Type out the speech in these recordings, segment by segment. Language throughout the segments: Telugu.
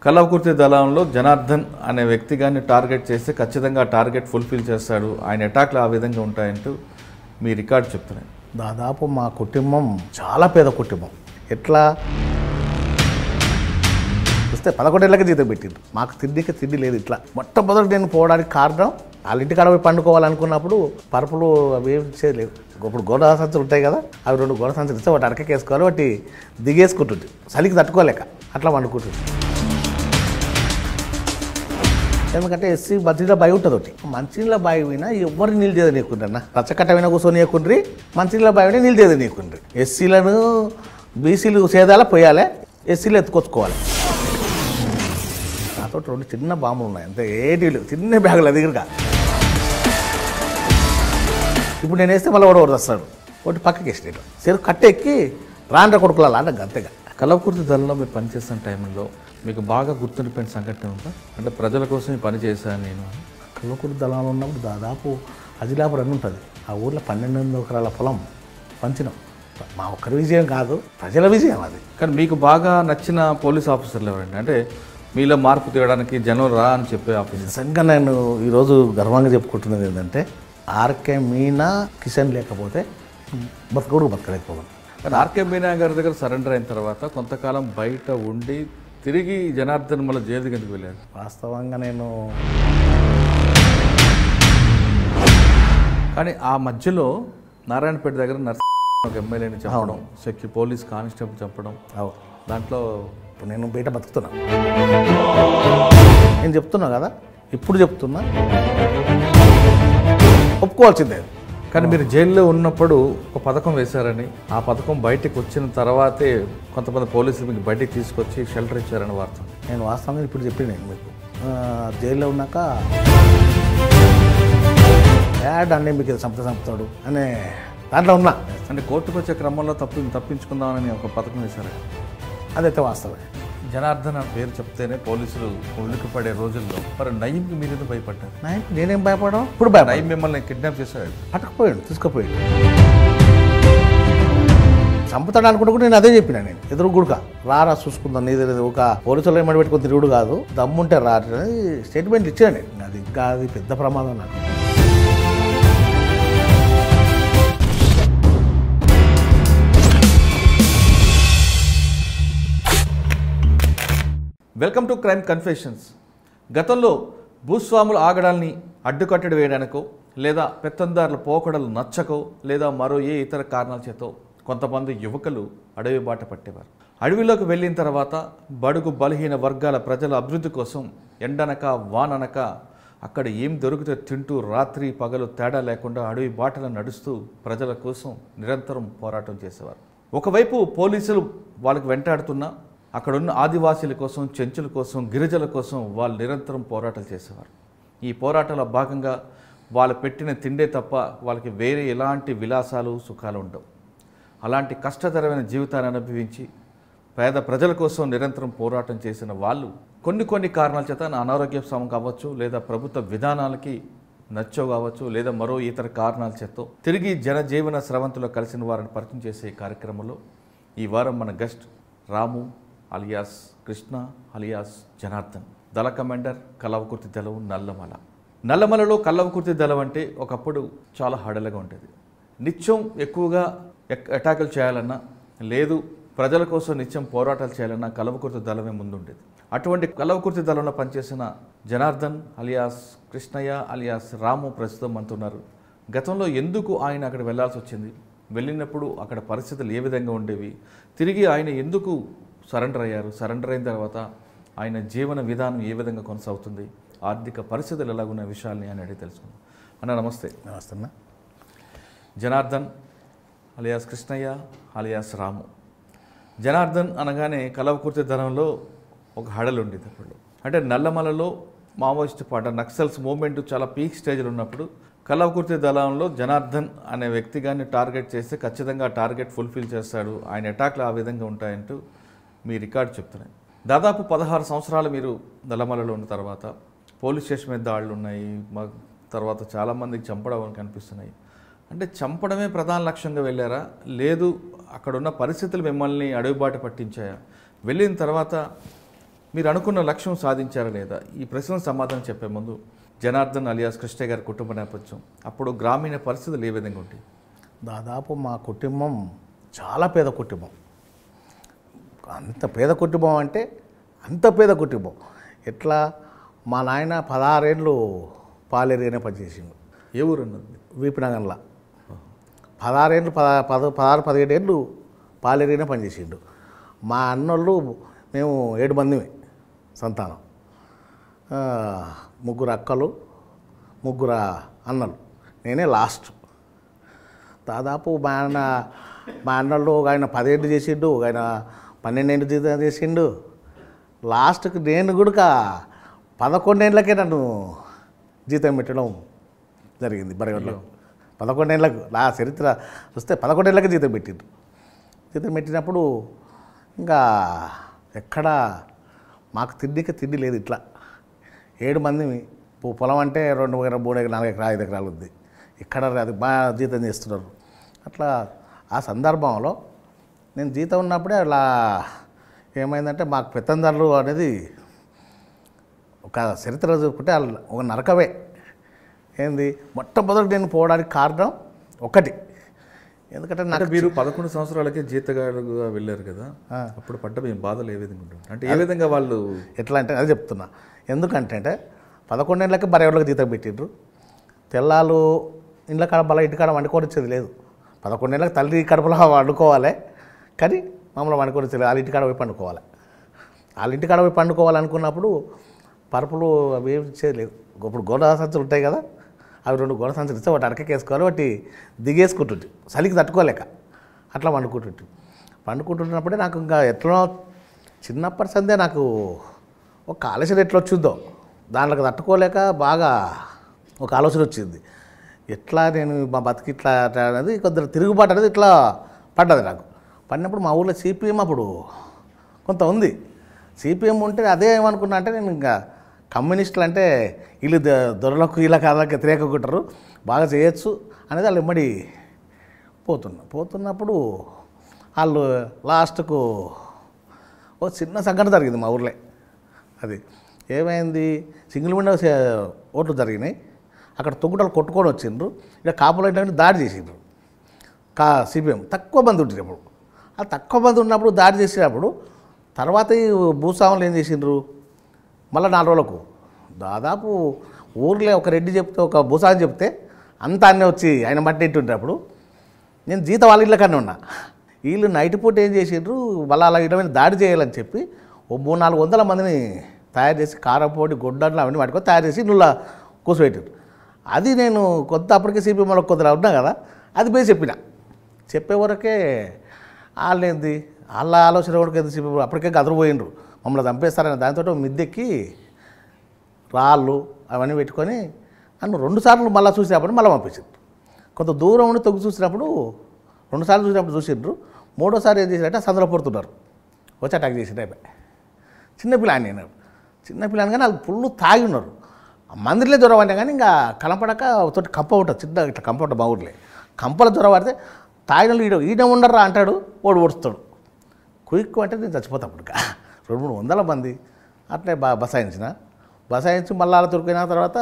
కలవకుర్తి దళంలో జనార్దన్ అనే వ్యక్తి గారిని టార్గెట్ చేస్తే ఖచ్చితంగా ఆ టార్గెట్ ఫుల్ఫిల్ చేస్తాడు ఆయన అటాక్లు ఆ విధంగా ఉంటాయంటూ మీ రికార్డు చెప్తున్నాయి దాదాపు మా కుటుంబం చాలా పేద కుటుంబం ఎట్లా వస్తే పదకొండేళ్ళకి జీతం పెట్టిండ్రు మాకు తిండికి తిండి లేదు ఇట్లా మొట్టమొదటి నేను పోవడానికి కారణం వాళ్ళ ఇంటికాడ పోయి పండుకోవాలనుకున్నప్పుడు పరుపులు అవి ఏం చేయలేవు ఇప్పుడు గోడ సంచులు ఉంటాయి కదా అవి రెండు గోడ సంచులు ఇస్తే వాటి అడకకేసుకోవాలి వాటి దిగేసుకుంటుంది చలికి తట్టుకోలేక అట్లా వండుకుంటుంది ఎందుకంటే ఎస్సీ మంచినీళ్ళ బావి ఉంటుంది ఒకటి మంచినీళ్ళ బావి పోయినా ఎవరు నీళ్ళు చేయనీయకుండ్రి అన్న రచ్చకట్ట పోయినా కూర్చొనియకుండ్రి మంచినీళ్ళ బావి నీళ్ళు చేయనీయకుండ్రి ఎస్సీలను బీసీలు సేదాల పోయాలి ఎస్సీలు ఎత్తుకొచ్చుకోవాలి నాతో రెండు చిన్న బాంబులు ఉన్నాయి అంతే ఏటి లేవు చిన్న బ్యాగులు దగ్గరగా ఇప్పుడు నేను వేస్తే మళ్ళీ ఒకటి వస్తాడు ఒకటి పక్కకి వేసినాడు సరే కట్టెక్కి రాండ్ర కొడుకులా అంటే అంతేగా కలవకుర్తి దళంలో మీరు పనిచేస్తున్న టైంలో మీకు బాగా గుర్తుండిపోయిన సంఘటన ఉందా అంటే ప్రజల కోసం ఈ పని చేశాను నేను అని. కల్లకూరు దళాలు ఉన్నప్పుడు దాదాపు అజిలాపురం అని ఉంటుంది ఆ ఊర్లో పన్నెండు వందల ఎకరాల పొలం పంచినాం మా ఒక్కరి విజయం కాదు ప్రజల విజయం అది కానీ మీకు బాగా నచ్చిన పోలీస్ ఆఫీసర్లు ఎవరండి అంటే మీలో మార్పు తేయడానికి జనం రా అని చెప్పే ఆఫీసర్ నిజంగా నేను ఈరోజు గర్వంగా చెప్పుకుంటున్నది ఏంటంటే ఆర్కే మీనా కిషన్ లేకపోతే బతకడు బతకలేకపోవడం కానీ ఆర్కే మీనా గారి దగ్గర సరెండర్ అయిన తర్వాత కొంతకాలం బయట ఉండి తిరిగి జనార్దన్ మళ్ళీ జైలుకి ఎందుకు వెళ్ళారు వాస్తవంగా నేను కానీ ఆ మధ్యలో నారాయణపేట దగ్గర నర్స్ ఒక ఎమ్మెల్యేని చంపడం సెక్యూ పోలీస్ కానిస్టేబుల్ చంపడం అవు దాంట్లో ఇప్పుడు నేను బయట బతుకుతున్నా నేను చెప్తున్నా కదా ఇప్పుడు చెప్తున్నా ఒప్పుకోవాల్సిందే అది. కానీ మీరు జైల్లో ఉన్నప్పుడు ఒక పథకం వేశారని ఆ పథకం బయటకు వచ్చిన తర్వాతే కొంతమంది పోలీసులు మీకు బయటికి తీసుకొచ్చి షెల్టర్ ఇచ్చారని వార్త నేను వాస్తవంగా ఇప్పుడు చెప్పి నేను మీకు ఆ, జైల్లో ఉన్నాక యాడ్ అన్నీ మీకు సంపద సంపుతాడు అనే దాంట్లో ఉన్నా అంటే కోర్టుకు వచ్చే క్రమంలో తప్పి తప్పించుకుందామని ఒక పథకం వేశారు అదైతే వాస్తవమే జనార్దన్ అని పేరు చెప్తేనే పోలీసులు ఉలిక్కిపడే రోజుల్లో మరి నయీంకి మీరు ఎందుకు భయపడ్డారు నైన్ నేనేం భయపడడం ఇప్పుడు భయపడ నయీం మిమ్మల్ని కిడ్నాప్ చేశాడు పట్టుకుపోయాడు తీసుకుపోయాడు చంపుతాడు అనుకుంటే కూడా నేను అదే చెప్పిన నేను ఎదురు గుడుక రారా చూసుకుందాం నీది లేదు ఒక పోలీసులు ఏమడి పెట్టుకుని తిరుగుడు కాదు దమ్ముంటే రా అని స్టేట్మెంట్ ఇచ్చాను నేను అది ఇంకా అది పెద్ద ప్రమాదం నాకు వెల్కమ్ టు క్రైమ్ కన్ఫెషన్స్ గతంలో భూస్వాముల ఆగడాల్ని అడ్డుకట్టడి వేయడానికో లేదా పెత్తందారుల పోకడలు నచ్చకో లేదా మరో ఏ ఇతర కారణాల చేతో కొంతమంది యువకులు అడవి బాట పట్టేవారు అడవిలోకి వెళ్ళిన తర్వాత బడుగు బలహీన వర్గాల ప్రజల అభివృద్ధి కోసం ఎండనక వాననక అక్కడ ఏం దొరికితే తింటూ రాత్రి పగలు తేడా లేకుండా అడవి బాటలు నడుస్తూ ప్రజల కోసం నిరంతరం పోరాటం చేసేవారు ఒకవైపు పోలీసులు వాళ్ళకి వెంటాడుతున్నా అక్కడున్న ఆదివాసీల కోసం చెంచుల కోసం గిరిజనుల కోసం వాళ్ళు నిరంతరం పోరాటాలు చేసేవారు ఈ పోరాటంలో భాగంగా వాళ్ళు పెట్టిన తిండే తప్ప వాళ్ళకి వేరే ఎలాంటి విలాసాలు సుఖాలు ఉండవు అలాంటి కష్టతరమైన జీవితాన్ని అనుభవించి పేద ప్రజల కోసం నిరంతరం పోరాటం చేసిన వాళ్ళు కొన్ని కొన్ని కారణాల చేత అనారోగ్య సమం కావచ్చు లేదా ప్రభుత్వ విధానాలకి నచ్చో కావచ్చు లేదా మరో ఇతర కారణాల చేత తిరిగి జనజీవన స్రవంతిలో కలిసిన వారిని పరిచయం చేసే ఈ కార్యక్రమంలో ఈ వారం మన guest Ramu alias Krishna alias Janardhan దళ కమాండర్ కలవకుర్తి దళం నల్లమల నల్లమలలో కల్లవకుర్తి దళం అంటే ఒకప్పుడు చాలా హడలుగా ఉండేది నిత్యం ఎక్కువగా ఎక్- అటాకులు చేయాలన్నా లేదు ప్రజల కోసం నిత్యం పోరాటాలు చేయాలన్నా కలవకుర్తి దళమే ముందుండేది అటువంటి కలవకుర్తి దళంలో పనిచేసిన జనార్దన్ అలియాస్ కృష్ణయ్య అలియాస్ రాము ప్రస్తుతం అంటున్నారు గతంలో ఎందుకు ఆయన అక్కడ వెళ్ళాల్సి వచ్చింది వెళ్ళినప్పుడు అక్కడ పరిస్థితులు ఏ విధంగా ఉండేవి తిరిగి ఆయన ఎందుకు సరెండర్ అయ్యారు సరెండర్ అయిన తర్వాత ఆయన జీవన విధానం ఏ విధంగా కొనసాగుతుంది ఆర్థిక పరిస్థితులు ఎలాగున్న విషయాల్ని ఆయన అడిగి తెలుసుకుందాం అన్న నమస్తే నమస్తే అన్న. జనార్దన్ అలియాస్ కృష్ణయ్య అలియాస్ రాము జనార్దన్ అనగానే కలవకుర్తి ధనంలో ఒక హడలు ఉండేది అప్పుడు అంటే నల్లమలలో మావోయిస్ట్ పాట నక్సల్స్ మూవ్మెంట్ చాలా పీక్ స్టేజ్లో ఉన్నప్పుడు కలవకుర్తి దళంలో జనార్దన్ అనే వ్యక్తి గారిని టార్గెట్ చేస్తే ఖచ్చితంగా ఆ టార్గెట్ ఫుల్ఫిల్ చేస్తాడు ఆయన అటాక్లు ఆ విధంగా ఉంటాయంటూ మీ రికార్డు చెప్తున్నాయి దాదాపు పదహారు సంవత్సరాలు మీరు నల్లమలలో ఉన్న తర్వాత పోలీస్ స్టేషన్ మీద దాడులు ఉన్నాయి మా తర్వాత చాలామందికి చంపడం కనిపిస్తున్నాయి అంటే చంపడమే ప్రధాన లక్ష్యంగా వెళ్ళారా లేదు అక్కడున్న పరిస్థితులు మిమ్మల్ని అడుగుబాటు పట్టించాయా వెళ్ళిన తర్వాత మీరు అనుకున్న లక్ష్యం సాధించారా లేదా ఈ ప్రశ్నకు సమాధానం చెప్పే ముందు జనార్దన్ అలియాస్ కృష్ణ గారి కుటుంబ నేపథ్యం అప్పుడు గ్రామీణ పరిస్థితులు ఏ విధంగా ఉంటాయి దాదాపు మా కుటుంబం చాలా పేద కుటుంబం అంత పేద కుటుంబం అంటే అంత పేద కుటుంబం ఎట్లా మా నాయన పదహారేళ్ళు పాలేరుగానే పనిచేసిండు ఏ ఊరు అన్నది వీపినగర్లో పదహారేళ్ళు పద పద పదహారు పదిహేడేళ్ళు పాలేరుగానే పనిచేసిండు మా అన్నోళ్ళు మేము ఏడు మందిమే సంతానం ఆ, ముగ్గురు అక్కలు ముగ్గురు అన్నలు నేనే లాస్ట్ దాదాపు మా అన్న మా అన్నోళ్ళు ఒక ఆయన పదిహేడు చేసిండు ఒక ఆయన పన్నెండేళ్ళు జీతం చేసిండు లాస్ట్కి నేను కూడా పదకొండేళ్ళకే నన్ను జీతం పెట్టడం జరిగింది బరగడ్లో పదకొండేళ్ళకు నా చరిత్ర చూస్తే పదకొండేళ్ళకి జీతం పెట్టిండు జీతం పెట్టినప్పుడు ఇంకా ఎక్కడ మాకు తిండికి తిండి లేదు ఇట్లా ఏడు మంది పొ- పొలం అంటే రెండు ఎకరా మూడు ఎకరా నాలుగు ఎకరా ఐదు ఎకరాలు ఉంది ఇక్కడ అది బాగా జీతం చేస్తున్నారు అట్లా ఆ సందర్భంలో నేను జీతం ఉన్నప్పుడే అలా ఏమైందంటే మాకు పెత్తందారులు అనేది ఒక చరిత్ర చూసుకుంటే అల్ల ఒక నరకమే ఏంది మొట్టమొదటి నేను పోవడానికి కారణం ఒకటి ఎందుకంటే అంటే నాకు మీరు పదకొండు సంవత్సరాలకే జీతగాడుగా వెళ్ళారు కదా అప్పుడు పడ్డ మీ బాధలు ఏ విధంగా ఉంటుంది అంటే ఏ విధంగా వాళ్ళు ఎట్లా అంటే అది చెప్తున్నా ఎందుకంటే అంటే పదకొండేళ్ళకి బరేవాళ్ళకి జీతం పెట్టిండ్రు తెల్లాలు ఇండ్ల కాడ బల ఇంటికాడ వండుకొని వచ్చేది లేదు పదకొండేళ్ళకి తల్లి కడుపులో వండుకోవాలి కానీ మమ్మల్ని వండుకొని వచ్చేది వాళ్ళ ఇంటికాడ పోయి పండుకోవాలి వాళ్ళ ఇంటికాడ పోయి పండుకోవాలనుకున్నప్పుడు పరుపులు అవి ఏమి ఇచ్చేది లేదు ఇప్పుడు గోడ సంచులు ఉంటాయి కదా అవి రెండు గోడ సంచులు ఇస్తే ఒకటి అడకేసుకోవాలి ఒకటి దిగేసుకుంటుంది చలికి తట్టుకోలేక అట్లా వండుకుంటుంటే పండుకుంటున్నప్పుడే నాకు ఇంకా ఎట్లా చిన్నప్పటి సందే నాకు ఒక ఆలోచన ఎట్లా వచ్చిందో దాంట్లోకి తట్టుకోలేక బాగా ఒక ఆలోచన వచ్చింది ఎట్లా నేను మా బతికి ఇట్లా అట్లా అనేది కొద్దిగా తిరుగుబాటు అనేది ఇట్లా పడ్డది నాకు పడినప్పుడు మా ఊళ్ళో సిపిఎం అప్పుడు కొంత ఉంది సిపిఎం ఉంటే అదే ఏమనుకున్నా అంటే నేను ఇంకా కమ్యూనిస్టులు అంటే వీళ్ళు ద- దొరలకు వీళ్ళ కాదకి వ్యతిరేకుంటారు బాగా చేయొచ్చు అనేది వాళ్ళు ఇమ్మడి పోతున్నా పోతున్నప్పుడు వాళ్ళు లాస్ట్కు ఓ చిన్న సంఘటన జరిగింది మా ఊర్లో అది ఏమైంది సింగిల్ విండో సే- ఓట్లు జరిగినాయి అక్కడ తొంగుటలు కొట్టుకొని వచ్చిండ్రు ఇక్కడ కాపులు ఏంటంటే దాడి చేసిండ్రు కా సిపిఎం తక్కువ మంది ఉంటుంది అప్పుడు ఆ తక్కువ మంది ఉన్నప్పుడు దాడి చేసినప్పుడు తర్వాత ఈ భూస్వాములు ఏం చేసిండ్రు మళ్ళీ నాలుగు రోజులకు దాదాపు ఊర్లో ఒక రెడ్డి చెప్తే ఒక భూస్వామి చెప్తే అంతా అన్నీ వచ్చి ఆయన బట్టి ఇంటుంటప్పుడు నేను జీతం వాళ్ళ ఇళ్ళ కన్నా ఉన్నా వీళ్ళు నైట్ పూట ఏం చేసిండ్రు మళ్ళీ అలా ఇళ్ళ మీద దాడి చేయాలని చెప్పి ఓ మూడు నాలుగు వందల మందిని తయారు చేసి కారపొడి గొడ్డట్లు అవన్నీ పట్టుకొని తయారు చేసి నువ్వు కూర్చోబెట్టారు అది నేను కొత్త అప్పటికే సిపిఎంలో కొద్దిగా ఉన్నా కదా అది పోయి చెప్పిన చెప్పే వరకే వాళ్ళేంది వాళ్ళ ఆలోచన వరకు ఎందుకు సిపిఎం అప్పటికే గదరపోయిండ్రు మమ్మల్ని చంపేస్తారని దాంతో మిద్దెక్కి రాళ్ళు అవన్నీ పెట్టుకొని నన్ను రెండు సార్లు మళ్ళీ చూసినప్పుడు మళ్ళీ పంపించారు కొంత దూరం ఉండి తొగ్గు చూసినప్పుడు రెండు సార్లు చూసినప్పుడు చూసిండ్రు మూడోసారి ఏం చేశారంటే సందులో పడుతున్నారు వచ్చి అటాక్ చేసిండు అయిపోయి చిన్నపిల్లాన్ని నేను చిన్నపిల్లాని కానీ వాళ్ళు ఫుల్ తాగి ఉన్నారు మందిర్లే జ్వరం అంటే కానీ ఇంకా కనపడక తోటి కంప ఉంటుంది చిన్న ఇట్లా కంప ఉంటుంది మా ఊర్లే కంపల జ్వరం పడితే తాగిన ఈడ ఈడ ఉండర్రా అంటాడు ఓడి ఓడుస్తాడు కుయిక్కు అంటే నేను చచ్చిపోతా అప్పుడు ఇక. రెండు మూడు వందల మంది అట్లే బా బసాయించిన బసాయించి మళ్ళీ అలా దొరికిన తర్వాత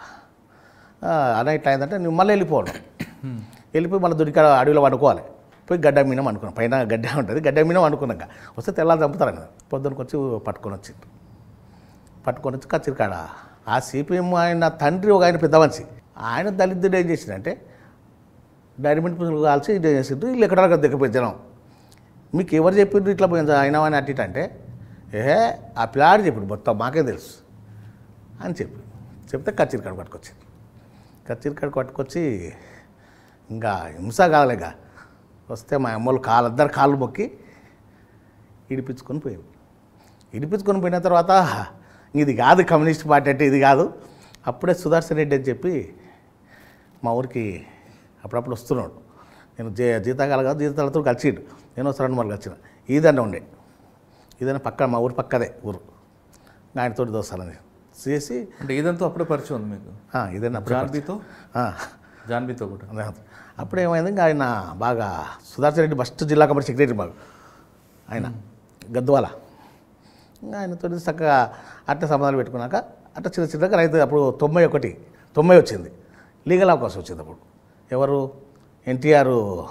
ఆ, అన్న ఇట్లా అయిందంటే నువ్వు మళ్ళీ వెళ్ళిపోవడం వెళ్ళిపోయి మళ్ళీ దొరికి అడవిలో వండుకోవాలి పోయి గడ్డ మీనం వండుకున్నాం పైన గడ్డ ఉంటుంది గడ్డ మీనం వండుకున్నాక వస్తే తెల్లారి చంపుతారని పొద్దునకి వచ్చి పట్టుకొని వచ్చిండు పట్టుకొని వచ్చి కచ్చిరికాడ ఆ సిపిఎం ఆయన తండ్రి ఒక ఆయన పెద్ద మనిషి ఆయన దళితుడు ఏం చేసిందంటే డైమండ్ పుస్తకాలు కాల్చి ఇది చేసిండ్రు వీళ్ళు ఎక్కడ దిగపోయి జనం మీకు ఎవరు చెప్పిండ్రు ఇట్లా పోయింది అయినా అని అట్టి ఇటు అంటే ఏహే ఆ పిల్లాడు చెప్పిండు మొత్తం మాకేం తెలుసు అని చెప్పి చెప్తే కచ్చిరికాడ పట్టుకొచ్చింది కచ్చిరికాడ పట్టుకొచ్చి ఇంకా హింస కాలేక వస్తే మా అమ్మలు కాళ్ళద్దరు కాళ్ళు మొక్కి ఇడిపించుకొని పోయింది ఇడిపించుకొని పోయిన తర్వాత ఇది కాదు కమ్యూనిస్ట్ పార్టీ అంటే ఇది కాదు అప్పుడే సుదర్శన్ రెడ్డి అని చెప్పి మా ఊరికి అప్పుడప్పుడు వస్తున్నాడు నేను జీ జీతకాల కాదు జీతాలతో కలిసిండు నేను వస్తాను మళ్ళీ వచ్చిన ఈదన్న ఉండే ఈదన్న పక్క మా ఊరు పక్కదే ఊరు ఆయనతో దోస్తానని చేసి అంటే ఇదంతా అప్పుడే పరిచయం ఉంది మీకు "ఆ, ఇదేనా అప్పుడే జాన్బీతో ఆ, జాన్బీతో కూడా అదే. అప్పుడు ఏమైంది ఇంకా ఆయన బాగా సుదర్శన్ రెడ్డి ఫస్ట్ జిల్లా కమిటీ సెక్రటరీ మాకు ఆయన గద్వాల ఇంకా ఆయనతో చక్కగా అట్ట సంబంధాలు పెట్టుకున్నాక అట్ట చిన్న చిన్నగా రైతు అప్పుడు తొంభై ఒకటి తొంభై వచ్చింది లీగల్ అవకాశం వచ్చింది అప్పుడు ఎవరు ఎన్టీఆర్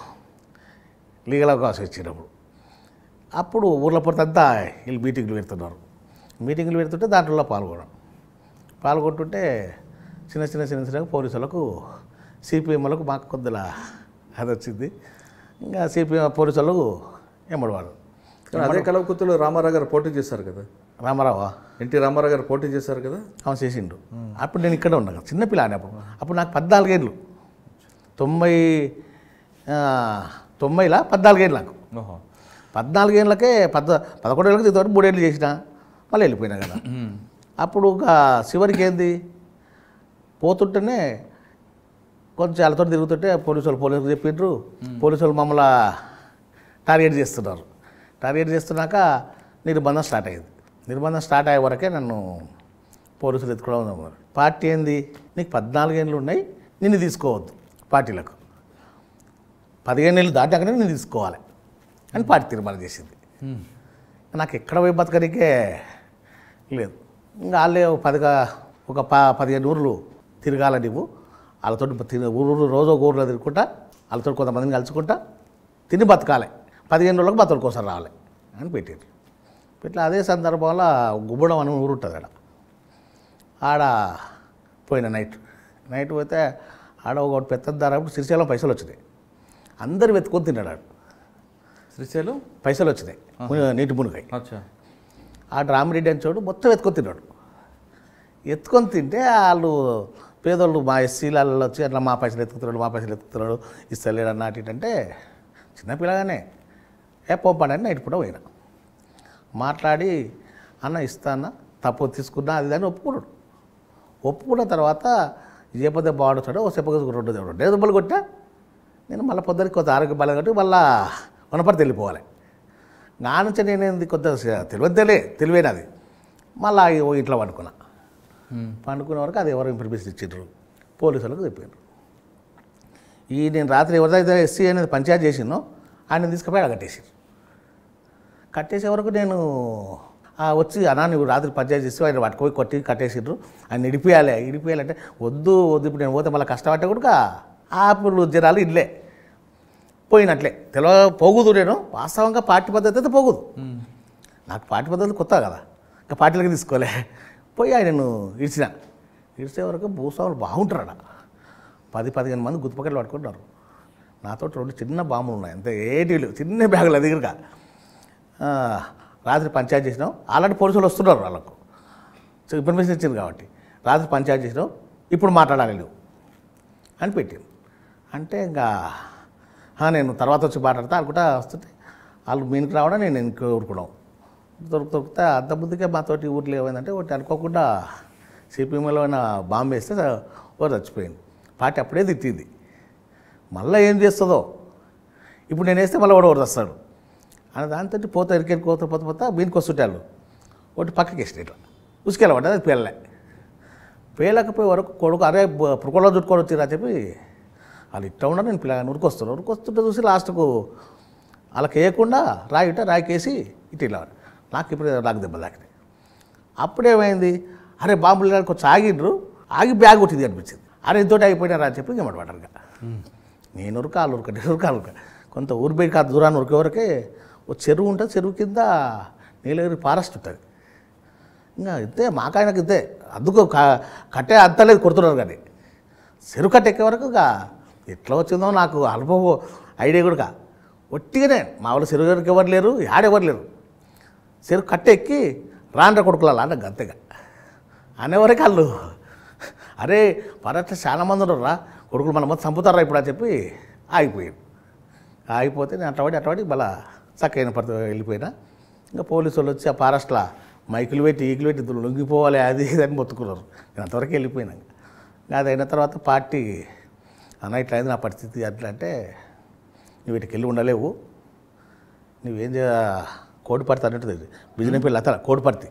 లీగల్ అవకాశం ఇచ్చినప్పుడు అప్పుడు ఊర్ల పొరతంతా వీళ్ళు మీటింగ్లు పెడుతున్నారు మీటింగ్లు పెడుతుంటే దాంట్లో పాల్గొనడం పాల్గొంటుంటే చిన్న చిన్న చిన్న చిన్నగా పోలీసులకు సిపిఎంలకు మాకు కొద్దిగా అది వచ్చింది ఇంకా సిపిఎం పోలీసు వాళ్ళకు ఎమ్మడివాడు కానీ అదే కలవకుర్తిలో రామారావు గారు పోటీ చేశారు కదా రామారావా ఎన్టీ రామారావు గారు పోటీ చేశారు కదా అవును చేసిండు అప్పుడు నేను ఇక్కడ ఉన్నా చిన్న పిల్లని అప్పుడు అప్పుడు నాకు పద్నాలుగేళ్ళు తొంభై ఆ, తొంభైలా పద్నాలుగేళ్ళు నాకు ఓహో పద్నాలుగేళ్ళకే పద్ద పదకొండేళ్ళకి దిగుతాడు మూడేళ్ళు చేసిన మళ్ళీ వెళ్ళిపోయినా కదా అప్పుడు ఒక చివరికి ఏంది పోతుంటేనే కొంచెం వాళ్ళతో తిరుగుతుంటే పోలీసు వాళ్ళు పోలీసులు చెప్పిండ్రు పోలీసు వాళ్ళు మమ్మల్ని టార్గెట్ చేస్తున్నారు టార్గెట్ చేస్తున్నాక నిర్బంధం స్టార్ట్ అయ్యింది నిర్బంధం స్టార్ట్ అయ్యే వరకే నన్ను పోలీసులు ఎత్తుకోవడం అన్నారు. పార్టీ ఏంది నీకు పద్నాలుగేళ్ళు ఉన్నాయి నిన్ను తీసుకోవద్దు పార్టీలకు పదిహేను ఏళ్ళు దాటాకనే నేను తీసుకోవాలి అని పార్టీ తీర్మానం చేసింది నాకు ఎక్కడ పోయి బతకనికే లేదు ఇంకా వాళ్ళే ఒక పదిగా ఒక ప పదిహేను ఊర్లు తిరగాల నువ్వు వాళ్ళతో తిని ఊరు ఊరు రోజు ఒక ఊర్లో తిరుగుకుంటా వాళ్ళతో కొంతమందిని కలుసుకుంటా తిని బతకాలి పదిహేను రోజులకు బతకల కోసం రావాలి అని పెట్టారు ఇట్లా అదే సందర్భంలో గుబ్బడం అని ఊరు ఉంటుంది ఆడ ఆడ పోయిన నైట్ నైట్ పోతే ఆడ ఒక పెద్ద ధర శ్రీశైలం పైసలు వచ్చినాయి అందరు వెతుకొని తిన్నాడు ఆడు శ్రీశైలం పైసలు వచ్చినాయి ముని- నీటి మునిగాయి అచ్చా ఆ రామిరెడ్డి అని చోడు మొత్తం ఎత్తుకొని తిన్నాడు ఎత్తుకొని తింటే వాళ్ళు పేదోళ్ళు మా ఎస్సీలలో వచ్చి అట్లా మా పైసలు ఎత్తుకుతున్నాడు మా పైసలు ఎత్తుకుతున్నాడు ఇస్తలేడు అన్నట్టు ఇటంటే చిన్నపిల్లగానే ఏ పంపడని నైట్ కూడా పోయినా మాట్లాడి అన్న ఇస్తానా తప్పు తీసుకున్నా అది దాన్ని ఒప్పుకున్నాడు ఒప్పుకున్న తర్వాత చెప్పతే బాగుంటాడు ఓ చెప్పక రెండు దేవుడు లేదు దెబ్బలు కొట్టా నేను మళ్ళీ పొద్దున్నకి కొంత ఆరోగ్యం బాగాలేదు కాబట్టి మళ్ళా వనపర్తి వెళ్ళిపోవాలి నా నుంచి నేనేంది కొద్దిగా తెలివద్దలే తెలివేనది మళ్ళీ ఓ ఇంట్లో పండుకున్నా పండుకునే వరకు అది ఎవరు ఇన్ఫర్మేషన్ ఇచ్చిండ్రు పోలీసులకు చెప్పారు ఈ నేను రాత్రి ఎవరిదైతే ఎస్సీ అనేది పంచాయతీ చేసినో ఆయన తీసుకుపోయి ఆడ కట్టేసారు కట్టేసే వరకు నేను ఆ, వచ్చి అన్నా నువ్వు రాత్రి పంచాయతీ చేసి ఆయన పట్టుకొని కొట్టి కట్టేసిండ్రు ఆయన ఇడిపియాలి ఇడిపియాలంటే వద్దు వద్దు ఇప్పుడు నేను పోతే మళ్ళీ కష్టపడ్డా కూడా ఆపులు జనాలు ఇల్లే పోయినట్లే తెలవ పోగుదు నేను వాస్తవంగా పార్టీ పద్ధతి అయితే పోగుదు నాకు పార్టీ పద్ధతి కొత్త కదా ఇంకా పార్టీలకి తీసుకోలే పోయి ఆయనను ఇడిచిన ఇడిచే వరకు భూస్వాములు బాగుంటారు ఆడ పది పదిహేను మంది గుర్తుపక్కలు పట్టుకుంటారు నాతో రెండు చిన్న బాంబులు ఉన్నాయి అంతే ఏటి లేవు చిన్న బ్యాగుల దగ్గరగా ఆ, రాత్రి పంచాయతీ చేసినాం ఆల్రెడీ పోలీసులు వస్తున్నారు వాళ్ళకు సో ఇన్ఫర్మేషన్ ఇచ్చింది కాబట్టి రాత్రి పంచాయతీ చేసినాం ఇప్పుడు మాట్లాడాలి నువ్వు అని పెట్టింది అంటే ఇంకా "ఆ, నేను తర్వాత వచ్చి మాట్లాడతా అనుకుంటా వస్తుంటే వాళ్ళు మీనికి రావడం నేను ఇంకో ఊరుకున్నాం దొరికి దొరికితే అంత ముందుకే మాతోటి ఊర్లో ఏమైందంటే ఒకటి అనుకోకుండా సిపిఎంలో అయినా బాంబు వేస్తే ఓ చచ్చిపోయింది పార్టీ అప్పుడే తిట్టింది మళ్ళీ ఏం చేస్తుందో ఇప్పుడు నేను వేస్తే మళ్ళీ వాడు ఒకటి వస్తాడు అని దాంతో పోతా ఇరికెళ్ళి పోతా పోతా పోతా మీనికి వస్తుంటారు ఒకటి పక్కకి వేసిన ఇట్లా ఉసుకెళ్ళబడ్డది అది పేలలే పేలకపోయే వరకు కొడుకు అరే పురుకోలో చుట్టుకొని వచ్చిరా చెప్పి వాళ్ళు ఇట్లా ఉన్నా నేను పిల్లగా ఉరికొస్తాను ఉరికొస్తుంటే చూసి లాస్ట్కు వాళ్ళకి వేయకుండా రాయి ఇట్ట రాయికేసి ఇటు ఇలా నాకు ఇప్పుడు నాకు దెబ్బలు తాకినాయి అప్పుడేమైంది అరే బాంబులు లేక కొంచెం ఆగిండ్రు ఆగి బ్యాగ్ కొట్టింది అనిపించింది అరే ఇంతోటి అయిపోయినారా అని చెప్పి ఇంకమాట పడ్డారుగా నేను ఉరక వాళ్ళు ఉరక నేను ఉరక వాళ్ళు ఉరక కొంత ఊరు బయట కాదు దూరాన్ని ఉరికే వరకే ఓ చెరువు ఉంటుంది చెరువు కింద నీలగిరి ఫారెస్ట్ ఉంటుంది ఇంకా ఇంతే మాకాయనకి ఇంతే అందుకు క- కట్టే అంతలేదు కొడుతున్నారు కానీ చెరువు కట్ట ఎక్కే వరకు ఇక ఎట్లా వచ్చిందో నాకు అనుభవం ఐడియా కూడా ఒట్టిగానే మా వాళ్ళు చెరువు దగ్గరికి ఎవరు లేరు ఆడెవరు లేరు చెరువు కట్ట ఎక్కి రాండ్ర కొడుకులా అంటే గంతగా అనేవరకు వాళ్ళు అరే పరట చాలా మంది ఉన్నారు రా కొడుకులు మన మొత్తం చంపుతారా ఇప్పుడు అని చెప్పి ఆగిపోయారు ఆగిపోతే నేను అట్టబడి అట్టబడి మళ్ళా చక్కైన పడి వెళ్ళిపోయినా ఇంకా పోలీసు వాళ్ళు వచ్చి ఆ ఫారెస్ట్లో మైకులు పెట్టి ఈకులు పెట్టి ఇద్దరు లొంగిపోవాలి అది ఇది అని మొత్తుకున్నారు నేను అంతవరకు వెళ్ళిపోయినా ఇంకా అది అయిన తర్వాత పార్టీ అన్న ఇట్లా అయింది నా పరిస్థితి అట్లా అంటే నువ్వు వీటికి వెళ్ళి ఉండలేవు నువ్వేం చే కోడిపర్తి అన్నట్టు బిజినెస్ పిల్ల అతను కోడిపర్తి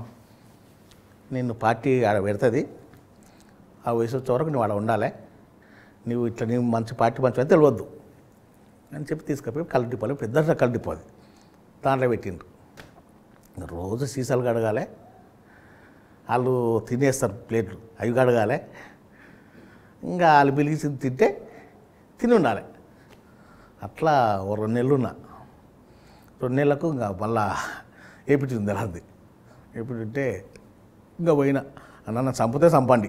నిన్ను పార్టీ ఆడ పెడుతుంది ఆ వయసు వచ్చే వరకు నువ్వు ఆడ ఉండాలి నువ్వు ఇట్లా నీవు మంచి పార్టీ మంచి అని తెలియవద్దు అని చెప్పి తీసుకుపోయి కళ్ళు డిపోలో పెద్ద కళ్ళు డిపో అది దాంట్లో పెట్టిండ్రు రోజు సీసాలు కడగాలి వాళ్ళు తినేస్తారు ప్లేట్లు అవి కడగాలి ఇంకా వాళ్ళు పిలిచి తింటే తిని ఉండాలి అట్లా ఓ రెండు నెలలు ఉన్నా రెండు నెలలకు ఇంకా మళ్ళా ఏపిటి తెలది ఏపిటి ఉంటే ఇంకా పోయినా అన్న నన్ను చంపితే చంపండి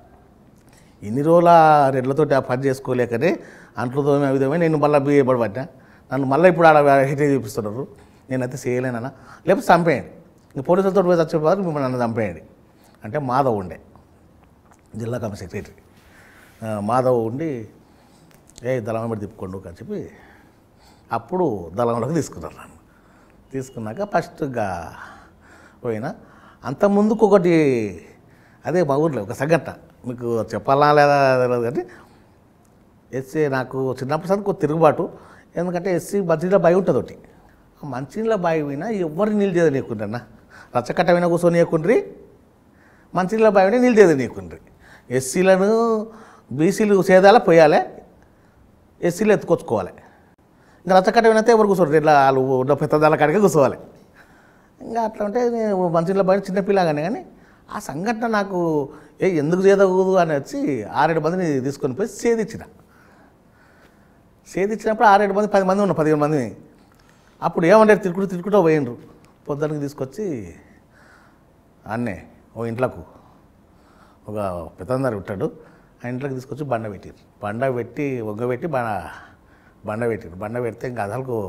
ఇన్ని రోజుల రెడ్లతోటి ఆ పని చేసుకోలేకనే అంట్లు తోమే అవి తోమే నేను మళ్ళీ బియ్యబడి పట్టినా నన్ను మళ్ళీ ఇప్పుడు ఆడ హిట్ చూపిస్తున్నారు నేనైతే చేయలేనన్నా లేకపోతే చంపేయండి ఇంక పోలీసులతో పోయి చచ్చిపోతారు మిమ్మల్ని నన్ను చంపేయండి అంటే మాధవ్ ఉండే జిల్లా కమిటీ సెక్రటరీ ఆ, మాధవ్ ఉండి ఏ దళం వెంబడి తిప్పుకోండు అని చెప్పి అప్పుడు దళంలోకి తీసుకున్నారు నన్ను తీసుకున్నాక ఫస్ట్గా పోయినా అంత ముందుకు ఒకటి అదే మా ఊర్లో ఒక సంఘటన మీకు చెప్పాలా లేదా తెలియదు కానీ ఎస్సీ నాకు చిన్నప్పటి సార్ కొంచెం తిరుగుబాటు ఎందుకంటే ఎస్సీ మంచినీళ్ళ బావి ఉంటుంది ఒకటి ఆ మంచినీళ్ళ బావి పోయినా ఎవరు నీళ్ళు చేయనీయకుండ్రన్నా రచ్చకట్ట అయినా కూర్చొనియకుండ్రి మంచినీళ్ళ బావిని నీళ్ళు చేయనీయకుండ్రి ఎస్సీలను బీసీలు సేదాల పోయాలి ఎస్సీలు ఎత్తుకొచ్చుకోవాలి ఇంకా రచ్చకట్ట వినతే ఎవరు కూర్చోరు ఇట్లా వాళ్ళు ఉన్న పెద్దదాల కాడికే కూర్చోవాలి ఇంకా అట్లా ఉంటే నేను మంచిలో బయట చిన్నపిల్లగానే కానీ ఆ సంఘటన నాకు ఏ ఎందుకు చేయదగదు అని వచ్చి ఆరేడు మందిని తీసుకొని పోయి సేదిచ్చిన సేదిచ్చినప్పుడు ఆరేడు మంది పది మంది ఉన్నారు పదిహేను మందిని అప్పుడు ఏమంటే తిరుకుంటూ తిరుకుంటూ పోయిండ్రు పొద్దున్నకి తీసుకొచ్చి అన్నే ఓ ఇంట్లోకు ఒక పెద్దందరు ఉంటాడు ఆ ఇంట్లోకి తీసుకొచ్చి బండ పెట్టారు బండ పెట్టి ఒగ్గబెట్టి బండ బండ పెట్టారు బండ పెడితే ఇంకా అసలుకు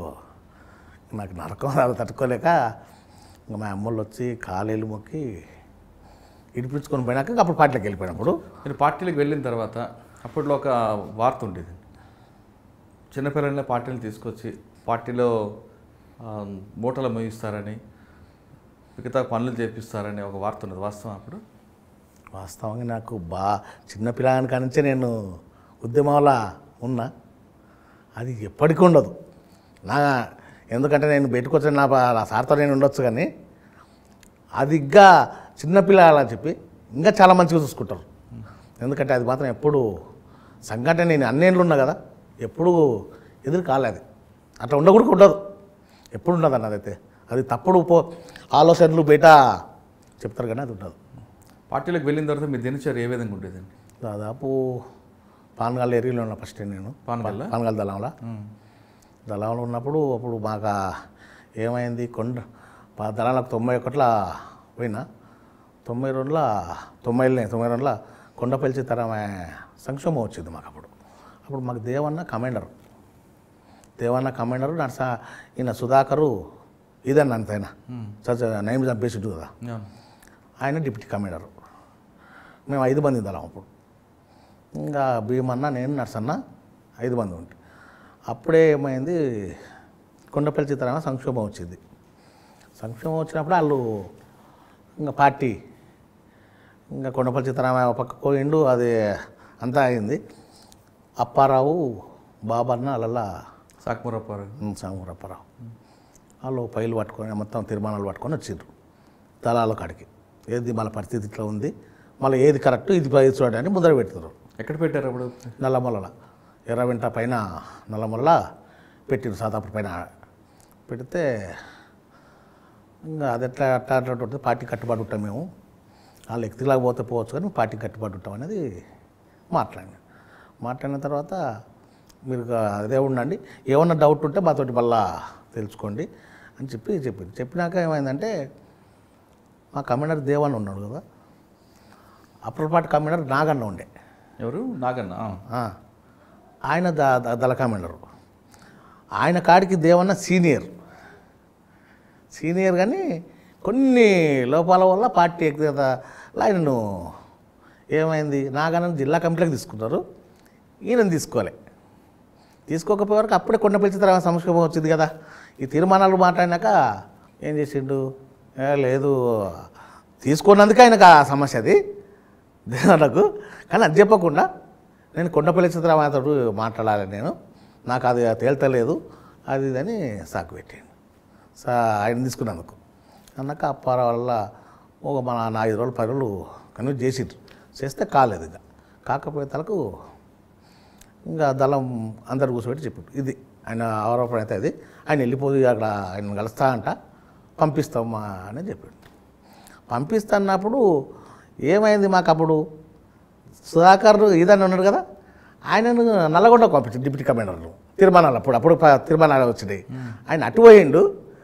నాకు నరకం అలా తట్టుకోలేక ఇంకా మా అమ్మోళ్ళు వచ్చి కాలేలు మొక్కి ఇడిపించుకొని పోయినాక అప్పుడు పాటలోకి వెళ్ళిపోయినప్పుడు మీరు పార్టీలకు వెళ్ళిన తర్వాత అప్పట్లో ఒక వార్త ఉండేది చిన్నపిల్లల్ని పార్టీలు తీసుకొచ్చి పార్టీలో ఆ, మూటలు మోయిస్తారని మిగతా పనులు చేపిస్తారని ఒక వార్త ఉన్నది వాస్తవం అప్పుడు వాస్తవంగా నాకు బా చిన్న పిల్లగాని కానించే నేను ఉద్యమంలో ఉన్నా అది ఎప్పటికీ ఉండదు నా ఎందుకంటే నేను బయటకు వచ్చిన నా ప- నా సార్తో నేను ఉండొచ్చు కానీ అది ఇంకా చిన్నపిల్లలని చెప్పి ఇంకా చాలా మంచిగా చూసుకుంటారు ఎందుకంటే అది మాత్రం ఎప్పుడు సంఘటన నేను అన్నేళ్ళు ఉన్నా కదా ఎప్పుడు ఎదురు కాలేదు అట్లా ఉండకూడదు ఉండదు ఎప్పుడు ఉండదు అన్నది అయితే అది తప్పుడు పో ఆలోచనలు బయట చెప్తారు కానీ అది ఉండదు పార్టీలకు వెళ్ళిన తర్వాత మీ దినచర్య ఏ విధంగా ఉండేదండి దాదాపు పానగాల్ ఏరియాలో ఉన్నా ఫస్ట్ నేను పానగల్లా? పానగాల్ దళంలో దళంలో ఉన్నప్పుడు అప్పుడు మాకు ఏమైంది కొండ పా- దళాలకు తొంభై ఒకట్ల పోయినా తొంభై రెండుల తొంభై తొంభై రెండుల కొండపల్లి తరమే సంక్షోభం వచ్చింది మాకు అప్పుడు అప్పుడు మాకు దేవన్న కమాండర్ దేవన్న కమాండరు నర్స ఈయన సుధాకరు ఇదన్న అంతైన సచ నయం చంపేసి కదా అవును. ఆయన డిప్యూటీ కమాండర్ మేము ఐదు మంది దళం అప్పుడు ఇంకా భీమన్న నేను నర్సన్న ఐదు మంది ఉంటే అప్పుడే ఏమైంది కొండపల్లి చిత్రాన సంక్షోభం వచ్చింది సంక్షోభం వచ్చినప్పుడు వాళ్ళు ఇంకా పార్టీ ఇంకా కొండపల్లి చిత్రామ పక్క పోయిండు అది అంతా అయింది అప్పారావు బాబన్న అలా సాకుమరప్పారు సామూరప్పారావు వాళ్ళు పైలు పట్టుకొని మొత్తం తీర్మానాలు పట్టుకొని వచ్చిండ్రు దళాల కాడికి ఏది మన పరిస్థితి ఇట్లా ఉంది మళ్ళీ ఏది కరెక్ట్ ఇది పై చూడడానికి ముందర పెడుతున్నారు ఎక్కడ పెట్టారు అప్పుడు నల్లమల్ల ఎర్రవెంట పైన నల్లమల్ల పెట్టిండ్రు సాతాపురం పైన పెడితే ఇంకా అది ఎట్లా అట్లా అట్లా ఉంటుంది పార్టీ కట్టుబాటు ఉంటాం మేము వాళ్ళు ఎక్తిలాగా పోతే పోవచ్చు కానీ పార్టీ కట్టుబాటు ఉంటాం అనేది మాట్లాడినా మాట్లాడిన తర్వాత మీరు ఇక అదే ఉండండి ఏమన్నా డౌట్ ఉంటే మాతోటి మళ్ళా తెలుసుకోండి అని చెప్పి చెప్పింది చెప్పినాక ఏమైందంటే మా కమాండర్ దేవన్ ఉన్నాడు కదా అప్పటిపాటి కమాండర్ నాగన్న ఉండే ఎవరు నాగన్న ఆ. ఆ, ఆయన ద ద- దళ కమాండరు ఆయన కాడికి దేవన్న సీనియర్ సీనియర్ కానీ కొన్ని లోపాల వల్ల పార్టీ వ్యక్తిగత ఆయనను ఏమైంది నాగన్న జిల్లా కమిటీలకు తీసుకున్నారు ఈయనను తీసుకోవాలి తీసుకోకపోయే వరకు అప్పుడే కొండపల్లి తర్వాత సంక్షోభం వచ్చింది కదా ఈ తీర్మానాలు మాట్లాడినాక ఏం చేసిండు "ఏ, లేదు తీసుకున్నందుకే ఆయనకు ఆ సమస్య అది దేవునకు కానీ అది చెప్పకుండా నేను కొండపల్లి చిత్రమాతడు మాట్లాడాలి నేను నాకు అది తేల్తలేదు అది ఇదని సాకు పెట్టాను సా ఆయన తీసుకున్నందుకు అన్నాక అప్పార వల్ల ఒక మన నా ఐదు రోజులు పది రోజులు కన్విన్స్ చేసిండ్రు చేస్తే కాలేదు ఇక కాకపోతే తలకు ఇంకా దళం అందరు కూర్చోబెట్టి చెప్పాడు ఇది ఆయన ఆరోపణ అయితే అది ఆయన వెళ్ళిపోయి అక్కడ ఆయన కలుస్తా అంట పంపిస్తామా అని చెప్పాడు పంపిస్తున్నప్పుడు ఏమైంది మాకు అప్పుడు సుధాకర్ ఇదని ఉన్నాడు కదా ఆయనను నల్లగొండ పంపించింది డిప్యూటీ కమాండర్ను తిరుమల అప్పుడు అప్పుడు ప- తిరుమల వచ్చినాయి ఆయన అటు పోయిండు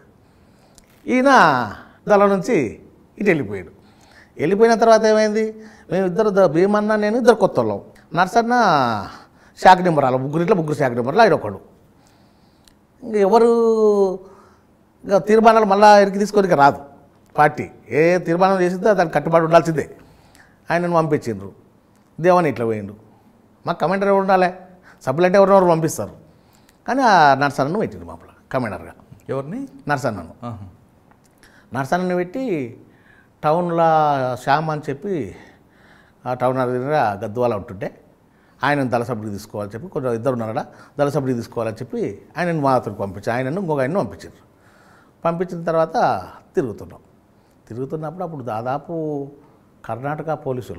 ఈయన దళం నుంచి ఇటు వెళ్ళిపోయాడు వెళ్ళిపోయిన తర్వాత ఏమైంది మేము ఇద్దరు ద- భీమన్న నేను ఇద్దరు కొత్త వాళ్ళం నర్సన్న శాఖ నింబరాలు ముగ్గురు ఇట్లా ముగ్గురు శాఖ నింబరాలు ఆయన ఒకడు ఇంక ఎవరు ఇంకా తీర్మానాలు మళ్ళా ఎరికి తీసుకొని రాదు పార్టీ ఏ తీర్మానం చేసిందో దానికి కట్టుబాటు ఉండాల్సిందే ఆయనను పంపించిండ్రు దేవని ఇట్లా పోయిండు మాకు కమాండర్ ఎవరు ఉండాలి సభ్యులు అంటే ఎవరినెవరు పంపిస్తారు కానీ ఆ నర్సన్నను పెట్టిండు మాపల కమాండర్గా ఎవరిని నర్సన్నను ఆహా. నర్సన్నని పెట్టి టౌన్లో శ్యామ్ అని చెప్పి ఆ టౌన్ దగ్గర గద్వాల ఉంటుంటే ఆయన దళ సభ్యుడికి తీసుకోవాలని చెప్పి కొంచెం ఇద్దరు ఉన్నారా దళ సభ్యుడికి తీసుకోవాలని చెప్పి ఆయనను మా అతనికి పంపించి ఆయనను ఇంకొక ఆయనను పంపించారు పంపించిన తర్వాత తిరుగుతున్నాం తిరుగుతున్నప్పుడు అప్పుడు దాదాపు కర్ణాటక పోలీసులు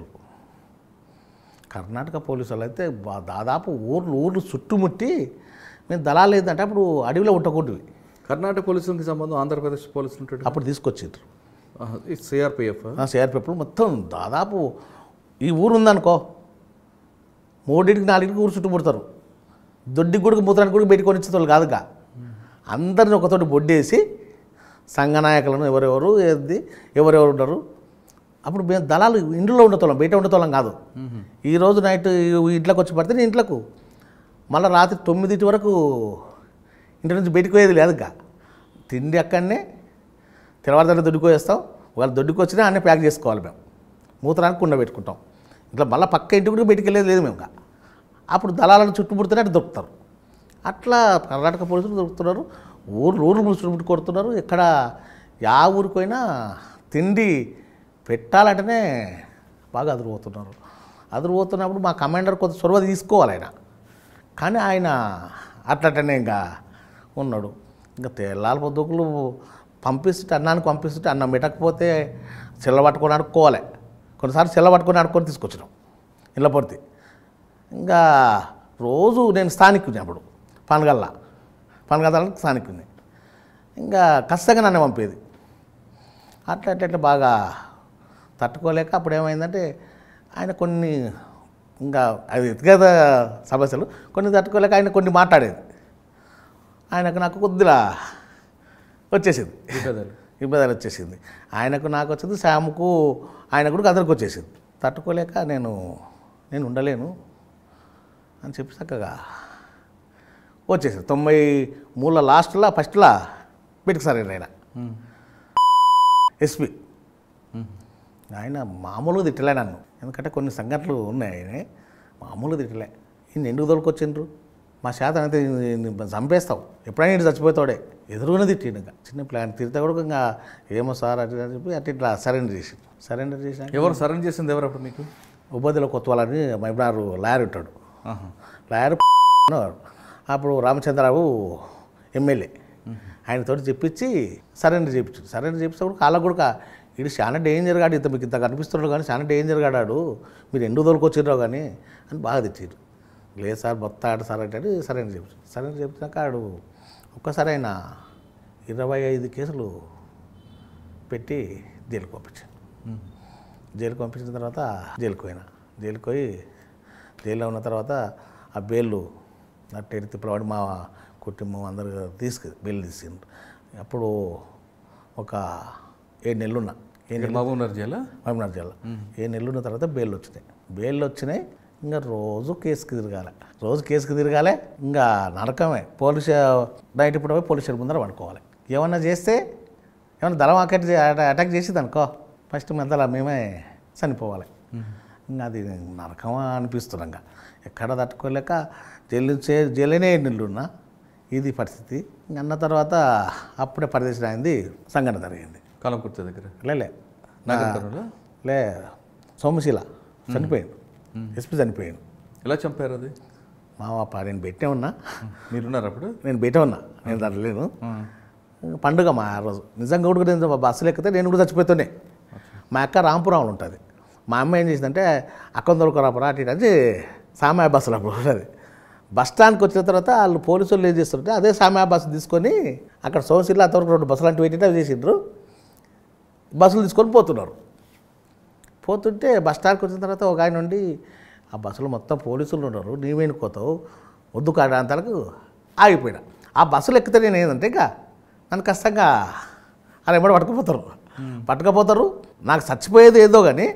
కర్ణాటక పోలీసులు అయితే బా- దాదాపు ఊర్లు ఊర్లు చుట్టుముట్టి మేము దళాలు ఏంటంటే అప్పుడు అడవిలో ఉండకూడదు కర్ణాటక పోలీసులకి సంబంధం ఆంధ్రప్రదేశ్ పోలీసులు ఉంటాడు అప్పుడు తీసుకొచ్చిండ్రు సిఆర్పిఎఫ్ సిఆర్పిఎఫ్లు మొత్తం దాదాపు ఈ ఊరు ఉందనుకో మూడింటికి నాలుగింటికి ఊరు చుట్టుముడతారు దొడ్డికి కూడా మూత్రానికి కూడా బయటకు కొనిచ్చేవాళ్ళు కాదుగా అందరిని ఒకతోటి బొడ్డేసి సంఘ నాయకులను ఎవరెవరు ఏది ఎవరెవరు ఉండరు అప్పుడు మేము దళాలు ఇంట్లో ఉండేతోళ్ళం బయట ఉండేతోళ్ళం కాదు ఈ రోజు నైట్ ఇంట్లోకి వచ్చి పడితే నేను ఇంట్లోకు మళ్ళీ రాత్రి తొమ్మిదింటి వరకు ఇంటి నుంచి బయటకు పోయేది లేదుగా తిండి అక్కడనే తెల్లవారుదాన్ని దొడ్డుకు వేస్తాం వాళ్ళు దొడ్డుకు వచ్చినా అన్నీ ప్యాక్ చేసుకోవాలి మేము మూత్రానికి కుండ పెట్టుకుంటాం ఇట్లా మళ్ళీ పక్క ఇంటి కూడా బయటికి వెళ్ళేది లేదు మేము ఇంకా అప్పుడు దళాలను చుట్టుముడితేనే అటు దొరుకుతారు అట్లా కర్ణాటక పోలీసులు దొరుకుతున్నారు ఊర్లు ఊర్లు చుట్టుముట్టు కొడుతున్నారు ఇక్కడ యా ఊరికి పోయినా తిండి పెట్టాలంటేనే బాగా అదిరిపోతున్నారు అదిరిపోతున్నప్పుడు మా కమాండర్ కొంత చొరవ తీసుకోవాలి ఆయన కానీ ఆయన అట్లటనే ఇంకా ఉన్నాడు ఇంకా తెల్లాల పొద్దుకులు పంపిస్తుంటే అన్నానికి పంపిస్తుంటే అన్నం పెట్టకపోతే చెల్ల పట్టుకొని అడుక్కోవాలి కొన్నిసార్లు చెల్ల పట్టుకొని అడుక్కొని తీసుకొచ్చినాం ఇళ్ళ పొడితే ఇంకా రోజు నేను స్థానికుని అప్పుడు పనగల్లా పనగల్లానికి స్థానికుని ఇంకా ఖచ్చితంగా నన్ను పంపేది అట్లా అట్లా అట్లా బాగా తట్టుకోలేక అప్పుడు ఏమైందంటే ఆయన కొన్ని ఇంకా అది వ్యక్తిగత సమస్యలు కొన్ని తట్టుకోలేక ఆయన కొన్ని మాట్లాడేది ఆయనకు నాకు కొద్దిగా వచ్చేసింది విభేదాలు ఇబ్బందులు వచ్చేసింది ఆయనకు నాకు వచ్చింది శ్యామ్కు ఆయన కూడా అందరికి వచ్చేసింది తట్టుకోలేక నేను నేను ఉండలేను అని చెప్పి చక్కగా వచ్చేసింది తొంభై మూల లాస్ట్లో ఫస్ట్లో పెట్టుకు సార్ ఆయన ఉమ్. ఎస్పీ ఆయన మామూలుగా తిట్టలే నన్ను ఎందుకంటే కొన్ని సంఘటనలు ఉన్నాయి ఆయన మామూలుగా తిట్టలే ఈయన ఎందుకు దొరికొచ్చిండ్రు మా శాతం అయితే ఈయన్ని చంపేస్తావు ఎప్పుడైనా ఇంటి చచ్చిపోతాడే ఎదురుగానే తిట్టిండు ఇంకా చిన్న ప్లాన్ తిరిగితే కూడా ఇంకా ఏమో సార్ అట్లా అని చెప్పి అట్లా ఇట్లా సరెండర్ చేసి సరెండర్ చేసినాక ఎవరు సరెండర్ చేసింది ఎవరు అప్పుడు మీకు ఉపాధిలో కొత్త వాళ్ళని మైబడారు లాయర్ ఉంటాడు ఆహా. లాయర్ అనేవాడు. అప్పుడు రామచంద్రరావు ఎమ్మెల్యే ఆయనతోటి చెప్పించి సరెండర్ చేయించాడు సరెండర్ చేపించినప్పుడు కాళ్ళ కూడా ఇది చాలా డేంజర్ గాడు ఇంత మీకు ఇంత కనిపిస్తున్నాడు కానీ చాలా డేంజర్ గాడాడు మీరు ఎందుకు తోలుకొచ్చిర్రో కానీ అని బాగా తెచ్చారు లేదు సార్ మొత్తం ఆడ సార్ అంటే సరెండర్ చేయించాడు సరెండర్ చెప్తాక ఆడు ఒక్కసారి ఆయన ఇరవై ఐదు కేసులు పెట్టి జైలుకు పంపించాడు ఉమ్. జైలుకి పంపించిన తర్వాత జైలుకి పోయినా జైలుకి పోయి జైల్లో ఉన్న తర్వాత ఆ బెయిల్ అట్ట ఎడితే ఇప్పుడు వాడు మా కుటుంబం అందరూ తీసుకు బెయిల్ తీసిండ్రు అప్పుడు ఒక ఏడు నెలలు ఉన్నా ఏ ఇక్కడ మహబూబ్నగర్ జిల్లా మహబూబ్నగర్ జిల్లా ఏ నెలలు ఉన్న తర్వాత బెయిల్ వచ్చినాయి బెయిల్ వచ్చినాయి ఇంకా రోజు కేసుకి తిరగాలి రోజు కేసుకి తిరగాలి ఇంకా నరకమే పోలీసు నైట్ ఇప్పుడు పోయి పోలీస్ స్టేషన్ ముందర పడుకోవాలి ఏమన్నా చేస్తే ఏమన్నా దళం అటాక్ అటాక్ చేసింది అనుకో ఫస్ట్ మెంతలా మేమే చనిపోవాలి ఇంకా అది నరకమా అనిపిస్తుంది ఇంకా ఎక్కడ తట్టుకోలేక జైలు చే జైలునే ఏడు నెలలు ఉన్నా ఇది పరిస్థితి ఇంక అన్న తర్వాత అప్పుడే పరిదేశం అయింది సంఘటన జరిగింది కాలంకుర్తి దగ్గర లేలే నాగంకర్లో లే సోమశీల చనిపోయాడు ఎస్పీ చనిపోయాడు ఎలా చంపారు అది మా పాప నేను పెట్టే ఉన్నా మీరున్నారు అప్పుడు నేను బయట ఉన్నా నేను దాంట్లో లేను ఆ. ఇంకా పండుగ మా ఆ రోజు నిజంగా కూడా నేను బస్సులు ఎక్కితే నేను కూడా చచ్చిపోతూనే మా అక్క రాంపురంలో ఉంటుంది మా అమ్మ ఏం చేసిందంటే అక్కని దొరకరాపురా అటు ఇటు అని సామాయ బస్సులో అప్పుడు ఉంటుంది బస్ స్టాండ్కి వచ్చిన తర్వాత వాళ్ళు పోలీసు వాళ్ళు ఏం చేస్తుంటే అదే సామాయ బస్సు తీసుకొని అక్కడ సోమశిల అంతవరకు రెండు బస్సులు అంటే పెట్టినా అవి చేసిండ్రు బస్సులు తీసుకొని పోతున్నారు పోతుంటే బస్ స్టాండ్కి వచ్చిన తర్వాత ఒక ఆయన ఉండి ఆ బస్సులో మొత్తం పోలీసులు ఉన్నారు నీవేనుకోతావు వద్దు కాడాంతాలకు ఆగిపోయినా ఆ బస్సులు ఎక్కితే నేను ఏంటంటే ఇంకా నన్ను కష్టంగా అని ఎమ్మడి పట్టుకుపోతారు పట్టుకపోతారు నాకు చచ్చిపోయేది ఏదో కానీ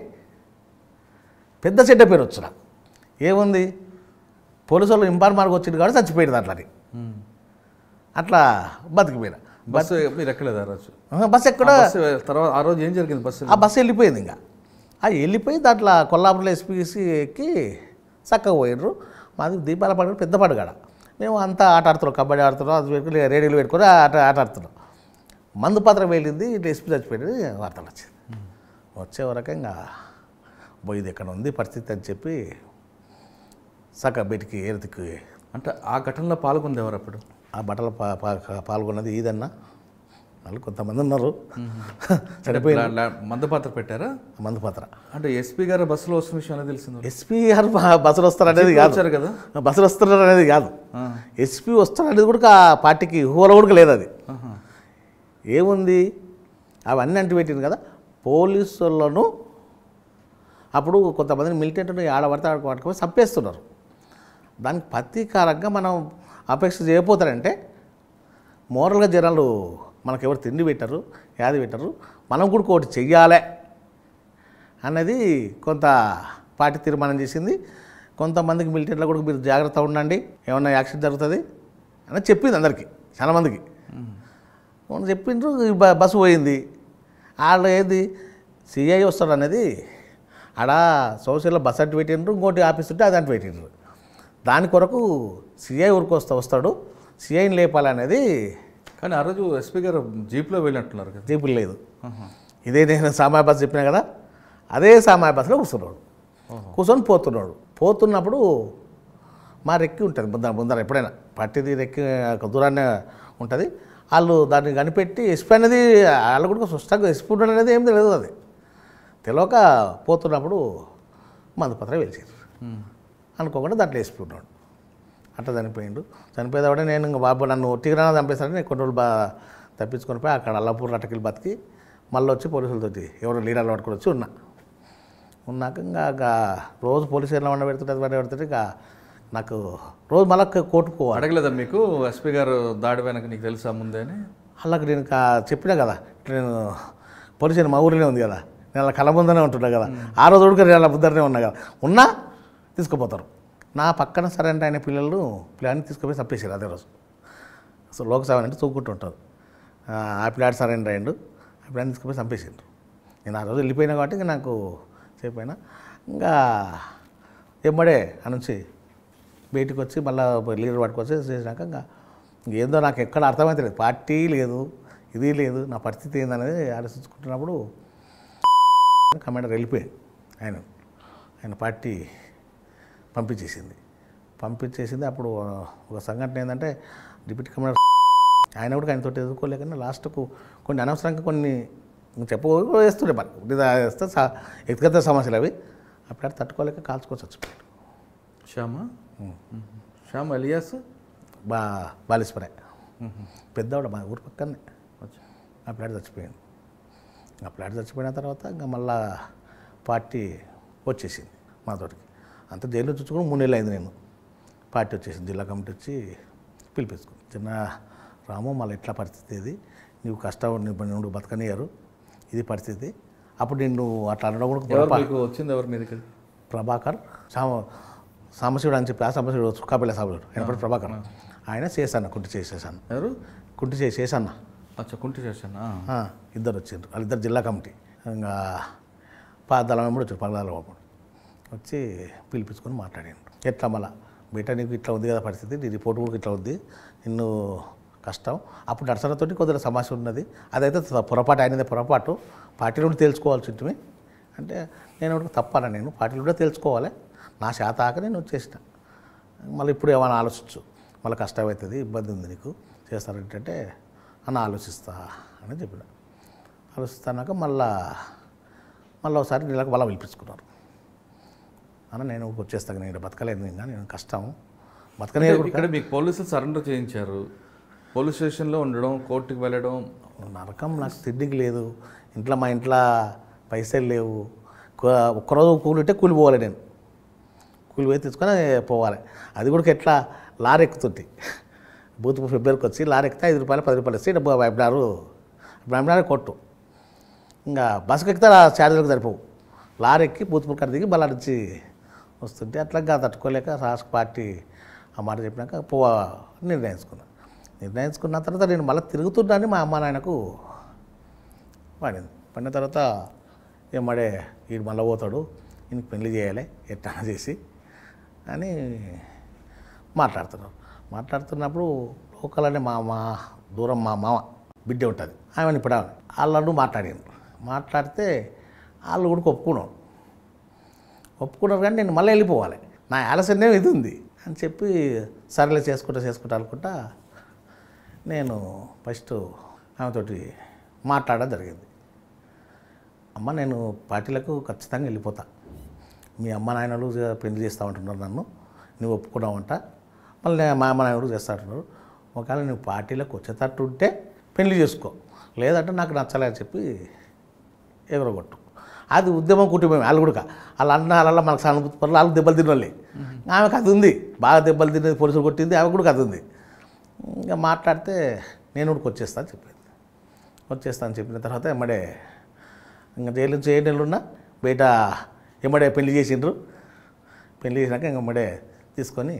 పెద్ద చెడ్డ పేరు వచ్చు నాకు ఏముంది పోలీసు వాళ్ళు ఇంపార్ మార్గం వచ్చింది కాబట్టి చచ్చిపోయింది అట్లని ఉమ్. అట్లా బతికిపోయినా బస్సు మీరు ఎక్కలేదు ఆ రోజు ఆహా, బస్సు ఎక్కడ ఆ బస్సు తర్వాత ఆ రోజు ఏం జరిగింది బస్సు ఆ బస్సు వెళ్ళిపోయింది ఇంకా ఆ వెళ్ళిపోయి దాంట్లో కొల్లాపురంలో ఎస్పీసీ ఎక్కి చక్కగా పోయినరు మాది దీపాల పండుగ పెద్ద పండుగ మేము అంతా ఆట ఆడుతున్నాం కబడ్డీ ఆడుతున్నాం అది పెట్టుకుని రేడియోలు పెట్టుకొని ఆట ఆట ఆడుతున్నాం మందు పాత్ర వెళ్ళింది ఇట్లా ఎస్పీ చచ్చిపోయింది వార్తలు వచ్చింది వచ్చే వరకు ఇంకా పోయింది ఎక్కడ ఉంది పరిస్థితి అని చెప్పి చక్కగా బయటికి ఏరుతికి అంటే ఆ ఘటనలో పాల్గొంది ఎవరు అప్పుడు ఆ బట్టల పా- పా- పాల్గొన్నది ఈదన్న వాళ్ళు కొంతమంది ఉన్నారు చనిపోయింది లా- లా- మందపాత్ర పెట్టారా మందు పాత్ర అంటే ఎస్పీ గారు బస్సులో వస్తున్న విషయం ఎలా తెలిసింది ఎస్పీ గారు బ- బస్సులు వస్తారు అనేది కాదు వచ్చారు కదా బస్సులు వస్తున్నారు అనేది కాదు ఆ. ఎస్పీ వస్తారు అనేది కూడా ఆ పార్టీకి ఊహలో కూడా లేదు అది ఆహా. ఏముంది అవన్నీ అంటి పెట్టింది కదా పోలీసులను అప్పుడు కొంతమందిని మిలిటెంట్ని ఆడబడితే ఆడ పట్టుకొని చంపేస్తున్నారు దానికి ప్రతీకారంగా మనం అపేక్ష చేయకపోతారంటే మోరల్గా జనాలు మనకు ఎవరు తిండి పెట్టరు యాది పెట్టరు మనం కూడా ఒకటి చెయ్యాలి అన్నది కొంత పార్టీ తీర్మానం చేసింది కొంతమందికి మిలిటరీలో కూడా మీరు జాగ్రత్త ఉండండి ఏమన్నా యాక్సిడెంట్ జరుగుతుంది అని చెప్పింది అందరికీ చాలా మందికి మొన్న చెప్పిండ్రు ఈ బ- బస్సు పోయింది ఆడ ఏది సిఐ వస్తాడు అనేది ఆడ సోషల్లో బస్ అంటే పెట్టిండ్రు ఇంకోటి ఆఫీస్ ఉంటే అది అంటే పెట్టిండ్రు దాని కొరకు సిఐ ఊరికి వస్తా వస్తాడు సిఐని లేపాలనేది కానీ ఆ రోజు ఎస్పీ గారు జీప్లో వెళ్ళినట్టున్నారు కదా జీపులు లేదు ఆహా. ఇదే నేను సామాయ బస్ చెప్పినా కదా అదే సామాయ బస్సులో కూర్చున్నాడు కూర్చొని పోతున్నాడు పోతున్నప్పుడు మా రెక్కి ఉంటుంది ముందర ముందర ఎప్పుడైనా పట్టిది రెక్కి ఒక దూరాన్నే ఉంటుంది వాళ్ళు దాన్ని కనిపెట్టి ఎస్పీ అనేది వాళ్ళు కూడా స్పష్టంగా ఎస్పీ ఉండడం అనేది ఏం తెలియదు అది తెలియక పోతున్నప్పుడు మందుపత్రం వెలిచారు ఉమ్. అనుకోకుండా దాంట్లో ఎస్పీ ఉన్నాడు అట్లా చనిపోయిండు చనిపోయేదాడే నేను ఇంకా బాబు నన్ను ఒట్టిగా చంపేస్తారని నేను కొన్ని రోజులు బా తప్పించుకొని పోయి అక్కడ అల్లాపూర్ అటకిలు బతికి మళ్ళీ వచ్చి పోలీసులతోటి ఎవరో లీడర్లు పట్టుకొని వచ్చి ఉన్నా ఉన్నాక ఇంకా ఇంకా రోజు పోలీసు ఎలా వండ పెడుతుంటే అది వండ పెడుతుంటే ఇంకా నాకు రోజు మళ్ళీ కోర్టుకు పోవాలి అడగలేదా మీకు ఎస్పీ గారు దాడి వెనక నీకు తెలుసా ముందే అని అలాగే నేను ఇంకా చెప్పినా కదా ఇట్లా నేను పోలీసు మా ఊరిలో ఉంది కదా నేను అలా కళ్ళ ముందనే ఉంటున్నా కదా ఆ రోజు కూడా నేను అలా ముందరనే ఉన్నా కదా ఉన్నా తీసుకుపోతారు నా పక్కన సరైన ఆయన పిల్లలు పిల్లాన్ని తీసుకుపోయి చంపేసారు అదే రోజు అసలు లోకసభ అంటే చూకుంటుంటారు ఆ ఆ పిల్లాడు సరైన అయ్యిండు ఆ పిల్లాన్ని తీసుకుపోయి చంపేసిండ్రు నేను ఆ రోజు వెళ్ళిపోయినా కాబట్టి ఇంకా నాకు చెప్పినా ఇంకా ఎమ్మడే ఆ నుంచి బయటికి వచ్చి మళ్ళీ లీడర్ పట్టుకొచ్చి చేసినాక ఇంకా ఏందో నాకు ఎక్కడ అర్థమైతే లేదు పార్టీ లేదు ఇది లేదు నా పరిస్థితి ఏందనేది ఆలోచించుకుంటున్నప్పుడు కమాండర్ వెళ్ళిపోయాడు ఆయన ఆయన పార్టీ పంపించేసింది పంపించేసింది అప్పుడు ఒక సంఘటన ఏంటంటే డిప్యూటీ కమాండర్ ఆయన కూడా ఆయనతో ఎదుర్కోలేకనే లాస్ట్కు కొన్ని అనవసరంగా కొన్ని చెప్పవేస్తుండే మరి ఇది వేస్తే స- వ్యక్తిగత సమస్యలు అవి అప్పుడు తట్టుకోలేక కాల్చుకొని చచ్చిపోయాడు శ్యామా శ్యామ్ అలియాస్ బా బాలేశ్వరే పెద్దవాడు మా ఊరు పక్కనే ఆ ప్లాట్ చచ్చిపోయాడు ఆ ప్లాట్ చచ్చిపోయిన తర్వాత ఇంకా మళ్ళా పార్టీ వచ్చేసింది మా తోటికి అంత జైల్లో చూసుకుని మూడు నెలలు అయింది నేను పార్టీ వచ్చేసింది జిల్లా కమిటీ వచ్చి పిలిపించుకుంది చిన్న రాము మళ్ళీ ఎట్లా పరిస్థితి ఇది నీవు కష్టం నువ్వు బతకనియ్యారు ఇది పరిస్థితి అప్పుడు నిన్ను అట్లా అనడం కూడా ఎవరు పొరపా- మీకు వచ్చింది ఎవరు మీరు ఇక్కడ ప్రభాకర్ సామ సాంబశివుడు అని చెప్పి ఆ సాంబశివుడు సుఖాపిల్ల సాంబశివుడు ఆయన పేరు ప్రభాకర్ ఆయన చేశాను కుంటి చేసేసాను ఎవరు కుంటి చేసి చేశాను అచ్చా కుంటి చేశానా ఆ, ఇద్దరు వచ్చిండ్రు వాళ్ళిద్దరు జిల్లా కమిటీ ఇంకా పాదాల వెంబడి వచ్చారు పగదాల వెంబడి వచ్చి పిలిపించుకొని మాట్లాడాను ఎట్లా మళ్ళా బేటా నీకు ఇట్లా ఉంది కదా పరిస్థితి నీ రిపోర్ట్ కూడా ఇట్లా ఉంది నిన్ను కష్టం అప్పుడు నర్సనతోటి కొద్దిగా సమస్య ఉన్నది అదైతే త- పొరపాటు అయినదే పొరపాటు పార్టీలో కూడా తెలుసుకోవాల్సి ఉంటుంది అంటే నేను ఒకటి తప్పాను నేను పార్టీలో కూడా తెలుసుకోవాలి నా శాతాక నేను వచ్చేసిన మళ్ళీ ఇప్పుడు ఏమైనా ఆలోచించు మళ్ళీ కష్టమవుతుంది ఇబ్బంది ఉంది నీకు చేస్తారంటే అని ఆలోచిస్తా అని చెప్పిన ఆలోచిస్తానాక మళ్ళా మళ్ళీ ఒకసారి నీళ్ళకి వల్ల పిలిపించుకున్నారు అన్న నేను వచ్చేస్తాను నేను బతకలేదు ఇంకా నేను కష్టం బతకనే ఇక్కడ మీకు పోలీసులు సరెండర్ చేయించారు పోలీస్ స్టేషన్లో ఉండడం కోర్టుకి వెళ్ళడం నరకం నాకు తిండికి లేదు ఇంట్లో మా ఇంట్లో పైసలు లేవు కు- ఒక్కరోజు కూలింటే కూలి పోవాలి నేను కూలి పోయి తెచ్చుకొని పోవాలి అది కూడా ఎట్లా లారీ ఎక్కుతుంది బూత్ ఫిబ్రవరికి వచ్చి లారీ ఎక్కితే ఐదు రూపాయలు పది రూపాయలు ఇస్తే డబ్బు వెబినారు వెబినార్ కొట్టు ఇంకా బస్సుకి ఎక్కితే ఆ ఛార్జీలకు సరిపోవు లారీ ఎక్కి బూత్పూర్ కాడ దిగి బలా నుంచి వస్తుంటే అట్లా తట్టుకోలేక రాష్ట్ర పార్టీ ఆ మాట చెప్పినాక పో నిర్ణయించుకున్నా నిర్ణయించుకున్న తర్వాత నేను మళ్ళీ తిరుగుతున్నాను మా అమ్మ నాయనకు పడింది పడిన తర్వాత ఏమడే వీడు మళ్ళీ పోతాడు ఈయనకి పెళ్లి చేయాలి ఎట్లా చేసి అని మాట్లాడుతున్నారు మాట్లాడుతున్నప్పుడు లోకల్ అనే మా మా దూరం మా మామ బిడ్డ ఉంటుంది ఆమెను ఇప్పుడు ఆమె వాళ్ళను మాట్లాడాను మాట్లాడితే వాళ్ళు కూడా ఒప్పుకున్నాను ఒప్పుకున్నారు కానీ నేను మళ్ళీ వెళ్ళిపోవాలి నా ఆలస్యం ఇది ఉంది అని చెప్పి సరేలే చేసుకుంటా చేసుకుంటా అనుకుంటా నేను ఫస్ట్ ఆమెతోటి మాట్లాడడం జరిగింది అమ్మ నేను పార్టీలకు ఖచ్చితంగా వెళ్ళిపోతా మీ అమ్మ నాయనలు చే- పెళ్లి చేస్తూ ఉంటున్నారు నన్ను నువ్వు ఒప్పుకున్నావంట మళ్ళీ నేను మా అమ్మ నాయనలు చేస్తూ ఉంటున్నారు ఒకవేళ నువ్వు పార్టీలకు వచ్చేటట్టు ఉంటే పెళ్లి చేసుకో లేదంటే నాకు నచ్చలే అని చెప్పి ఎగరగొట్టు అది ఉద్యమం కుటుంబం వాళ్ళు కూడా వాళ్ళ అన్న వాళ్ళ మనకు సానుభూతి పనులు వాళ్ళు దెబ్బలు తినలే ఆమెకు అది ఉంది బాగా దెబ్బలు తిన్నది పోలీసులు కొట్టింది ఆమె కూడా అది ఉంది ఇంకా మాట్లాడితే నేను కూడా వచ్చేస్తా అని చెప్పింది వచ్చేస్తా అని చెప్పిన తర్వాత ఎమ్మడే ఇంకా జైలు నుంచి ఏ నెలలు ఉన్నా బయట ఎమ్మడే పెళ్లి చేసిండ్రు పెళ్లి చేసినాక ఇంక ఎమ్మడే తీసుకొని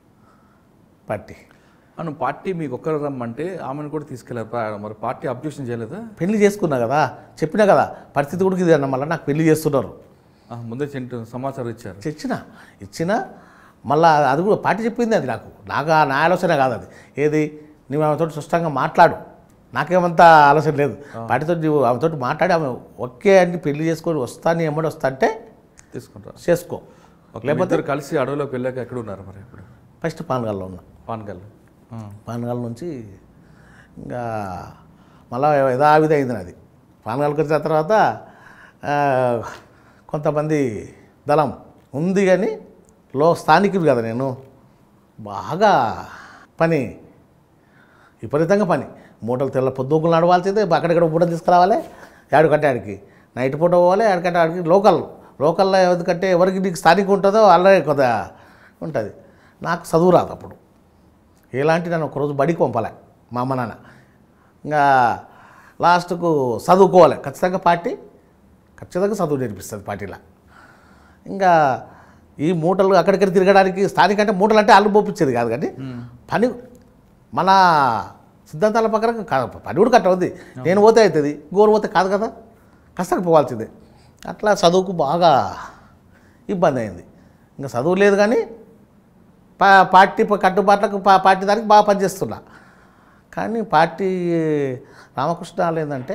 పార్టీ అను పార్టీ మీకు ఒక్కరు రమ్మంటే ఆమెను కూడా తీసుకెళ్లారు పా- మరి పార్టీ అబ్జెక్షన్ చేయలేదా పెళ్లి చేసుకున్నా కదా చెప్పినా కదా పరిస్థితి కూడా ఇది అన్న మళ్ళీ నాకు పెళ్లి చేస్తున్నారు ఆ, ముందే చెంటు సమాచారం ఇచ్చారు ఇచ్చిన ఇచ్చిన మళ్ళా అది కూడా పార్టీ చెప్పింది అది నాకు నాకు ఆ నా ఆలోచన కాదు అది ఏది నువ్వు ఆమెతో స్పష్టంగా మాట్లాడు నాకేమంత ఆలోచన లేదు పార్టీతో నువ్వు ఆమెతో మాట్లాడి ఆమె ఒకే అని పెళ్లి చేసుకొని వస్తా నీ ఎమ్మడి వస్తా అంటే తీసుకుంటారు చేసుకో లేకపోతే కలిసి అడవిలోకి వెళ్ళాక ఎక్కడ ఉన్నారు మరి ఇప్పుడు ఫస్ట్ పానగాల్లో ఉన్నా పాన్గల్ పానగాల నుంచి ఇంకా మళ్ళా యథావిధి అయింది నాది పానగాలకు వచ్చిన తర్వాత ఆ, కొంతమంది దళం ఉంది కానీ లో స్థానికుడు కదా నేను బాగా పని విపరీతంగా పని మూటలు తెల్ల పొద్దుగులు నడవాల్సిందే అక్కడిక్కడ పూట తీసుకురావాలి ఆడికంటే ఆడికి నైట్ పూట పోవాలి ఆడికంటే ఆడికి లోకల్ లోకల్లో ఎందుకంటే ఎవరికి నీకు స్థానిక ఉంటుందో వాళ్ళే కొద్ద ఉంటుంది నాకు చదువు రాదు అప్పుడు ఎలాంటి నన్ను ఒకరోజు బడికి పంపాలి మా అమ్మ నాన్న ఇంకా లాస్ట్కు చదువుకోవాలి ఖచ్చితంగా పార్టీ ఖచ్చితంగా చదువు నేర్పిస్తుంది పార్టీలో ఇంకా ఈ మూటలు అక్కడిక్కడ తిరగడానికి స్థానిక అంటే మూటలు అంటే అల్లు పోపించేది కాదు కానీ పని మన సిద్ధాంతాల ప్రకారం కాదు పని కూడా కట్ట ఉంది నేను పోతే అవుతుంది గోరు పోతే కాదు కదా కష్టంగా పోవాల్సిందే అట్లా చదువుకు బాగా ఇబ్బంది అయింది ఇంకా చదువు లేదు కానీ పా పార్టీ ప- కట్టుబాట్లకు పా పార్టీ దానికి బాగా పనిచేస్తున్నా కానీ పార్టీ రామకృష్ణ ఏంటంటే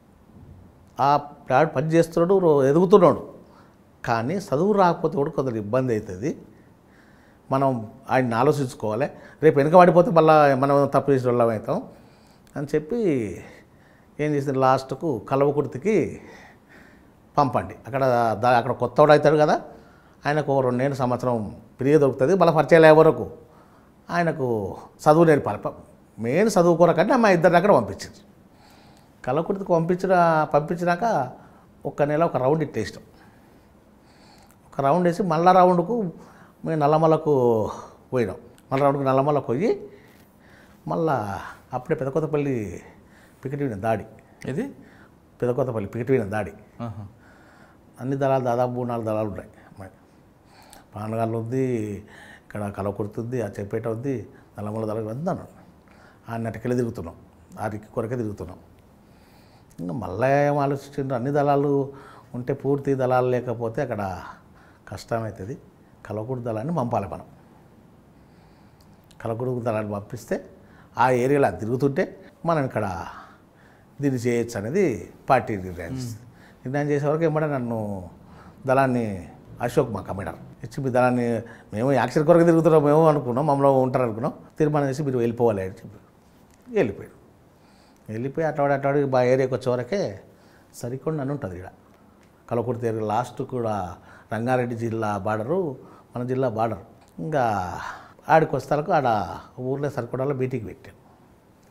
ఆ వాడు పని చేస్తున్నాడు రో- ఎదుగుతున్నాడు కానీ చదువు రాకపోతే కూడా కొందరు ఇబ్బంది అవుతుంది మనం ఆయన్ని ఆలోచించుకోవాలి రేపు వెనక పడిపోతే మళ్ళీ మనం తప్పు చేసిన వాళ్ళం అవుతాం అని చెప్పి ఏం చేసింది లాస్ట్కు కలవకుర్తికి పంపండి అక్కడ దా- అక్కడ కొత్తవాడు అవుతాడు కదా ఆయనకు ఓ రెండేళ్ళు సంవత్సరం ఫ్రీగా దొరుకుతుంది మళ్ళీ పరిచయాలు అయ్యే వరకు ఆయనకు చదువు నేర్పాలి ప- మెయిన్ చదువు కొరకంటే మా ఇద్దరిని అక్కడ పంపించింది కలకుర్తికి పంపించిన పంపించినాక ఒక నెల ఒక రౌండ్ ఇట్లేసినాం ఒక రౌండ్ వేసి మళ్ళా రౌండ్కు మేము నల్లమలకు పోయినాం మళ్ళీ రౌండ్కు నల్లమలకు పోయి మళ్ళా అప్పుడే పెదకొత్తపల్లి పికెట్ విన దాడి ఇది పెదకొత్తపల్లి పికెట్ విన దాడి ఆహా. అన్ని దళాలు దాదాపు మూడు నాలుగు దళాలు ఉన్నాయి మరి పానగాళ్ళు ఉంది ఇక్కడ కలవకుర్తి ఉంది ఆ చెప్పేట ఉంది నల్లమల దళాలు అందాను ఆ నెటకెళ్ళి తిరుగుతున్నాం ఆ రిక్కి కొరకే తిరుగుతున్నాం ఇంకా మళ్ళీ ఏం ఆలోచించిండ్రు అన్ని దళాలు ఉంటే పూర్తి దళాలు లేకపోతే అక్కడ కష్టమవుతుంది కలవకుర్తి దళాన్ని పంపాలి మనం కలవకుర్తి దళాన్ని పంపిస్తే ఆ ఏరియాలో అది తిరుగుతుంటే మనం ఇక్కడ దీన్ని చేయొచ్చు అనేది పార్టీ నిర్ణయం చేస్తుంది. నిర్ణయం చేసే వరకు ఏమంటే నన్ను దళాన్ని అశోక్ మా కమిడర్ ఇచ్చి మీ దళాన్ని మేము యాక్షన్ కొరకు తిరుగుతున్నాం మేము అనుకున్నాం మమ్మల్ని ఉంటారు అనుకున్నాం తీర్మానం చేసి మీరు వెళ్ళిపోవాలి అని చెప్పి వెళ్ళిపోయాడు వెళ్ళిపోయి అట్లాడి అట్లాడి మా ఏరియాకి వచ్చే వరకే సరికొండ అని ఉంటుంది ఇక్కడ కలకుర్తి ఏరియా లాస్ట్ కూడా రంగారెడ్డి జిల్లా బార్డరు మన జిల్లా బార్డర్ ఇంకా ఆడికి వస్తాలకు ఆడ ఊర్లో సరికొండలో మీటింగ్ పెట్టాం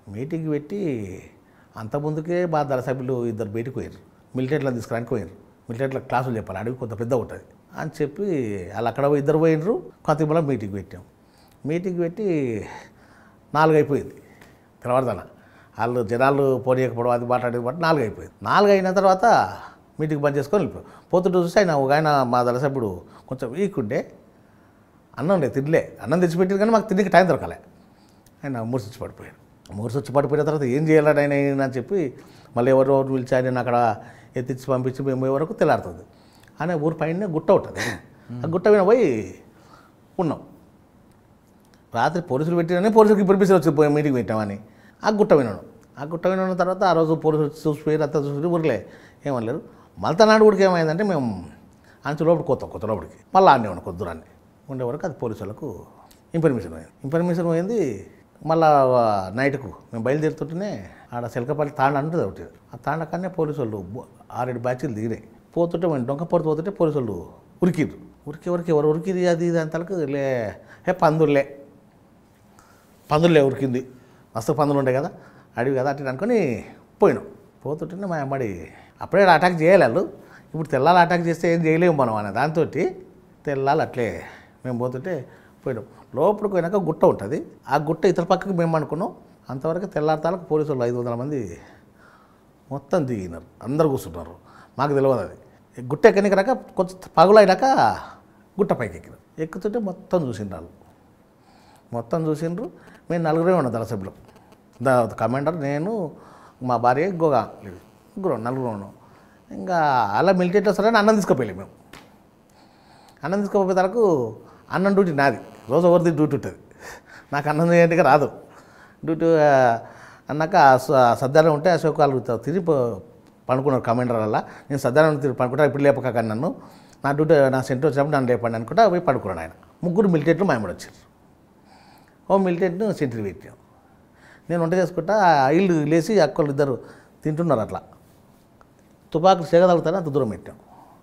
మీటింగ్ పెట్టి అంత ముందుకే మా దళ సభ్యులు ఇద్దరు బయటకు పోయారు మిలిటరీలో తీసుకురానికి పోయారు మిలిటరీలో క్లాసులు చెప్పాలి అడవి కొంత పెద్ద ఉంటుంది అని చెప్పి వాళ్ళు అక్కడ పోయి ఇద్దరు పోయినరు కొత్తమూల మీటింగ్ పెట్టాం మీటింగ్ పెట్టి నాలుగు అయిపోయింది తెల్లవారుదన వాళ్ళు జనాలు పోనీయకపోవడం అది మాట్లాడేది బట్టి నాలుగు అయిపోయింది నాలుగు అయిన తర్వాత మీటింగ్ బంద్ చేసుకొని వెళ్ళిపోయాం పోతుంటే చూస్తే ఆయన ఒక ఆయన మా దళ సభ్యుడు కొంచెం వీక్ ఉండే అన్నం లేదు తినలే అన్నం తెచ్చిపెట్టింది కానీ మాకు తిండికి టైం దొరకలే ఆయన మూర్చొచ్చి పడిపోయాడు మూర్చొచ్చి పడిపోయిన తర్వాత ఏం చేయాలని ఆయన ఈయన అని చెప్పి మళ్ళీ ఎవరు ఎవరు పిలిచి ఆయన అక్కడ ఎత్తిచ్చి పంపించి మేము పోయే వరకు తెల్లారుతుంది అనే ఊరి పైన గుట్ట ఉంటుంది ఆ గుట్ట మీద పోయి ఉన్నాం రాత్రి పోలీసులు పెట్టినని పోలీసులకి పిలిపించి వచ్చి పోయి మీటింగ్ పెట్టామని ఆ గుట్ట విన్నాను ఆ గుట్ట విన్న తర్వాత ఆ రోజు పోలీసులు వచ్చి చూసిపోయారు అంతా చూసి ఊరిలే ఏమనలేరు మల్తనాడు కూడా ఏమైందంటే మేము అంచు లోపలికి కొత్త కొత్త లోపలికి మళ్ళీ ఆడనే ఉన్నాం కొద్ది దూరాన్ని ఉండే వరకు అది పోలీసు వాళ్ళకు ఇన్ఫర్మేషన్ పోయింది ఇన్ఫర్మేషన్ పోయింది మళ్ళా నైట్కు మేము బయలుదేరుతుంటేనే ఆడ సెలకపల్లి తాండ అంటుంది ఒకటి ఆ తాండ కన్నా పోలీసు వాళ్ళు బో- ఆరేడు బ్యాచ్లు దిగినాయి పోతుంటే మేము డొంక పొడుతు పోతుంటే పోలీసు వాళ్ళు ఉరికిరు ఉరికి ఉరికి ఎవరు ఉరికిరి అది ఇది అంతలకు లే ఏ పందులే పందులే ఉరికింది మస్తు పందులు ఉంటాయి కదా అడివి కదా అట్లా అనుకొని పోయినాం పోతుంటేనే మా అమ్మడి అప్పుడే అటాక్ చేయాలి వాళ్ళు ఇప్పుడు తెల్లాలి అటాక్ చేస్తే ఏం చేయలేము మనం అనే దాంతో తెల్లాలి అట్లే మేము పోతుంటే పోయినాం లోపలికి పోయినాక గుట్ట ఉంటుంది ఆ గుట్ట ఇతర పక్కకి మేము అనుకున్నాం అంతవరకు తెల్లారతాలకు పోలీసు వాళ్ళు ఐదు వందల మంది మొత్తం దిగినారు అందరు కూర్చున్నారు మాకు తెలియదు అది ఈ గుట్ట ఎక్కనికి రాక కొంచెం పగులు అయినాక గుట్ట పైకి ఎక్కినాం ఎక్కుతుంటే మొత్తం చూసిండ్రు వాళ్ళు మొత్తం చూసిండ్రు మేము నలుగురే ఉన్నాం దళ సభ్యులు ద కమాండర్ నేను మా భార్య ఇంకొక ముగ్గురు నలుగురు ఉన్నాం ఇంకా అలా మిలిటరీలో సరే అన్నం తీసుకుపోయాలి మేము అన్నం తీసుకుపోయే తరకు అన్నం డ్యూటీ నాది రోజు ఎవరిది డ్యూటీ ఉంటుంది నాకు అన్నం చేయడానికి రాదు డ్యూటీ ఆ, అన్నాక సద్దానం ఉంటే అశోక్ వాళ్ళు త- తిరిగి ప- పడుకున్నారు కమాండర్ వల్ల నేను సద్దానం తిరిగి పడుకుంటా ఇప్పుడు లేపక నన్ను నా డ్యూటీ నా సెంటర్ వచ్చినప్పుడు నన్ను లేపండి అనుకుంటా పోయి పడుకున్నాను ఆయన ముగ్గురు మిలిటరీలు మా వచ్చారు ఓ మిలిటెంట్ను సెంటరీ పెట్టాం నేను వంట చేసుకుంటా ఆ ఇల్లు లేచి అక్కలు ఇద్దరు తింటున్నారు అట్లా తుపాకులు సెగదలుగుతాను అంత దూరం పెట్టాం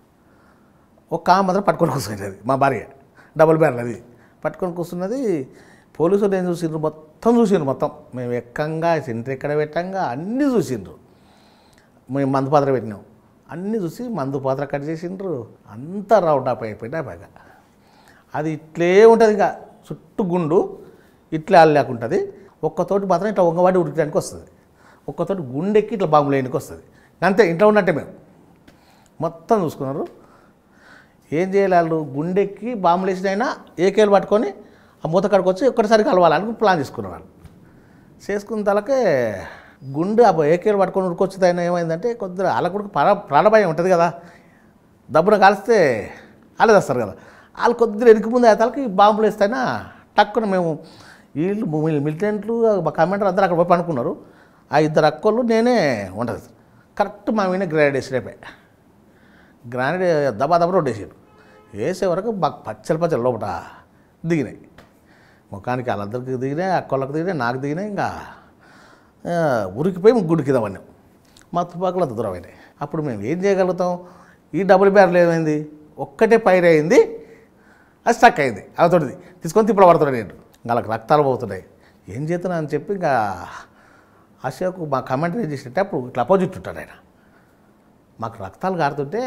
ఒక ఆమె మాత్రం పట్టుకొని కూర్చున్నది మా భార్య డబుల్ బ్యారల్ అది పట్టుకొని కూర్చున్నది పోలీసులు ఏం చూసిండ్రు మొత్తం చూసిండ్రు మొత్తం మేము ఎక్కంగా సెంటర్ ఎక్కడ పెట్టంగా అన్నీ చూసిండ్రు మేము మందు పాత్ర పెట్టినాం అన్నీ చూసి మందు పాత్ర కట్ చేసిండ్రు అంతా రౌండ్ అప్ అయిపోయినా బాగా అది ఇట్లే ఉంటుంది ఇంకా చుట్టూ గుండు ఇట్లా అల్లేకుంటుంది ఒక్కతోటి మాత్రం ఇట్లా వంగవాడి ఉడికడానికి వస్తుంది ఒక్కతోటి గుండెక్కి ఇట్లా బాంబులు వేయడానికి వస్తుంది అంతే ఇంట్లో ఉన్నట్టే మేము మొత్తం చూసుకున్నారు ఏం చేయాలి వాళ్ళు గుండెక్కి బాంబులు వేసినైనా ఏకేలు పట్టుకొని ఆ మూత కాడికి వచ్చి ఒక్కటిసారి కలవాలని ప్లాన్ చేసుకున్నారు వాళ్ళు చేసుకున్న తలకే గుండె ఆ ఏకేలు పట్టుకొని ఉరికొచ్చి అయినా ఏమైందంటే కొద్దిగా వాళ్ళకు కూడా ప్రాణ ప్రాణభయం ఉంటుంది కదా దబ్బున కాలిస్తే వాళ్ళే వస్తారు కదా వాళ్ళు కొద్దిగా వెనక ముందు ఆ తలకి బాంబులు వేస్తేనా టక్కున మేము వీళ్ళు మిలిటెంట్లు మా కమాండర్ అందరూ అక్కడ పోయి పనుకున్నారు ఆ ఇద్దరు అక్కలు నేనే ఉంటుంది కరెక్ట్ మా మీద గ్రానైడ్ వేసి రేపే గ్రానైడ్ దబా దబా రోడ్ వేసాడు వేసే వరకు మాకు పచ్చలు పచ్చలు లోపల దిగినాయి ముఖానికి వాళ్ళందరికీ దిగినాయి అక్కళ్ళకి దిగినాయి నాకు దిగినాయి ఇంకా ఆ, ఉరికిపోయి గుడికి దవన్నాం మా తుపాకులు అంత దూరం అయినాయి అప్పుడు మేము ఏం చేయగలుగుతాం ఈ డబుల్ బ్యారల్ ఏమైంది ఒక్కటే పైర్ అయింది అది స్టక్ అయింది అవతోటిది తీసుకొని తిప్పలు పడుతున్నాడు నేను ఇంకా వాళ్ళకి రక్తాలు పోతున్నాయి ఏం చేస్తున్నా అని చెప్పి ఇంకా అశోక్ మా కమెంట్ ఏం చేసినట్టే అప్పుడు ఇట్లా అపోజిట్ ఉంటాడు ఆయన మాకు రక్తాలు కారుతుంటే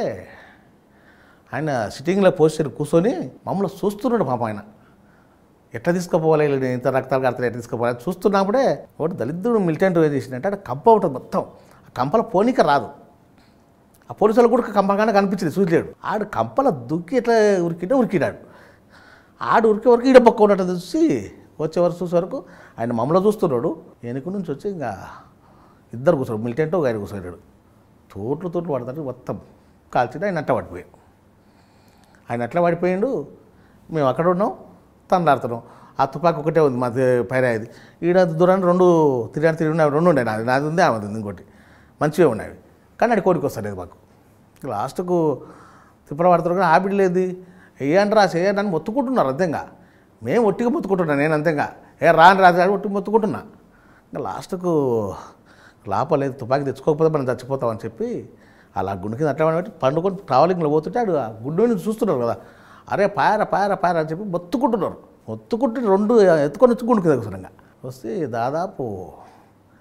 ఆయన సిట్టింగ్లో పోస్టర్ కూర్చొని మమ్మల్ని చూస్తున్నాడు పాప ఆయన ఎట్లా తీసుకుపోవాలి వీళ్ళు ఇంత రక్తాలు కారుతారు ఎట్లా తీసుకుపోవాలి చూస్తున్నప్పుడే ఒకటి దళిద్రుడు మిలిటెంట్ ఏం చేసిందంటే అక్కడ కంప ఉంటుంది మొత్తం ఆ కంపల పోనీక రాదు ఆ పోలీసులు కూడా కంపగానే కనిపించింది చూడలేడు ఆడు కంపల దుక్కి ఎట్లా ఉరికింటే ఉరికినాడు ఆడు ఉరికి వరకు ఈడ పక్క ఉన్నట్టు చూసి వచ్చే వరకు చూసే వరకు ఆయన మమ్మల్ని చూస్తున్నాడు వెనుక నుంచి వచ్చి ఇంకా ఇద్దరు కూర్చోడు మిలిటెంట్ ఒక ఆయన కూర్చోడాడు తోట్లు తోట్లు పడతాడు మొత్తం కాల్చి ఆయన అట్ట పడిపోయాడు ఆయన అట్లా పడిపోయిండు మేము అక్కడ ఉన్నాం తండ్రాడుతున్నాం ఆ తుపాకి ఒకటే ఉంది మా పైరాయిది ఈడ దూరాన్ని రెండు తిరిగి తిరిగి ఉన్నాయి రెండు ఉన్నాయి నాది నాది ఉంది ఆమె ఉంది ఇంకోటి మంచిగా ఉన్నాయి కానీ అది కోరిక వస్తలేదు మాకు లాస్ట్కు తిప్పల పడుతున్నారు కానీ ఆవిడ లేదు ఏ అంటారా చేయండి అని మొత్తుకుంటున్నారు అంతేగా మేము ఒట్టిగా మొత్తుకుంటున్నాను నేను అంతేగా ఏ రాని రాజు గారు ఒట్టి మొత్తుకుంటున్నా ఇంకా లాస్ట్కు లాపలేదు తుపాకీ తెచ్చుకోకపోతే మనం చచ్చిపోతామని చెప్పి అలా గుండె కింద అట్లా పెట్టి పండుకొని ట్రావెలింగ్లో పోతుంటే ఆడు ఆ గుండె నుంచి చూస్తున్నారు కదా అరే పార పార పార అని చెప్పి మొత్తుకుంటున్నారు మొత్తుకుంటే రెండు ఎత్తుకొని వచ్చి గుండె కింద కూర్చున్నాగా వస్తే దాదాపు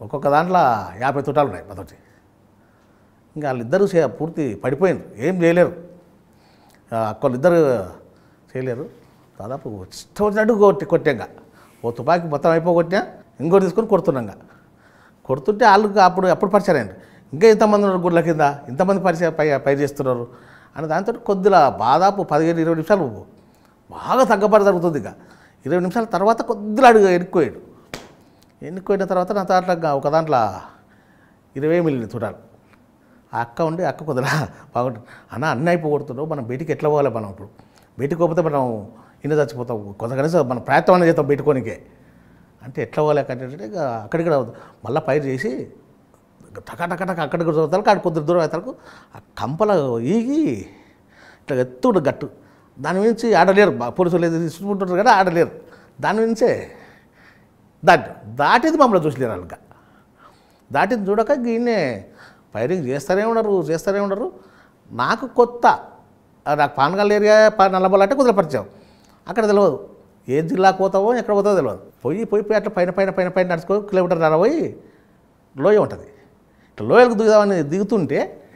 ఒక్కొక్క దాంట్లో యాభై తుటాలు ఉన్నాయి మొదటి ఇంకా వాళ్ళిద్దరూ చే- పూర్తి పడిపోయింది ఏం చేయలేరు ఆ, అక్కలిద్దరు చేయలేరు దాదాపు ఇష్టం వచ్చినట్టు కొట్టి కొట్టాక ఓ తుపాకీ మొత్తం అయిపోగొట్టినా ఇంకోటి తీసుకొని కొడుతున్నాగా కొడుతుంటే వాళ్ళు అప్పుడు అప్పుడు పరిచయం అయ్యారు ఇంకా ఇంతమంది ఉన్నారు గుడ్ల కింద ఇంతమంది పరిచయం పై పై చేస్తున్నారు అని దాంతో కొద్దిగా దాదాపు పదిహేను ఇరవై నిమిషాలు బాగా తగ్గబడి జరుగుతుంది ఇక ఇరవై నిమిషాల తర్వాత కొద్దిగా అడుగు ఎన్నుకోయాడు ఎన్నుకోయిన తర్వాత నా దాంట్లో ఒక దాంట్లో ఇరవై మిల్లి చూడాలి ఆ అక్క ఉండి అక్క కుదరా బాగుంటుంది అన్న అన్నీ అయిపోగొడుతున్నావు మనం బయటికి ఎట్లా పోవాలి మనం ఇప్పుడు బయటికి పోతే మనం ఇన్న చచ్చిపోతాం కొంత కనీసం మనం ప్రయత్నం అనేది చేస్తాం బయటకోనికే అంటే ఎట్లా పోవాలి అంటే ఇక అక్కడికి రావద్దు మళ్ళీ పైరు చేసి టక టక టక అక్కడికి చదువుతారు కాడ కొద్ది దూరం అవుతారు ఆ కంపల ఈగి ఇట్లా ఎత్తుడు గట్టు దాని నుంచి ఆడలేరు బా- పోలీసులు ఏదో తీసుకుంటుంటారు కదా ఆడలేరు దాని నుంచే దాటి దాటిది మమ్మల్ని చూసలేరు వాళ్ళకి దాటిని చూడక ఈయనే ఫైరింగ్ చేస్తూనే ఉండరు చేస్తూనే ఉండరు నాకు కొత్త ఆ నాకు పానగల్ ఏరియా పా- నల్లబొల్ల అంటే కుదిరి పరిచయం అక్కడ తెలియదు ఏ జిల్లాకు పోతావో ఎక్కడ పోతావో తెలియదు పోయి పోయి పోయి అట్లా పైన పైన పైన పైన నడుచుకో కిలోమీటర్ నర పోయి లోయ ఉంటుంది ఇట్లా లోయలకు దిగుదామని దిగుతుంటే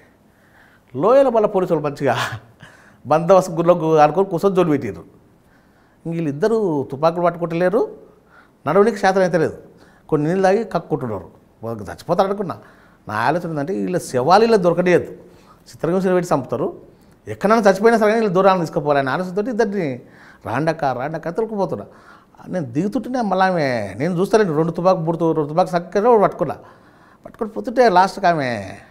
లోయల వల్ల పోలీసులు మంచిగా బందోబస్తు గుళ్ళకు ఆడుకొని కూర్చొని జోలు పెట్టారు వీళ్ళిద్దరూ తుపాకులు పట్టుకుంటలేరు నడవనికి శాతం అయితే లేదు కొన్ని నీళ్ళు తాగి కక్కుంటున్నారు వాళ్ళకి చచ్చిపోతారు అనుకున్నా నా ఆలోచన ఏంటంటే వీళ్ళ శవాలు ఇలా దొరకలేదు చిత్రహింసలు పెట్టి చంపుతారు ఎక్కడైనా చచ్చిపోయినా సరే వీళ్ళు దూరాన్ని తీసుకుపోవాలని ఆలోచనతో ఇద్దరిని రాండక్క రాండక్క తొలుకుపోతున్నా నేను దిగుతుంటేనే మళ్ళీ ఆమె నేను చూస్తాను రెండు తుపాకు మూడు తు- రెండు తుపాకు చక్కగా పట్టుకున్నా పట్టుకొని పోతుంటే లాస్ట్కి ఆమె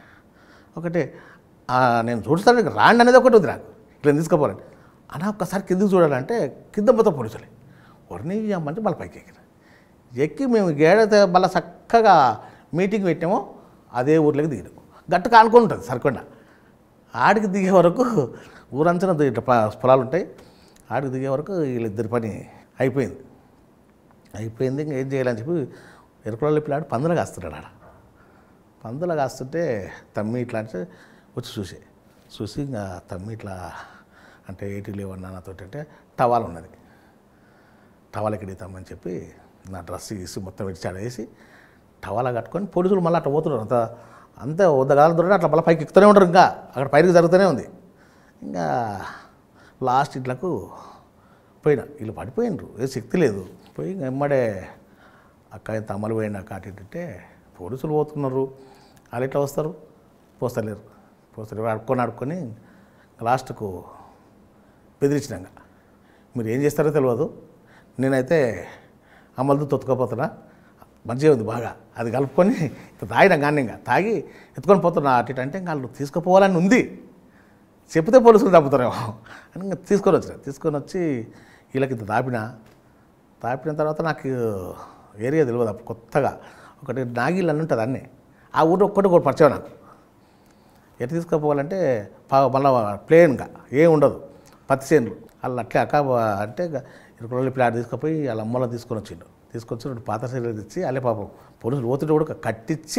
ఒకటి ఆ, నేను చూస్తాను ఇక రాండి అనేది ఒకటి ఉంది నాకు ఇట్లా తీసుకుపోవాలని అన్న ఒక్కసారి కిందకి చూడాలంటే కింద మొత్తం పోలీసులే వరిని అమ్మంటే మళ్ళీ పైకి ఎక్కిన ఎక్కి మేము గేడైతే మళ్ళీ చక్కగా మీటింగ్ పెట్టామో అదే ఊర్లోకి దిగినాము గట్టు కానుకొని ఉంటుంది సరికొండ ఆడికి దిగే వరకు ఊరంచన ఇట్లా ప- పొలాలు ఉంటాయి ఆడికి దిగే వరకు వీళ్ళిద్దరి పని అయిపోయింది అయిపోయింది ఇంకా ఏం చేయాలని చెప్పి ఎరుకులలో పిల్లాడు పందులు కాస్తున్నాడు ఆడ పందులు కాస్తుంటే తమ్మి ఇట్లా అంటే వచ్చి చూసే చూసి ఇంకా తమ్మి ఇట్లా అంటే ఏటి లేవన్నా నాతో అంటే టవాల్ ఉన్నది టవాల్ ఎక్కడికి తమ్మని చెప్పి నా డ్రెస్ వేసి మొత్తం ఇచ్చి ఆడేసి టవాలా కట్టుకొని పోలీసులు మళ్ళీ అట్లా పోతున్నారు అంత అంతే ఉద్దగాలు దొరికి అట్లా మళ్ళీ పైకి ఎక్కుతూనే ఉంటారు ఇంకా అక్కడ పైకి జరుగుతూనే ఉంది ఇంకా లాస్ట్ ఇట్లకు పోయినా వీళ్ళు పడిపోయినరు ఏ శక్తి లేదు పోయి ఇంకా ఎమ్మడే అక్క ఇంత అమలు పోయిన కాటింటే పోలీసులు పోతున్నారు వాళ్ళు ఎట్లా వస్తారు పోస్తలేరు పోస్తలేరు అడుక్కొని అడుక్కొని లాస్ట్కు బెదిరించినాక మీరు ఏం చేస్తారో తెలియదు నేనైతే అమలుతో తొత్తుకోపోతున్నా మంచిగా ఉంది బాగా అది కలుపుకొని ఇంత తాగినా కానీ ఇంకా తాగి ఎత్తుకొని పోతున్నా అటు ఇటు అంటే ఇంకా వాళ్ళు తీసుకుపోవాలని ఉంది చెప్తే పోలీసులు తప్పుతారేమో అని ఇంకా తీసుకొని వచ్చిన తీసుకొని వచ్చి వీళ్ళకి ఇంత తాపిన తాపిన తర్వాత నాకు ఏరియా తెలియదు అప్పుడు కొత్తగా ఒకటి నాగిల్ అని ఉంటుంది అన్నీ ఆ ఊరు ఒక్కటి ఒకటి పరిచయం నాకు ఎటు తీసుకుపోవాలంటే పా- మళ్ళా ప్లేన్గా ఏం ఉండదు పత్తి చేనులు వాళ్ళు అట్లే అక్క అంటే ఇరుకుల ప్లాట్ తీసుకుపోయి వాళ్ళ అమ్మలో తీసుకొని వచ్చిండు తీసుకొచ్చి రెండు పాత చీరలు తెచ్చి అల్లే పాపం పోలీసులు పోతుంటే కూడా కట్టించి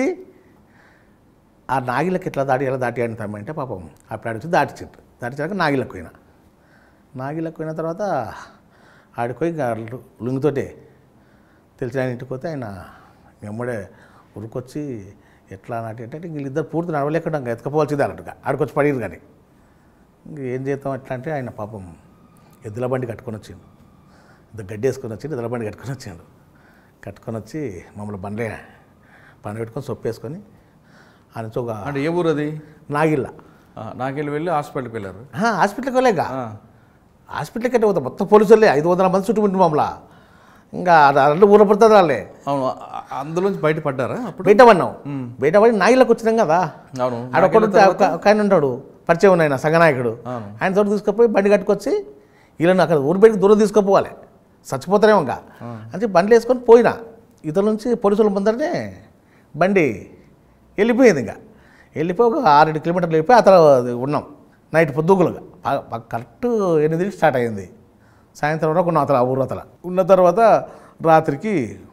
ఆ నాగిలకి ఎట్లా దాటి ఎలా దాటి అని తమ్మంటే పాపం ఆ ప్లాట్ వచ్చి దాటిచ్చిండు దాటించాక నాగిలకు పోయినా నాగిలకు పోయిన తర్వాత ఆడికి పోయి ఇంకా లు- లుంగితోటే తెలిసిన ఆయన ఇంటికి పోతే ఆయన ఎమ్మడే ఉరికొచ్చి ఎట్లా నాటి అంటే ఇంక వీళ్ళిద్దరు పూర్తి నడవలేకుండా ఇంకా ఎత్తుకపోవాల్సిందే అన్నట్టుగా ఆడికొచ్చి పడిరు కానీ ఇంక ఏం చేద్దాం ఎట్లా అంటే ఆయన పాపం ఎద్దుల బండి కట్టుకొని వచ్చిండు ఇద్దరు గడ్డి వేసుకొని వచ్చి ఎద్దుల బండి కట్టుకొని వచ్చిండు కట్టుకొని వచ్చి మమ్మల్ని బండ్లే బండి పెట్టుకొని సొప్పు వేసుకొని ఆయన ఒక అంటే ఏ ఊరు అది నాగిల్ల ఆ, నాకెళ్ళి వెళ్ళి హాస్పిటల్కి వెళ్ళారు ఆ, హాస్పిటల్కి వెళ్ళాక ఆ, హాస్పిటల్కి అంటే పోతాం మొత్తం పోలీసులే ఐదు వందల మంది చుట్టుముట్టు మమ్మల్ని ఇంకా రెండు ఊర పడుతుంది వాళ్ళే అవును ఆ- అందులోంచి బయటపడ్డారా అప్పుడు బయట పడినాం బయట పడి నాగిలకు వచ్చినాం కదా అవును ఆడొక్కడు ఒక- ఒక ఆయన ఉంటాడు పరిచయం ఉన్న ఆయన సంగనాయకుడు అవును. ఆయన తోటి తీసుకుపోయి బండి కట్టుకొచ్చి వీళ్ళని అక్కడ ఊరు బయటకు దూరం తీసుకుపోవాలి చచ్చిపోతారేమో ఇంకా అని చెప్పి బండ్లు వేసుకొని పోయినా ఇతర నుంచి పోలీసుల ముందరనే బండి వెళ్ళిపోయింది ఇంకా వెళ్ళిపోయి ఒక ఆరేడు కిలోమీటర్లు వెళ్ళిపోయి అతను ఉన్నాం నైట్ పొద్దుగులుగా కరెక్ట్ ఎనిమిదికి స్టార్ట్ అయింది సాయంత్రం వరకు ఉన్నాం అతను ఆ ఊరు అతల ఉన్న తర్వాత రాత్రికి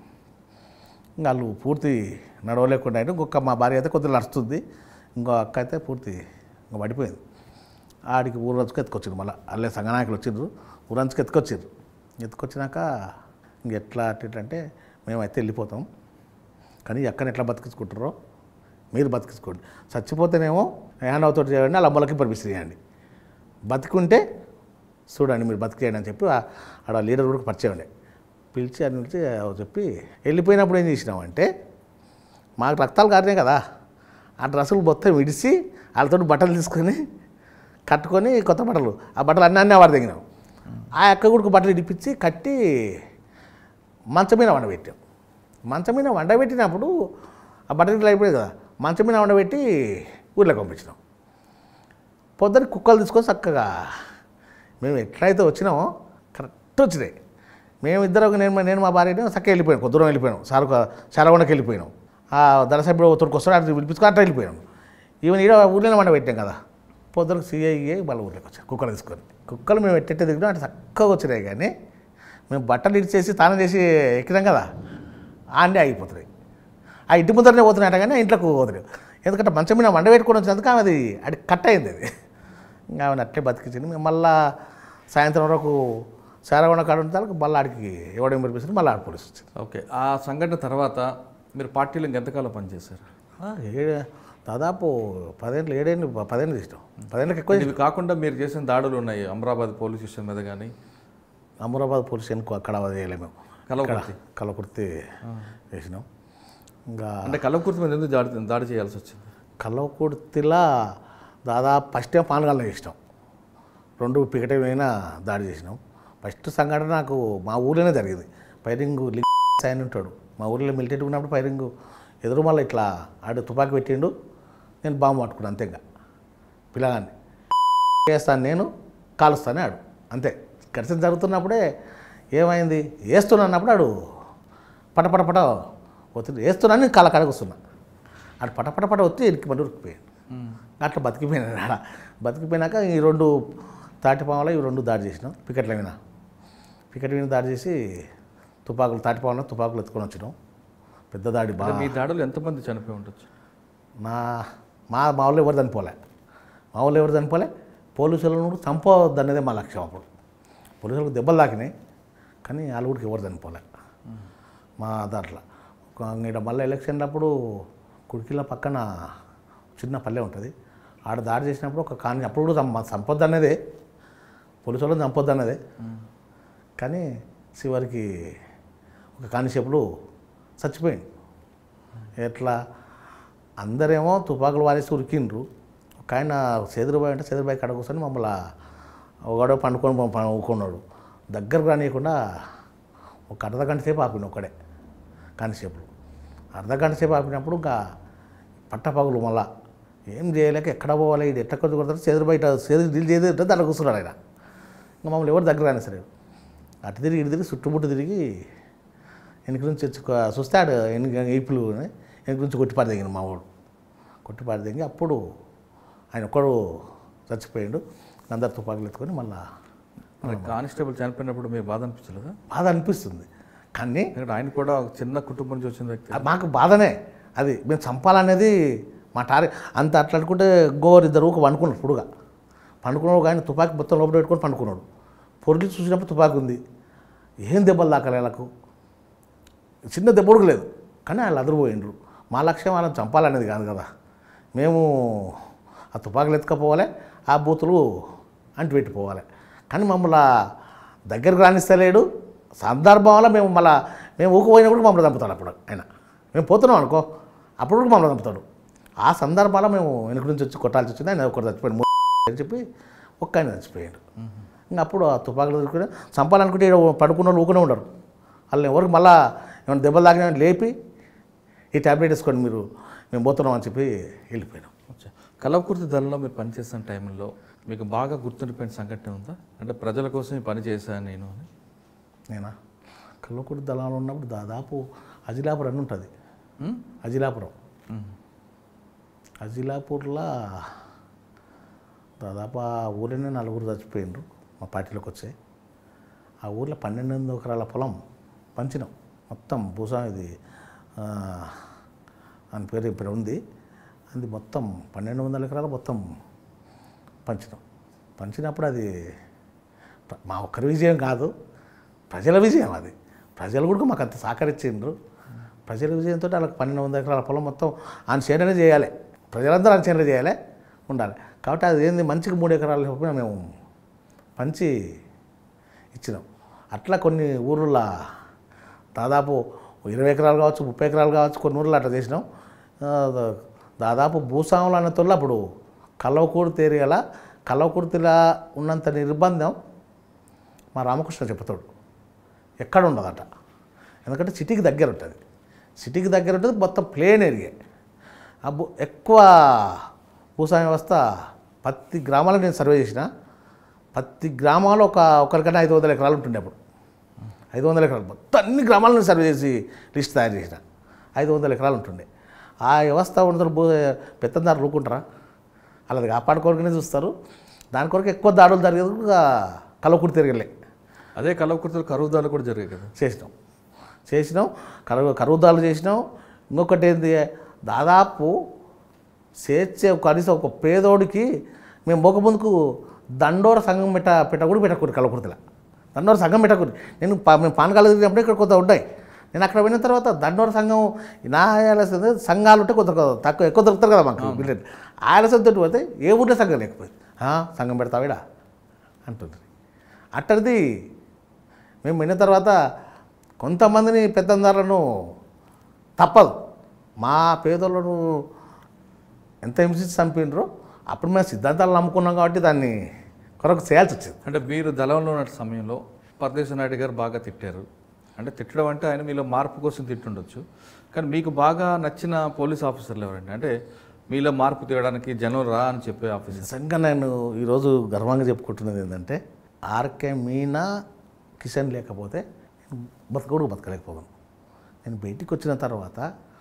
ఇంకా వాళ్ళు పూర్తి నడవలేకుండా అయినా ఇంకొక మా భార్య అయితే కొద్దిగా నడుస్తుంది ఇంకో అక్క అయితే పూర్తి ఇంకా పడిపోయింది ఆడికి ఊరంచుకు ఎత్తుకొచ్చిండ్రు మళ్ళీ అల్లే సంగనాయకులు వచ్చిండ్రు ఊరంచుకు ఎత్తుకొచ్చిండ్రు ఎత్తుకొచ్చినాక ఇంక ఎట్లా అట్లా ఇట్లా అంటే మేమైతే వెళ్ళిపోతాం కానీ ఈ అక్కని ఎట్లా బతికించుకుంటారో మీరు బతికించుకోండి చచ్చిపోతేనేమో హ్యాండ్ అవుతో చేయండి వాళ్ళ అమ్మలకి పర్మిషన్ చేయండి బతికుంటే చూడండి మీరు బతికేయండి అని చెప్పి ఆ- ఆడ లీడర్ కూడా పరిచయం ఉండే పిలిచి అని పిలిచి చెప్పి వెళ్ళిపోయినప్పుడు ఏం చేసినామంటే మాకు రక్తాలు కారినాయి కదా ఆ డ్రెస్సులు మొత్తం విడిచి వాళ్ళతో బట్టలు తీసుకొని కట్టుకొని కొత్త బట్టలు ఆ బట్టలు అన్నీ అన్నీ వాడి దిగినాం ఆ అక్క కూడా బట్టలు ఇడిపించి కట్టి మంచం మీద వండబెట్టాం మంచం మీద వండబెట్టినప్పుడు ఆ బట్టలు ఇట్లా అయిపోయింది కదా మంచం మీద వండబెట్టి ఊర్లోకి పంపించినాం పొద్దున కుక్కలు తీసుకొని చక్కగా మేము ఎట్లయితే వచ్చినామో కరెక్ట్ వచ్చినాయి మేము ఇద్దరం నేను నేను మా భార్య చక్కగా వెళ్ళిపోయాం కొద్ది దూరం వెళ్ళిపోయాం సారు శారవణకి వెళ్ళిపోయినాం ఆ దళసభ్యుడు ఒత్తుడికి వస్తాడు అటు పిలిపించుకో అట్లా వెళ్ళిపోయాం ఈవెన్ ఈడ ఊళ్ళో మండ పెట్టాం కదా పొద్దునకు సీఐ మళ్ళీ ఊర్లోకి వచ్చాం కుక్కలు తీసుకొని కుక్కలు మేము ఎట్టెట్టే దిగినాం అటు చక్కగా వచ్చినాయి కానీ మేము బట్టలు ఇచ్చేసి తానం చేసి ఎక్కినాం కదా ఆండే ఆగిపోతున్నాయి ఆ ఇంటి ముందరనే పోతున్నాయట కానీ ఇంట్లోకి పోతున్నాయి ఎందుకంటే మంచం మీద వండ పెట్టుకొని వచ్చినందుకు ఆమె అది అది కట్ అయింది అది ఇంకా ఆమెను అట్లే బతికించింది మేము మళ్ళా సాయంత్రం వరకు శారవణ కాడ ఉంటారు మళ్ళీ ఆడికి ఎవడేం పంపిస్తుంది మళ్ళీ ఆడ పోలీసు వచ్చింది ఓకే ఆ సంఘటన తర్వాత మీరు పార్టీలో ఎంతకాలం పనిచేశారు ఆ, ఏడు దాదాపు పదేళ్ళు ఏడేళ్ళు పదేళ్ళు ఇష్టం పదేళ్ళకి ఎక్కువ ఇవి కాకుండా మీరు చేసిన దాడులు ఉన్నాయి అమరాబాద్ పోలీస్ స్టేషన్ మీద కానీ అమరాబాద్ పోలీస్ స్టేషన్కు అక్కడ చేయలేము మేము కలవకుర్తి కలకుర్తి వేసినాం ఇంకా అంటే కలవకుర్తి మీద ఎందుకు దాడి దాడి చేయాల్సి వచ్చింది కల్లకుర్తిలా దాదాపు ఫస్ట్ టైం పానగాల్లో చేసినాం రెండు పికటే అయినా దాడి చేసినాం ఫస్ట్ సంఘటన నాకు మా ఊర్లోనే జరిగింది ఫైరింగ్ ఆయన ఉంటాడు మా ఊర్లో మిలిటరీ ఉన్నప్పుడు ఫైరింగ్ ఎదురు మళ్ళీ ఇట్లా ఆడు తుపాకీ పెట్టిండు నేను బాంబు పట్టుకున్నాను అంతే ఇంకా పిల్లగాన్ని వేస్తాను నేను కాలుస్తాను ఆడు అంతే ఘర్షణ జరుగుతున్నప్పుడే ఏమైంది వేస్తున్నా అన్నప్పుడు ఆడు పట పట పట ఒత్తిడి వేస్తున్నాను నేను కాళ్ళ కడగొస్తున్నా ఆడు పట పట పట వచ్చి ఇరికి పడి ఉరికిపోయాడు అట్లా బతికిపోయినాడు ఆడ బతికిపోయినాక ఈ రెండు తాటిపాముల ఈ రెండు దాడి చేసినాం పికెట్ల మీద పికెట్ మీద దాడి చేసి తుపాకులు తాటిపాముల తుపాకులు ఎత్తుకొని వచ్చినాం పెద్ద దాడి అంటే బాగా మీ దాడులు ఎంతమంది చనిపోయి ఉండొచ్చు మా మా మా వాళ్ళు ఎవరు చనిపోలే మా వాళ్ళు ఎవరు చనిపోలే పోలీసులను చంపవద్దు అనేదే మా లక్ష్యం అప్పుడు పోలీసులకు దెబ్బలు తాకినాయి కానీ వాళ్ళు కూడా ఎవరు చనిపోలే మా దాంట్లో ఒక ఇక్కడ మళ్ళీ ఎలక్షన్ అప్పుడు కుడికిల పక్కన చిన్న పల్లె ఉంటుంది ఆడ దాడి చేసినప్పుడు ఒక కాని అప్పుడు కూడా చంప- చంపొద్దు అనేదే పోలీసు వాళ్ళని చంపొద్దు అనేదే కానీ చివరికి ఒక కానిస్టేబుల్ చచ్చిపోయింది ఎట్లా అందరేమో తుపాకులు వారేసి ఉరికిండ్రు ఒక ఆయన సేదురుబాయి అంటే సేదురుబాయి కడ కూర్చొని మమ్మల్ని ఒకడో పండుకొని ఊకున్నాడు దగ్గరకు రానియకుండా ఒక అర్ధ గంట సేపు ఆపిండు ఒక్కడే కానిస్టేబుల్ అర్ధ గంట సేపు ఆపినప్పుడు ఇంకా పట్టపగులు మళ్ళా ఏం చేయలేక ఎక్కడ పోవాలి ఇది ఎట్లా కొద్ది కొడతారు సేదురు బయట సేదు డీల్ చేయదు దాంట్లో కూర్చున్నాడు ఆయన ఇంకా మమ్మల్ని ఎవరు దగ్గర రాని సరే అటు తిరిగి ఇటు తిరిగి చుట్టుముట్టు తిరిగి వెనక నుంచి వచ్చి కొ- చూస్తే ఆడు వెనక ఈపులు వెనక నుంచి కొట్టిపాడు దిగింది మా వాడు కొట్టిపాడు దిగి అప్పుడు ఆయన ఒక్కడు చచ్చిపోయాడు అందరు తుపాకులు ఎత్తుకొని మళ్ళా మరి కానిస్టేబుల్ చనిపోయినప్పుడు మీ బాధ అనిపించలేదా బాధ అనిపిస్తుంది కానీ ఎందుకంటే ఆయన కూడా ఒక చిన్న కుటుంబం నుంచి వచ్చిన వ్యక్తి అది మాకు బాధనే అది మేము చంపాలనేది మా టార్ అంత అట్లా అనుకుంటే గోరు ఇద్దరు ఊక పండుకున్నాడు పుడుగా పండుకున్నాడు కానీ తుపాకీ మొత్తం లోపల పెట్టుకొని పండుకున్నాడు పొరుగు చూసినప్పుడు తుపాకీ ఉంది ఏం దెబ్బలు దాకాలి వాళ్ళకు చిన్న దెబ్బ కూడా లేదు కానీ వాళ్ళు అదిరిపోయిండ్రు మా లక్ష్యం వాళ్ళని చంపాలనేది కాదు కదా మేము ఆ తుపాకులు ఎత్తుకపోవాలి ఆ బూతులు అంటిపెట్టిపోవాలి కానీ మమ్మల్ని దగ్గరకు రాణిస్తలేడు సందర్భం వల్ల మేము మళ్ళా మేము ఊకపోయినప్పుడు మమ్మల్ని చంపుతాడు అప్పుడు ఆయన మేము పోతున్నాం అనుకో అప్పుడు కూడా మమ్మల్ని చంపుతాడు ఆ సందర్భాల్లో మేము వెనక నుంచి వచ్చి కొట్టాల్సి వచ్చింది ఆయన ఒకటి చచ్చిపోయాడు మూ- అని చెప్పి ఒక్క ఆయన చచ్చిపోయాడు ఇంకా అప్పుడు ఆ తుపాకులు దొరికిన చంపాలనుకుంటే ఈడ పడుకున్న వాళ్ళు ఊకునే ఉండరు వాళ్ళని ఎవరికి మళ్ళా ఏమైనా దెబ్బలు తాగినా లేపి ఈ ట్యాబ్లెట్ వేసుకోండి మీరు మేము పోతున్నాం అని చెప్పి వెళ్ళిపోయినాం అచ్చా. కలవకుర్తి దళంలో మీరు పనిచేసిన టైంలో మీకు బాగా గుర్తుండిపోయిన సంఘటన ఉందా అంటే ప్రజల కోసం ఈ పని చేశాను నేను అని నేనా కల్లకుడి దళాలు ఉన్నప్పుడు దాదాపు అజిలాపురం అని ఉంటుంది ఉమ్? అజిలాపురం ఉమ్. అజిలాపూర్లో దాదాపు ఆ ఊరినే నలుగురు చచ్చిపోయిండ్రు మా పార్టీలోకి వచ్చాయి ఆ ఊర్లో పన్నెండు వందల ఎకరాల పొలం పంచినాం మొత్తం భూసా ఇది ఆ, అని పేరు ఇప్పుడు ఉంది అది మొత్తం పన్నెండు వందల ఎకరాలు మొత్తం పంచినాం పంచినప్పుడు అది ప్ర- మా ఒక్కరి విజయం కాదు ప్రజల విజయం అది ప్రజలు కూడా మాకు అంత సహకరించిండ్రు ప్రజల విజయంతో వాళ్ళకి పన్నెండు వందల ఎకరాల పొలం మొత్తం ఆయన చేననే చేయాలి ప్రజలందరూ ఆయన చేననే చేయాలి ఉండాలి కాబట్టి అది ఏంది మంచిగా మూడు ఎకరాలు చొప్పున మేము పంచి ఇచ్చినాం అట్లా కొన్ని ఊర్లలో దాదాపు ఇరవై ఎకరాలు కావచ్చు ముప్పై ఎకరాలు కావచ్చు కొన్ని ఊర్లు అట్లా చేసినాం ఆ, దా- దాదాపు భూస్వాములు అన్నతోళ్ళు అప్పుడు కల్లవకూరు తేరిగల కల్లవకుర్తిలా ఉన్నంత నిర్బంధం మా రామకృష్ణ చెప్తాడు ఎక్కడ ఉండదట ఎందుకంటే సిటీకి దగ్గర ఉంటుంది సిటీకి దగ్గర ఉంటుంది మొత్తం ప్లేన్ ఏరియా ఆ భూ ఎక్కువ భూస్వామ్య వ్యవస్థ ప్రతి గ్రామాల్లో నేను సర్వే చేసిన ప్రతి గ్రామాల్లో ఒక ఒకరికన్నా ఐదు వందల ఎకరాలు ఉంటుండే అప్పుడు ఐదు వందల ఎకరాలు మొత్తం అన్ని గ్రామాలను సర్వే చేసి లిస్ట్ తయారు చేసిన ఐదు వందల ఎకరాలు ఉంటుండే ఆ వ్యవస్థ ఉండదు భూ పెత్తందారు రూకుంటారా అలాది కాపాడుకోరికనే చూస్తారు దాని కొరకు ఎక్కువ దాడులు జరిగేది కలవకుడి తిరగలే అదే కలవకుర్తులు కరువుదాలు కూడా జరిగాయి కదా చేసినాం చేసినాం కరువు కరువుదాలు చేసినాం ఇంకొకటి ఏంది దాదాపు చేర్చే కనీసం ఒక పేదోడికి మేము పోక ముందుకు దండోర సంఘం పెట్ట పెట్టకూడదు పెట్టకూడదు కలకుర్తిలో దండోర సంఘం పెట్టకూడదు నేను పా- మేము పానకాలు తిరిగినప్పుడు ఇక్కడ కొంత ఉంటాయి నేను అక్కడ పోయిన తర్వాత దండోర సంఘం నా ఆయాల్సింది సంఘాలు ఉంటే కొంత తక్కువ ఎక్కువ దొరుకుతారు కదా మాకు బిల్డెడ్ ఆయాలసంతో పోతే ఏ ఊర్లో సంఘం లేకపోయింది "ఆ, సంఘం పెడతావిడా అంటుంది అట్టడిది మేము విన్న తర్వాత కొంతమందిని పెద్దందారులను తప్పదు మా పేదోళ్ళను ఎంత హింసించి చంపినరో అప్పుడు మేము సిద్ధాంతాలు నమ్ముకున్నాం కాబట్టి దాన్ని కొరకు చేయాల్సి వచ్చింది అంటే మీరు దళంలో ఉన్న సమయంలో పరదేశ నాయుడు గారు బాగా తిట్టారు అంటే తిట్టడం అంటే ఆయన మీలో మార్పు కోసం తిట్టుండొచ్చు కానీ మీకు బాగా నచ్చిన పోలీస్ ఆఫీసర్లు ఎవరండి అంటే మీలో మార్పు తీయడానికి జనం రా అని చెప్పే ఆఫీసర్ నిజంగా నేను ఈరోజు గర్వంగా చెప్పుకుంటున్నది ఏంటంటే ఆర్కే మీనా కిషన్ లేకపోతే నేను బతకూడదు బతకలేకపోయాను నేను బయటికి వచ్చిన తర్వాత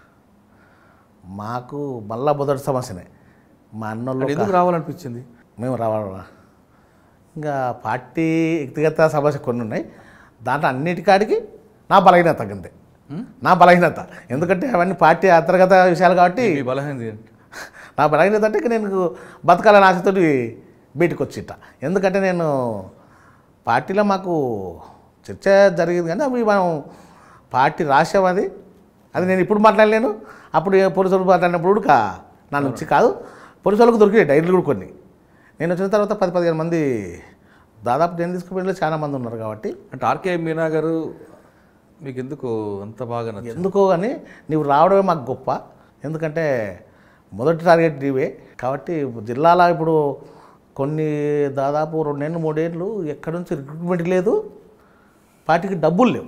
మాకు మళ్ళా మొదటి సమస్యనే మా అన్నోళ్ళు అంటే ఎందుకు రావాలనిపించింది మేము రావాలా ఇంకా పార్టీ వ్యక్తిగత సమస్య కొన్ని ఉన్నాయి దాంట్లో అన్నిటికాడికి నా బలహీనత తగ్గింది నా బలహీనత ఎందుకంటే అవన్నీ పార్టీ అంతర్గత విషయాలు కాబట్టి మీ బలహీనది ఏంటి నా బలహీనత అంటే ఇక నేను బతకాలని ఆశతోటి బయటకు వచ్చిట ఎందుకంటే నేను పార్టీలో మాకు చర్చ జరిగింది కానీ అవి మనం పార్టీ రాసాం అది అది నేను ఇప్పుడు మాట్లాడలేను అప్పుడు ఏ పోలీసులు మాట్లాడినప్పుడు కూడా నా నుంచి కాదు పోలీసు వాళ్ళకు దొరికినాయి డైరీలు కూడా కొన్ని నేను వచ్చిన తర్వాత పది పదిహేను మంది దాదాపు నేను తీసుకుపోయిన చాలా మంది ఉన్నారు కాబట్టి అంటే ఆర్కే మీనా గారు మీకు ఎందుకు అంత బాగా నచ్చింది ఎందుకో కానీ నీవు రావడమే మాకు గొప్ప ఎందుకంటే మొదటి టార్గెట్ నీవే కాబట్టి జిల్లాలో ఇప్పుడు కొన్ని దాదాపు రెండేళ్ళు మూడేళ్ళు ఎక్కడి నుంచి రిక్రూట్మెంట్ లేదు పార్టీకి డబ్బులు లేవు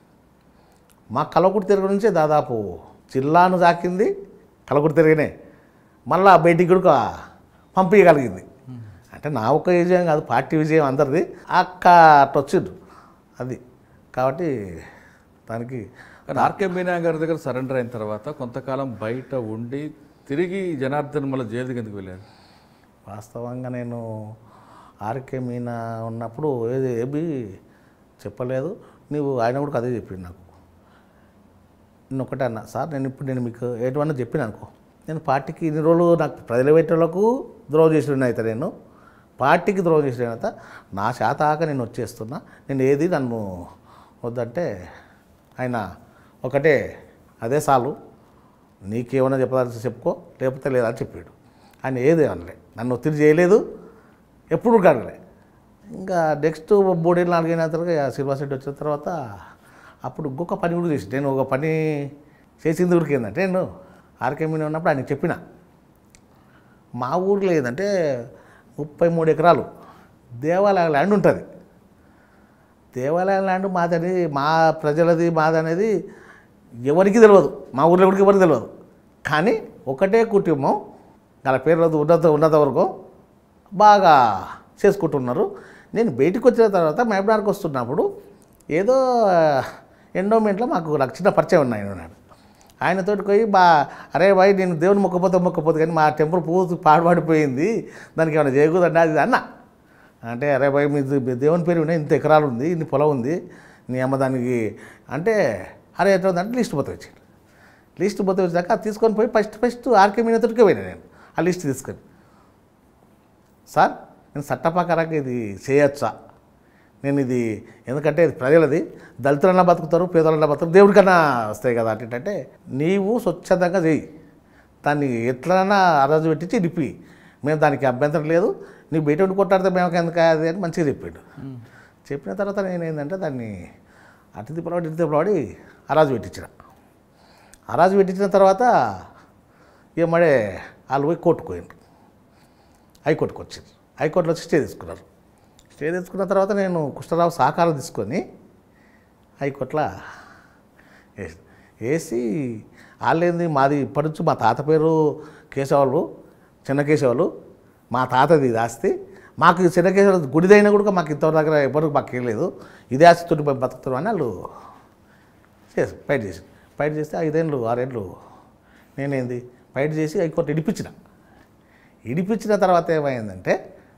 మా కలకుడి తిరగ నుంచే దాదాపు జిల్లాను దాకింది కలకుడి తిరగనే మళ్ళా బయటికి కూడా పంపించగలిగింది అంటే నా ఒక్క విజయం కాదు పార్టీ విజయం అందరిది అక్క అట్ట వచ్చిండ్రు అది కాబట్టి దానికి కానీ ఆర్కే మీనా గారి దగ్గర సరెండర్ అయిన తర్వాత కొంతకాలం బయట ఉండి తిరిగి జనార్దన్ మళ్ళీ జైలుకి ఎందుకు వెళ్ళారు వాస్తవంగా నేను ఆర్కే మీనా ఉన్నప్పుడు ఏది ఏబి చెప్పలేదు నీవు ఆయన కూడా అదే చెప్పిండు నాకు నేను ఒకటే అన్న సార్ నేను ఇప్పుడు నేను మీకు ఎటువన్నా చెప్పిన అనుకో నేను పార్టీకి ఇన్ని రోజులు నాకు ప్రజల పెట్టేలకు ద్రోహం చేసిన అయితే నేను పార్టీకి ద్రోహం చేసిన తర్వాత నా శాత ఆక నేను వచ్చేస్తున్నా నేను ఏది నన్ను వద్దంటే ఆయన ఒకటే అదే చాలు నీకేమైనా చెప్పాల్సి చెప్పుకో లేకపోతే లేదని చెప్పాడు ఆయన ఏది అనలే నన్ను ఒత్తిడి చేయలేదు ఎప్పుడు కడగలే ఇంకా నెక్స్ట్ మూడేళ్ళు నాలుగైన తర్వాత సినిమా సెట్ వచ్చిన తర్వాత అప్పుడు ఇంకొక పని కూడా చేసి నేను ఒక పని చేసింది ఊరికి ఏంటంటే నేను ఆర్కే మీద ఉన్నప్పుడు ఆయనకి చెప్పిన మా ఊర్లో ఏంటంటే ముప్పై మూడు ఎకరాలు దేవాలయ ల్యాండ్ ఉంటుంది దేవాలయం ల్యాండ్ మాదని మా ప్రజలది మాది అనేది ఎవరికి తెలియదు మా ఊర్లో కూడా ఎవరికి తెలియదు కానీ ఒకటే కుటుంబం వాళ్ళ పేర్లు ఉన్నత ఉన్నత వరకు బాగా చేసుకుంటున్నారు నేను బయటికి వచ్చిన తర్వాత మేబనార్కి వస్తున్నప్పుడు ఏదో ఎండోమెంట్లో మాకు నాకు చిన్న పరిచయం ఉన్నాయి ఆయన ఉన్నాడు ఆయనతోటి పోయి బా అరే భాయ్ నేను దేవుని మొక్కపోతే మొక్కపోతే కానీ మా టెంపుల్ పూర్తి పాడుపడిపోయింది దానికి ఏమైనా చేయకూడదండి అది అన్న అంటే అరే భయ్ మీ మీ దేవుని పేరు వినే ఇంత ఎకరాలు ఉంది ఇన్ని పొలం ఉంది నీ అమ్మ దానికి అంటే అరే ఎట్లా ఉందంటే లిస్ట్ పోతే వచ్చాడు లిస్ట్ పోతే వచ్చాక అది తీసుకొని పోయి ఫస్ట్ ఫస్ట్ ఆర్కే మీనతోటికే పోయినా నేను ఆ లిస్ట్ తీసుకొని సార్ నేను చట్టప్రకారంగా ఇది చేయొచ్చా నేను ఇది ఎందుకంటే ఇది ప్రజలది దళితులన్నా బతుకుతారు పేదలన్నా బతుకుతారు దేవుడికన్నా వస్తాయి కదా అంటే నీవు స్వచ్ఛందంగా చేయి దాన్ని ఎట్లన్నా అరాజు పెట్టించి ఇడిపి మేము దానికి అభ్యంతరం లేదు నీ బయట ఉండి కొట్టాడితే మేము ఎందుకు అది అని మంచిగా చెప్పాడు చెప్పిన తర్వాత నేను ఏంటంటే దాన్ని అటు తిప్పలవాడి ఇటు తిప్పలవాడి అరాజు పెట్టించిన అరాజు పెట్టించిన తర్వాత ఏమడే వాళ్ళు పోయి కోర్టుకు పోయినారు హైకోర్టుకు వచ్చింది హైకోర్టులో వచ్చి స్టే తీసుకున్నారు స్టే తీసుకున్న తర్వాత నేను కృష్ణరావు సహకారం తీసుకొని హైకోర్టులో వేసి వేసి వాళ్ళేంది మాది ఇప్పటి నుంచి మా తాత పేరు కేశవాళ్ళు చిన్న కేశవాళ్ళు మా తాతది ఇది ఆస్తి మాకు ఈ చిన్న కేశవాళ్ళు గుడిదైనా కూడా మాకు ఇంతవరకు దగ్గర ఎవరికి మాకు ఏం లేదు ఇదే ఆస్తితో మేము బతుకుతారు అని వాళ్ళు చేసి ఫైట్ చేసి ఫైట్ చేస్తే ఐదేళ్ళు ఆరేళ్ళు నేనేంది ఫైట్ చేసి హైకోర్టు ఇడిపించిన ఇడిపించిన తర్వాత ఏమైందంటే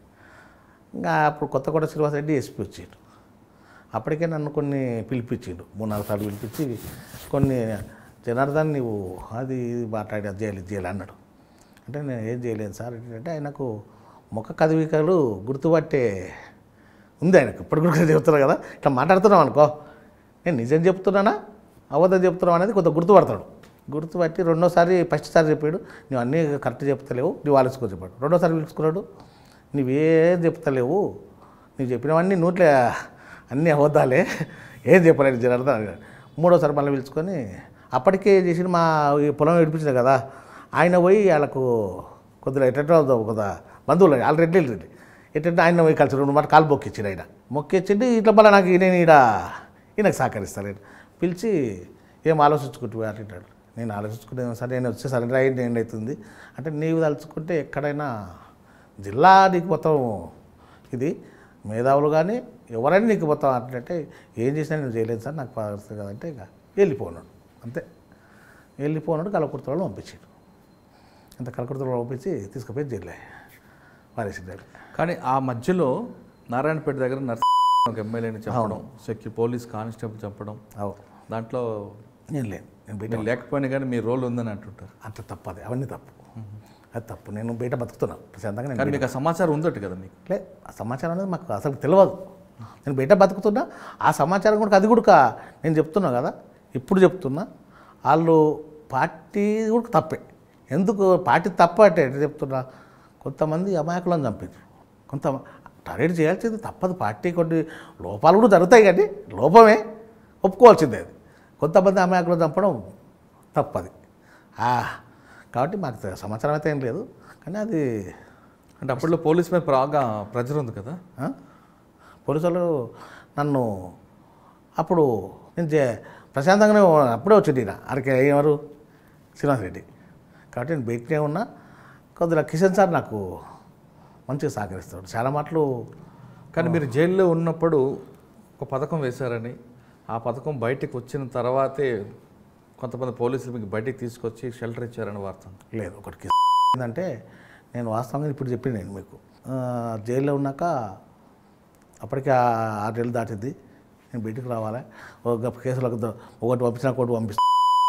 ఇంకా అప్పుడు కొత్తకోట శ్రీనివాస రెడ్డి ఎస్పీ వచ్చాడు అప్పటికే నన్ను కొన్ని పిలిపించిండు మూడు నాలుగు సార్లు పిలిపించి కొన్ని జనార్దన్ నీవు అది ఇది మాట్లాడి అది చేయాలి ఇది చేయాలి అన్నాడు అంటే నేను ఏం చేయలేను సార్ అంటే ఆయనకు ముఖ కదవికలు గుర్తుపట్టే ఉంది ఆయనకు ఇప్పుడు కూడా చెప్తున్నా కదా ఇట్లా మాట్లాడుతున్నాం అనుకో నేను నిజం చెప్తున్నానా అబద్ధం చెప్తున్నావు అనేది కొంత గుర్తుపడతాడు గుర్తుపట్టి రెండోసారి ఫస్ట్ సారి చెప్పాడు నువ్వు అన్నీ కరెక్ట్ చెప్తలేవు నువ్వు ఆలోచుకో చెప్పాడు రెండోసారి పిలుచుకున్నాడు నువ్వేం చెప్తలేవు నువ్వు చెప్పినవన్నీ నోట్లే అన్నీ అబద్ధాలే ఏం చెప్పలేదు జనార్దన్ అడిగాడు మూడోసారి మళ్ళీ పిలుచుకొని అప్పటికే చేసిన మా ఈ పొలం ఏడిపించింది కదా ఆయన పోయి వాళ్ళకు కొద్దిగా ఎట్ట కొద్దిగా బంధువులు ఆల్రెడీ రెడ్డి ఎట్ట ఆయన పోయి కలిసి రెండు మాట కాలు మొక్కిచ్చిండు ఆయన మొక్కిచ్చిండు ఇట్లా మళ్ళీ నాకు నేను ఈడ ఈయనకు సహకరిస్తాను పిలిచి ఏం ఆలోచించుకుంటూ అంటాడు నేను ఆలోచించుకుంటే సరే నేను వచ్చే సరెండర్ అయ్యి నేను అవుతుంది అంటే నీవు తలుచుకుంటే ఎక్కడైనా జిల్లా నీకు మొత్తం ఇది మేధావులు కానీ ఎవరైనా నీకు మొత్తం అంటే ఏం చేసినా నేను చేయలేదు సార్ నాకు పడుతుంది కదంటే ఇక వెళ్ళిపోనాడు అంతే వెళ్ళిపోనాడు కలకుర్తలో పంపించాడు అంత కలకుర్తలో పంపించి తీసుకుపోయి జైలే పారేసిండాడు కానీ ఆ మధ్యలో నారాయణపేట దగ్గర నర్స్ ఒక ఎమ్మెల్యేని చంపడం సెక్యూ పోలీస్ కానిస్టేబుల్ చంపడం అవు దాంట్లో నేను లేను నేను బయట మీరు లేకపోయినా కానీ మీ రోల్ ఉందని అంటుంటారు అంత తప్పు అది అవన్నీ తప్పు అది తప్పు నేను బయట బతుకుతున్నా ప్రశాంతంగా నేను కానీ మీకు ఆ సమాచారం ఉందట కదా మీకు లే ఆ సమాచారం అనేది మాకు అసలు తెలియదు నేను బయట బతుకుతున్నా ఆ సమాచారం కూడా అది కూడా నేను చెప్తున్నా కదా ఇప్పుడు చెప్తున్నా వాళ్ళు పార్టీ కూడా తప్పే ఎందుకు పార్టీ తప్ప అంటే ఎట్లా చెప్తున్నా కొంతమంది అమాయకులను చంపారు కొంత టార్గెట్ చేయాల్సింది తప్పదు పార్టీ కొన్ని లోపాలు కూడా జరుగుతాయి కానీ లోపమే ఒప్పుకోవాల్సిందే అది కొంతమంది అమాయకులను చంపడం తప్పది ఆ, కాబట్టి మాకు తె- సమాచారం అయితే ఏం లేదు కానీ అది అంటే అప్పట్లో పోలీస్ మీద బాగా ప్రెజర్ ఉంది కదా ఆ? పోలీసులు నన్ను అప్పుడు నేను చే- ప్రశాంతంగానే ఉన్నా- అప్పుడే వచ్చింది ఈయన అరకే ఎవరు శ్రీనివాస్ రెడ్డి కాబట్టి నేను బయటనే ఉన్నా కొద్దిగా కిషన్ సార్ నాకు మంచిగా సహకరిస్తాడు చాలా మాటలు కానీ మీరు జైల్లో ఉన్నప్పుడు ఒక పథకం వేశారని ఆ పథకం బయటకు వచ్చిన తర్వాతే కొంతమంది పోలీసులు మీకు బయటికి తీసుకొచ్చి షెల్టర్ ఇచ్చారని వార్త ఉంది. లేదు ఒకటి కిస్ ఏంటంటే నేను వాస్తవంగా ఇప్పుడు చెప్పింది నేను మీకు ఆ, జైల్లో ఉన్నాక అప్పటికే ఆ ఆరు నెలలు దాటింది నేను బయటికి రావాలి ఒక కేసులకు ద- ఒకటి పంపించిన ఒకటి పంపిస్తాను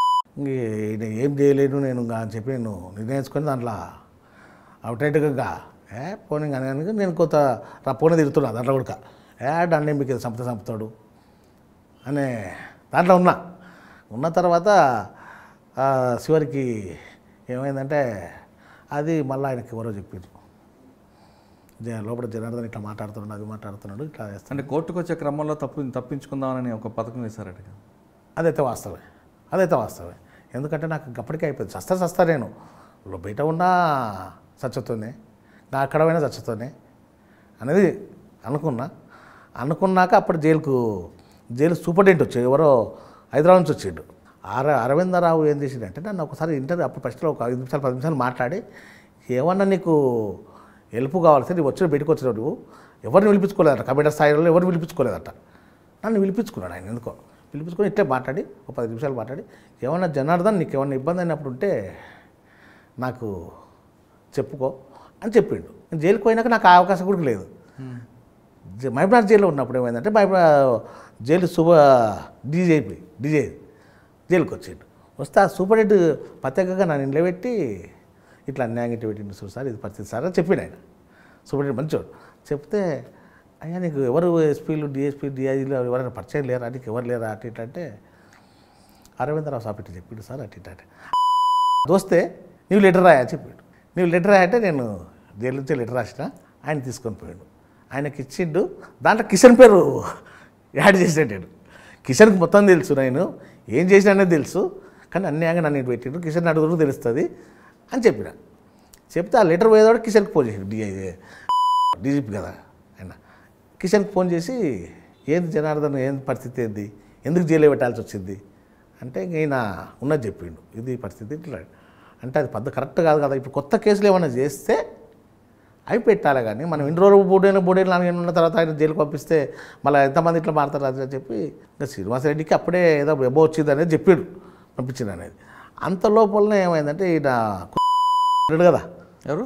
నేను ఏం చేయలేను నేను ఇంకా అని చెప్పి నేను నిర్ణయించుకొని దాంట్లో అవుట్రైట్గా ఇంకా ఏ పోనీ కానీ అని నేను కొంత రప్పని తిరుగుతున్నా దాంట్లో కూడా ఏ దండే మీకు ఇది సంపద చంపుతాడు అనే దాంట్లో ఉన్నా ఉన్న తర్వాత ఆ, చివరికి ఏమైందంటే అది మళ్ళీ ఆయనకి ఎవరో చెప్పారు జ- లోపల జనార్దన్ ఇట్లా మాట్లాడుతున్నాడు అది మాట్లాడుతున్నాడు ఇట్లా చేస్తాను అంటే కోర్టుకు వచ్చే క్రమంలో తప్పు తప్పించుకుందామని ఒక పథకం వేశారట కదా అదైతే వాస్తవే అదైతే వాస్తవే ఎందుకంటే నాకు అప్పటికే అయిపోయింది సస్తా సస్తా నేను లో బయట ఉన్నా చచ్చుతోనే నా అక్కడ పోయినా చచ్చుతోనే అనేది అనుకున్నా అనుకున్నాక అప్పుడు జైలుకు జైలు సూపరింటెండెంట్ వచ్చాడు ఎవరో హైదరాబాద్ నుంచి వచ్చిండు అర అరవిందరావు ఏం చేసిండంటే నన్ను ఒకసారి ఇంటర్వ్యూ అప్పుడు ఫస్ట్లో ఒక ఐదు నిమిషాలు పది నిమిషాలు మాట్లాడి ఏమన్నా నీకు హెల్ప్ కావాల్సి నువ్వు వచ్చిన బయటకు వచ్చినావు నువ్వు ఎవరిని పిలిపించుకోలేదట కమిటర్ స్థాయిలో ఎవరిని పిలిపించుకోలేదట నన్ను పిలిపించుకున్నాడు ఆయన ఎందుకో పిలిపించుకొని ఇట్లే మాట్లాడి ఒక పది నిమిషాలు మాట్లాడి ఏమన్నా జనార్దన్ నీకు ఏమన్నా ఇబ్బంది అయినప్పుడు ఉంటే నాకు చెప్పుకో అని చెప్పిండు నేను జైలుకి పోయినాక నాకు ఆ అవకాశం కూడా లేదు జ- మహబూబ్నగర్ జైల్లో ఉన్నప్పుడు ఏమైందంటే మహబూబ్ జైలు సూపర్ డీజేపీ డీజే జైలుకి వచ్చిండు వస్తే ఆ సూపరింటెండెంట్ ప్రత్యేకంగా నన్ను నిలబెట్టి ఇట్లా అన్యాయం ఇటు పెట్టిండు చూడు సార్ ఇది పరిస్థితి సార్ అని చెప్పిండు ఆయన సూపరింటెండెంట్ మంచోడు చెప్తే అయ్యా నీకు ఎవరు ఎస్పీలు డిఎస్పీ డిఐజీలు ఎవరైనా పరిచయం లేరా నీకు ఎవరు లేరా అటు ఇటు అంటే అరవిందరావు సార్ ఇటు చెప్పిండు సార్ అటు ఇటు అంటే దోస్తే నీవు లెటర్ రాయా చెప్పాడు నీవు లెటర్ రాయంటే నేను జైలు నుంచి లెటర్ రాసిన ఆయన తీసుకొని పోయాడు ఆయనకి ఇచ్చిండు దాంట్లో కిషన్ పేరు యాడ్ చేసేటాడు కిషన్కి మొత్తం తెలుసు నేను ఏం చేసినానే తెలుసు కానీ అన్యాయంగా నన్ను ఇటు పెట్టిండు కిషన్ అడుగురు తెలుస్తుంది అని చెప్పిన చెప్తే ఆ లెటర్ పోయేవాడు కిషన్కి ఫోన్ చేసాడు డిఐ డీజీపీ కదా ఆయన కిషన్కి ఫోన్ చేసి ఏంది జనార్దన్ ఏంది పరిస్థితి ఏంది ఎందుకు జైలు పెట్టాల్సి వచ్చింది అంటే ఇంక ఈయన ఉన్నది చెప్పిండు ఇది పరిస్థితి ఇట్లా అంటే అది పెద్ద కరెక్ట్ కాదు కదా ఇప్పుడు కొత్త కేసులు ఏమైనా చేస్తే అవి పెట్టాలి కానీ మనం ఇన్ని రోజులు మూడేళ్ళు మూడేళ్ళు నాలుగేళ్ళు ఉన్న తర్వాత ఆయన జైలుకి పంపిస్తే మళ్ళీ ఎంతమంది ఇట్లా మారుతారు అది అని చెప్పి ఇంకా శ్రీనివాసరెడ్డికి అప్పుడే ఏదో ఎబో వచ్చింది అనేది చెప్పాడు పంపించింది అనేది అంత లోపలనే ఏమైందంటే ఈయన ఉన్నాడు కదా ఎవరు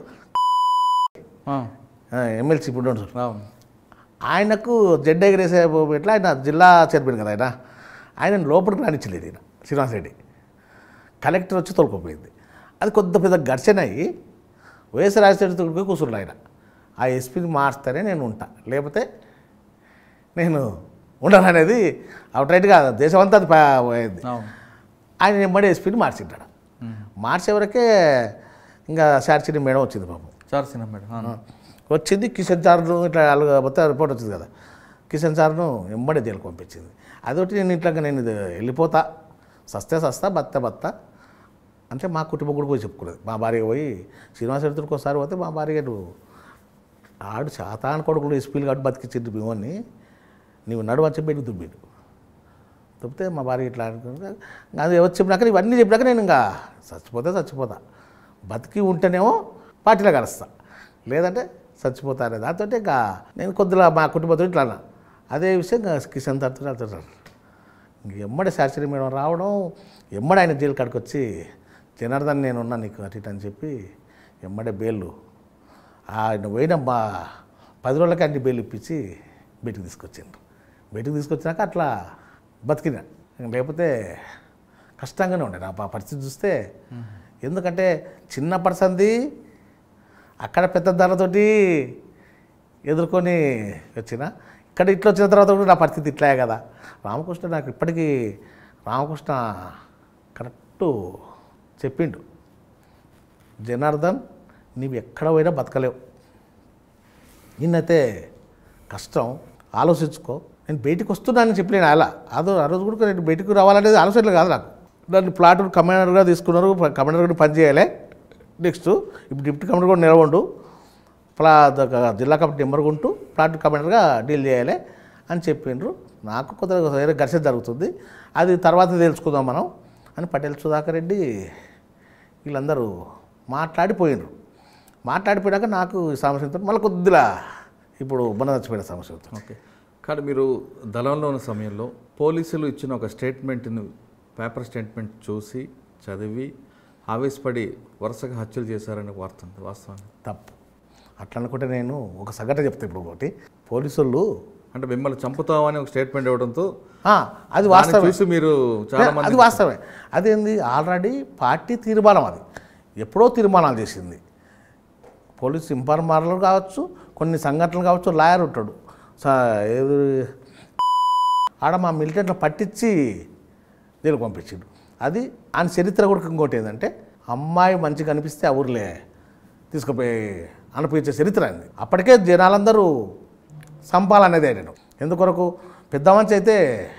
ఆ, ఎమ్మెల్సీ ఇప్పుడు ఉన్నాడు చూడు. అవును ఆయనకు జెండా ఎగరేసే ఎట్లా ఆయన జిల్లా చైర్మన్ కదా ఆయన ఆయన లోపలికి రానిచ్చలేదు ఈయన శ్రీనివాసరెడ్డి కలెక్టర్ వచ్చి తోలుకోపోయింది అది కొద్ది పెద్ద ఘర్షణ అయ్యి వైఎస్ రాజశేఖర తోడుకు కూర్చున్నాడు ఆయన ఆ ఎస్పీని మార్స్తేనే నేను ఉంటా లేకపోతే నేను ఉండను అనేది అవుట్రైట్గా దేశమంతా అది పా- పోయింది అవును ఆయన వెంబడి ఎస్పీని మార్చింటాడు మార్చే వరకే ఇంకా శార్చిని మేడం వచ్చింది పాపం సార్ సినిమా మేడం ఆ. వచ్చింది కిషన్ సార్ను ఇట్లా వాళ్ళు మొత్తం రిపోర్ట్ వచ్చింది కదా కిషన్ సార్ను వెంబడి జైలుకి పంపించింది అదొకటి నేను ఇట్లా నేను ఇది వెళ్ళిపోతా సస్తే సస్తా బత్త బత్త అంటే మా కుటుంబం కూడా పోయి చెప్పుకునేది మా భార్య పోయి శ్రీనివాసరెడ్డికి ఒకసారి పోతే మా భార్య నువ్వు ఆడు శాతాన్ కొడుకులు ఎస్పీలు కాబట్టి బతికించింది భీమని నీవు నడువచ్చి పెట్టి దుబ్బిడు దుబ్బితే మా భార్య ఇట్లా అనుకుంటే అది వచ్చి చెప్పినాక ఇవన్నీ చెప్పినాక నేను ఇంకా చచ్చిపోతే చచ్చిపోతా బతికి ఉంటేనేమో పార్టీలో కలుస్తా లేదంటే చచ్చిపోతా అనేది దాంతో ఇంకా నేను కొద్దిగా మా కుటుంబంతో ఇట్లా అన్నా. అదే విషయం ఇంకా కిషన్ తడుతున్నారు అంటున్నారు ఇంక ఎమ్మడి శాస్త్రి మేడం రావడం ఎమ్మడి ఆయన జైలు కాడికి వచ్చి జనార్దన్ నేను ఉన్నా నీకు అటు ఇటు అని చెప్పి ఎమ్మడే బేళ్ళు ఆయన పోయిన మా పది రోజులకి అన్ని బేలు ఇప్పించి బయటికి తీసుకొచ్చిండ్రు బయటికి తీసుకొచ్చినాక అట్లా బతికినా లేకపోతే కష్టంగానే ఉండే నా ప- పరిస్థితి చూస్తే ఎందుకంటే చిన్న పర్సన్ది అక్కడ పెద్ద ధరతోటి ఎదుర్కొని వచ్చిన ఇక్కడ ఇట్లా వచ్చిన తర్వాత కూడా నా పరిస్థితి ఇట్లాయే కదా రామకృష్ణ నాకు ఇప్పటికీ రామకృష్ణ కరెక్ట్ చెప్పిండు జనార్దన్ నీవు ఎక్కడ పోయినా బతకలేవు నిన్నైతే కష్టం ఆలోచించుకో నేను బయటికి వస్తున్నానని చెప్పలేను అలా అదో ఆ రోజు కూడా నేను బయటికి రావాలనేది ఆలోచనలు కాదు నాకు నన్ను ప్లాట్ కమాండర్గా తీసుకున్నారు కమాండర్ కూడా పనిచేయాలి నెక్స్ట్ ఇప్పుడు డిప్యూటీ కమాండర్ కూడా నిలవండు ప్లా ద- జిల్లా కమిటీ నెంబర్గా ఉంటూ ప్లాట్ కమాండర్గా డీల్ చేయాలి అని చెప్పిండ్రు నాకు కొద్దిగా వేరే ఘర్షణ జరుగుతుంది అది తర్వాత తెలుసుకుందాం మనం అని పటేల్ సుధాకర్ రెడ్డి వీళ్ళందరూ మాట్లాడిపోయినరు మాట్లాడిపోయాక నాకు ఈ సమస్యతో మళ్ళీ కొద్దిగా ఇప్పుడు మన చచ్చిపోయిన సమస్య అవుతుంది ఓకే కానీ మీరు దళంలో ఉన్న సమయంలో పోలీసులు ఇచ్చిన ఒక స్టేట్మెంట్ని పేపర్ స్టేట్మెంట్ చూసి చదివి ఆవేశపడి వరుసగా హత్యలు చేశారని వార్త ఉంది వాస్తవాన్ని తప్పు అట్లా అనుకుంటే నేను ఒక సంఘటన చెప్తా ఇప్పుడు ఒకటి పోలీసులు అంటే మిమ్మల్ని చంపుతామని ఒక స్టేట్మెంట్ ఇవ్వడంతో ఆ, అది దాన్ని వాస్తవం చూసి మీరు చాలా మంది అది వాస్తవమే అదేంది ఆల్రెడీ పార్టీ తీర్మానం అది ఎప్పుడో తీర్మానాలు చేసింది పోలీసు ఇన్ఫార్మర్లు కావచ్చు కొన్ని సంఘటనలు కావచ్చు లాయర్ ఉంటాడు స- ఏది ఆడ మా మిలిటెంట్లో పట్టించి జైలు పంపించిండు అది ఆయన చరిత్ర కూడా ఇంకోటి ఏంటంటే అమ్మాయి మంచిగా కనిపిస్తే ఆ ఊర్లే తీసుకుపోయి అనిపించే చరిత్ర అయింది అప్పటికే జనాలందరూ సంపాలనేదే నేను ఎందుకొరకు పెద్ద మంచి అయితే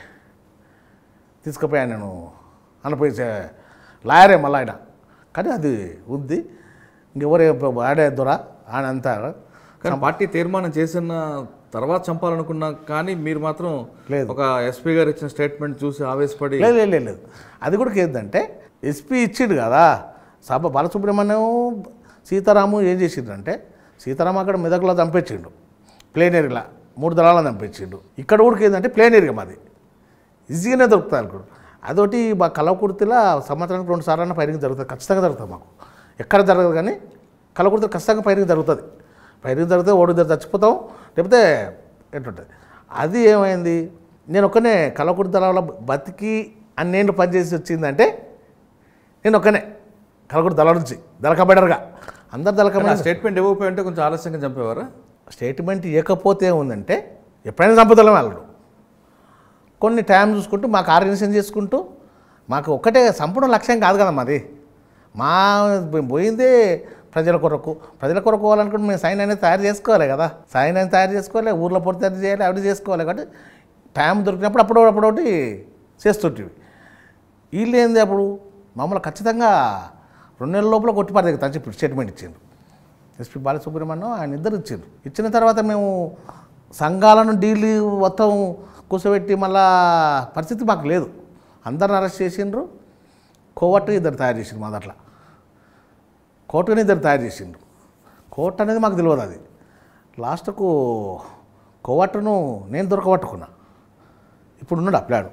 తీసుకుపోయాను నేను అనిపించే లాయరే మళ్ళీ ఆయన కానీ అది ఉంది ఇంకెవరు ఆడే దొర ఆయన అంటారు కానీ పార్టీ తీర్మానం చేసిన తర్వాత చంపాలనుకున్నా కానీ మీరు మాత్రం లేదు. ఒక ఎస్పీ గారు ఇచ్చిన స్టేట్మెంట్ చూసి ఆవేశపడి లేదు లేదు, లేదు లేదు అది కూడా ఏంటంటే ఎస్పీ ఇచ్చిండు కదా సభ బాలసుబ్రహ్మణ్యం సీతారాము ఏం చేసిండ్రంటే సీతారాం అక్కడ మెదక్లో చంపించిండు ప్లేన్ ఏరియాలో మూడు దళాలను చంపించిండు ఇక్కడ కూడా ఏంటంటే ప్లేన్ ఏరియా మాది ఈజీగానే దొరుకుతుంది అనుకో అదొకటి మా కలవకుర్తిలో సంవత్సరానికి రెండు సార్లు ఫైరింగ్ జరుగుతుంది ఖచ్చితంగా జరుగుతుంది మాకు ఎక్కడ జరగదు కానీ కలవకుర్తి ఖచ్చితంగా ఫైరింగ్ జరుగుతుంది ఫైరింగ్ జరిగితే ఓడి దగ్గర చచ్చిపోతాం లేకపోతే ఎట్లుంటుంది అది ఏమైంది నేను ఒక్కనే కలవకుర్తి దళాల బతికి అన్నేళ్ళు పనిచేసి వచ్చిందంటే నేను ఒక్కనే కలవకుర్తి దళ నుంచి దళ కబడర్గా అందరు దళ కానీ ఆ కబడర్ స్టేట్మెంట్ ఇవ్వకపోయి ఉంటే కొంచెం ఆలస్యంగా చంపేవారా స్టేట్మెంట్ ఇవ్వకపోతే ఏముందంటే ఎప్పుడైనా చంపుదలం వెళ్ళడు కొన్ని టైం చూసుకుంటూ మాకు ఆర్గనైజేషన్ చేసుకుంటూ మాకు ఒక్కటే సంపూర్ణ లక్ష్యం కాదు కదా మాది మా మేము పోయిందే ప్రజల కొరకు ప్రజల కొరకు పోవాలనుకుంటే మేము సైన్ అనేది తయారు చేసుకోవాలి కదా సైన్ అనేది తయారు చేసుకోవాలి ఊర్లో పొడి తయారు చేయాలి అవి చేసుకోవాలి కాబట్టి టైం దొరికినప్పుడు అప్పుడు అప్పుడు ఒకటి చేస్తుంటివి వీళ్ళు ఏంది అప్పుడు మమ్మల్ని ఖచ్చితంగా రెండు నెలల లోపల కొట్టిపారు దగ్గర చెప్పి స్టేట్మెంట్ ఇచ్చిండు ఎస్పీ బాలసుబ్రహ్మణ్యం ఆయన ఇద్దరు ఇచ్చిండ్రు ఇచ్చిన తర్వాత మేము సంఘాలను డీల్ మొత్తం కూర్చోబెట్టి మళ్ళా పరిస్థితి మాకు లేదు అందరిని అరెస్ట్ చేసిండ్రు కోవట్టు ఇద్దరు తయారు చేసిండ్రు మా దాంట్లో కోర్టుని ఇద్దరు తయారు చేసిండ్రు కోర్టు అనేది మాకు తెలియదు అది లాస్ట్కు కోవట్టును నేను దొరకబట్టుకున్నా ఇప్పుడు ఉన్నాడు అప్లాడు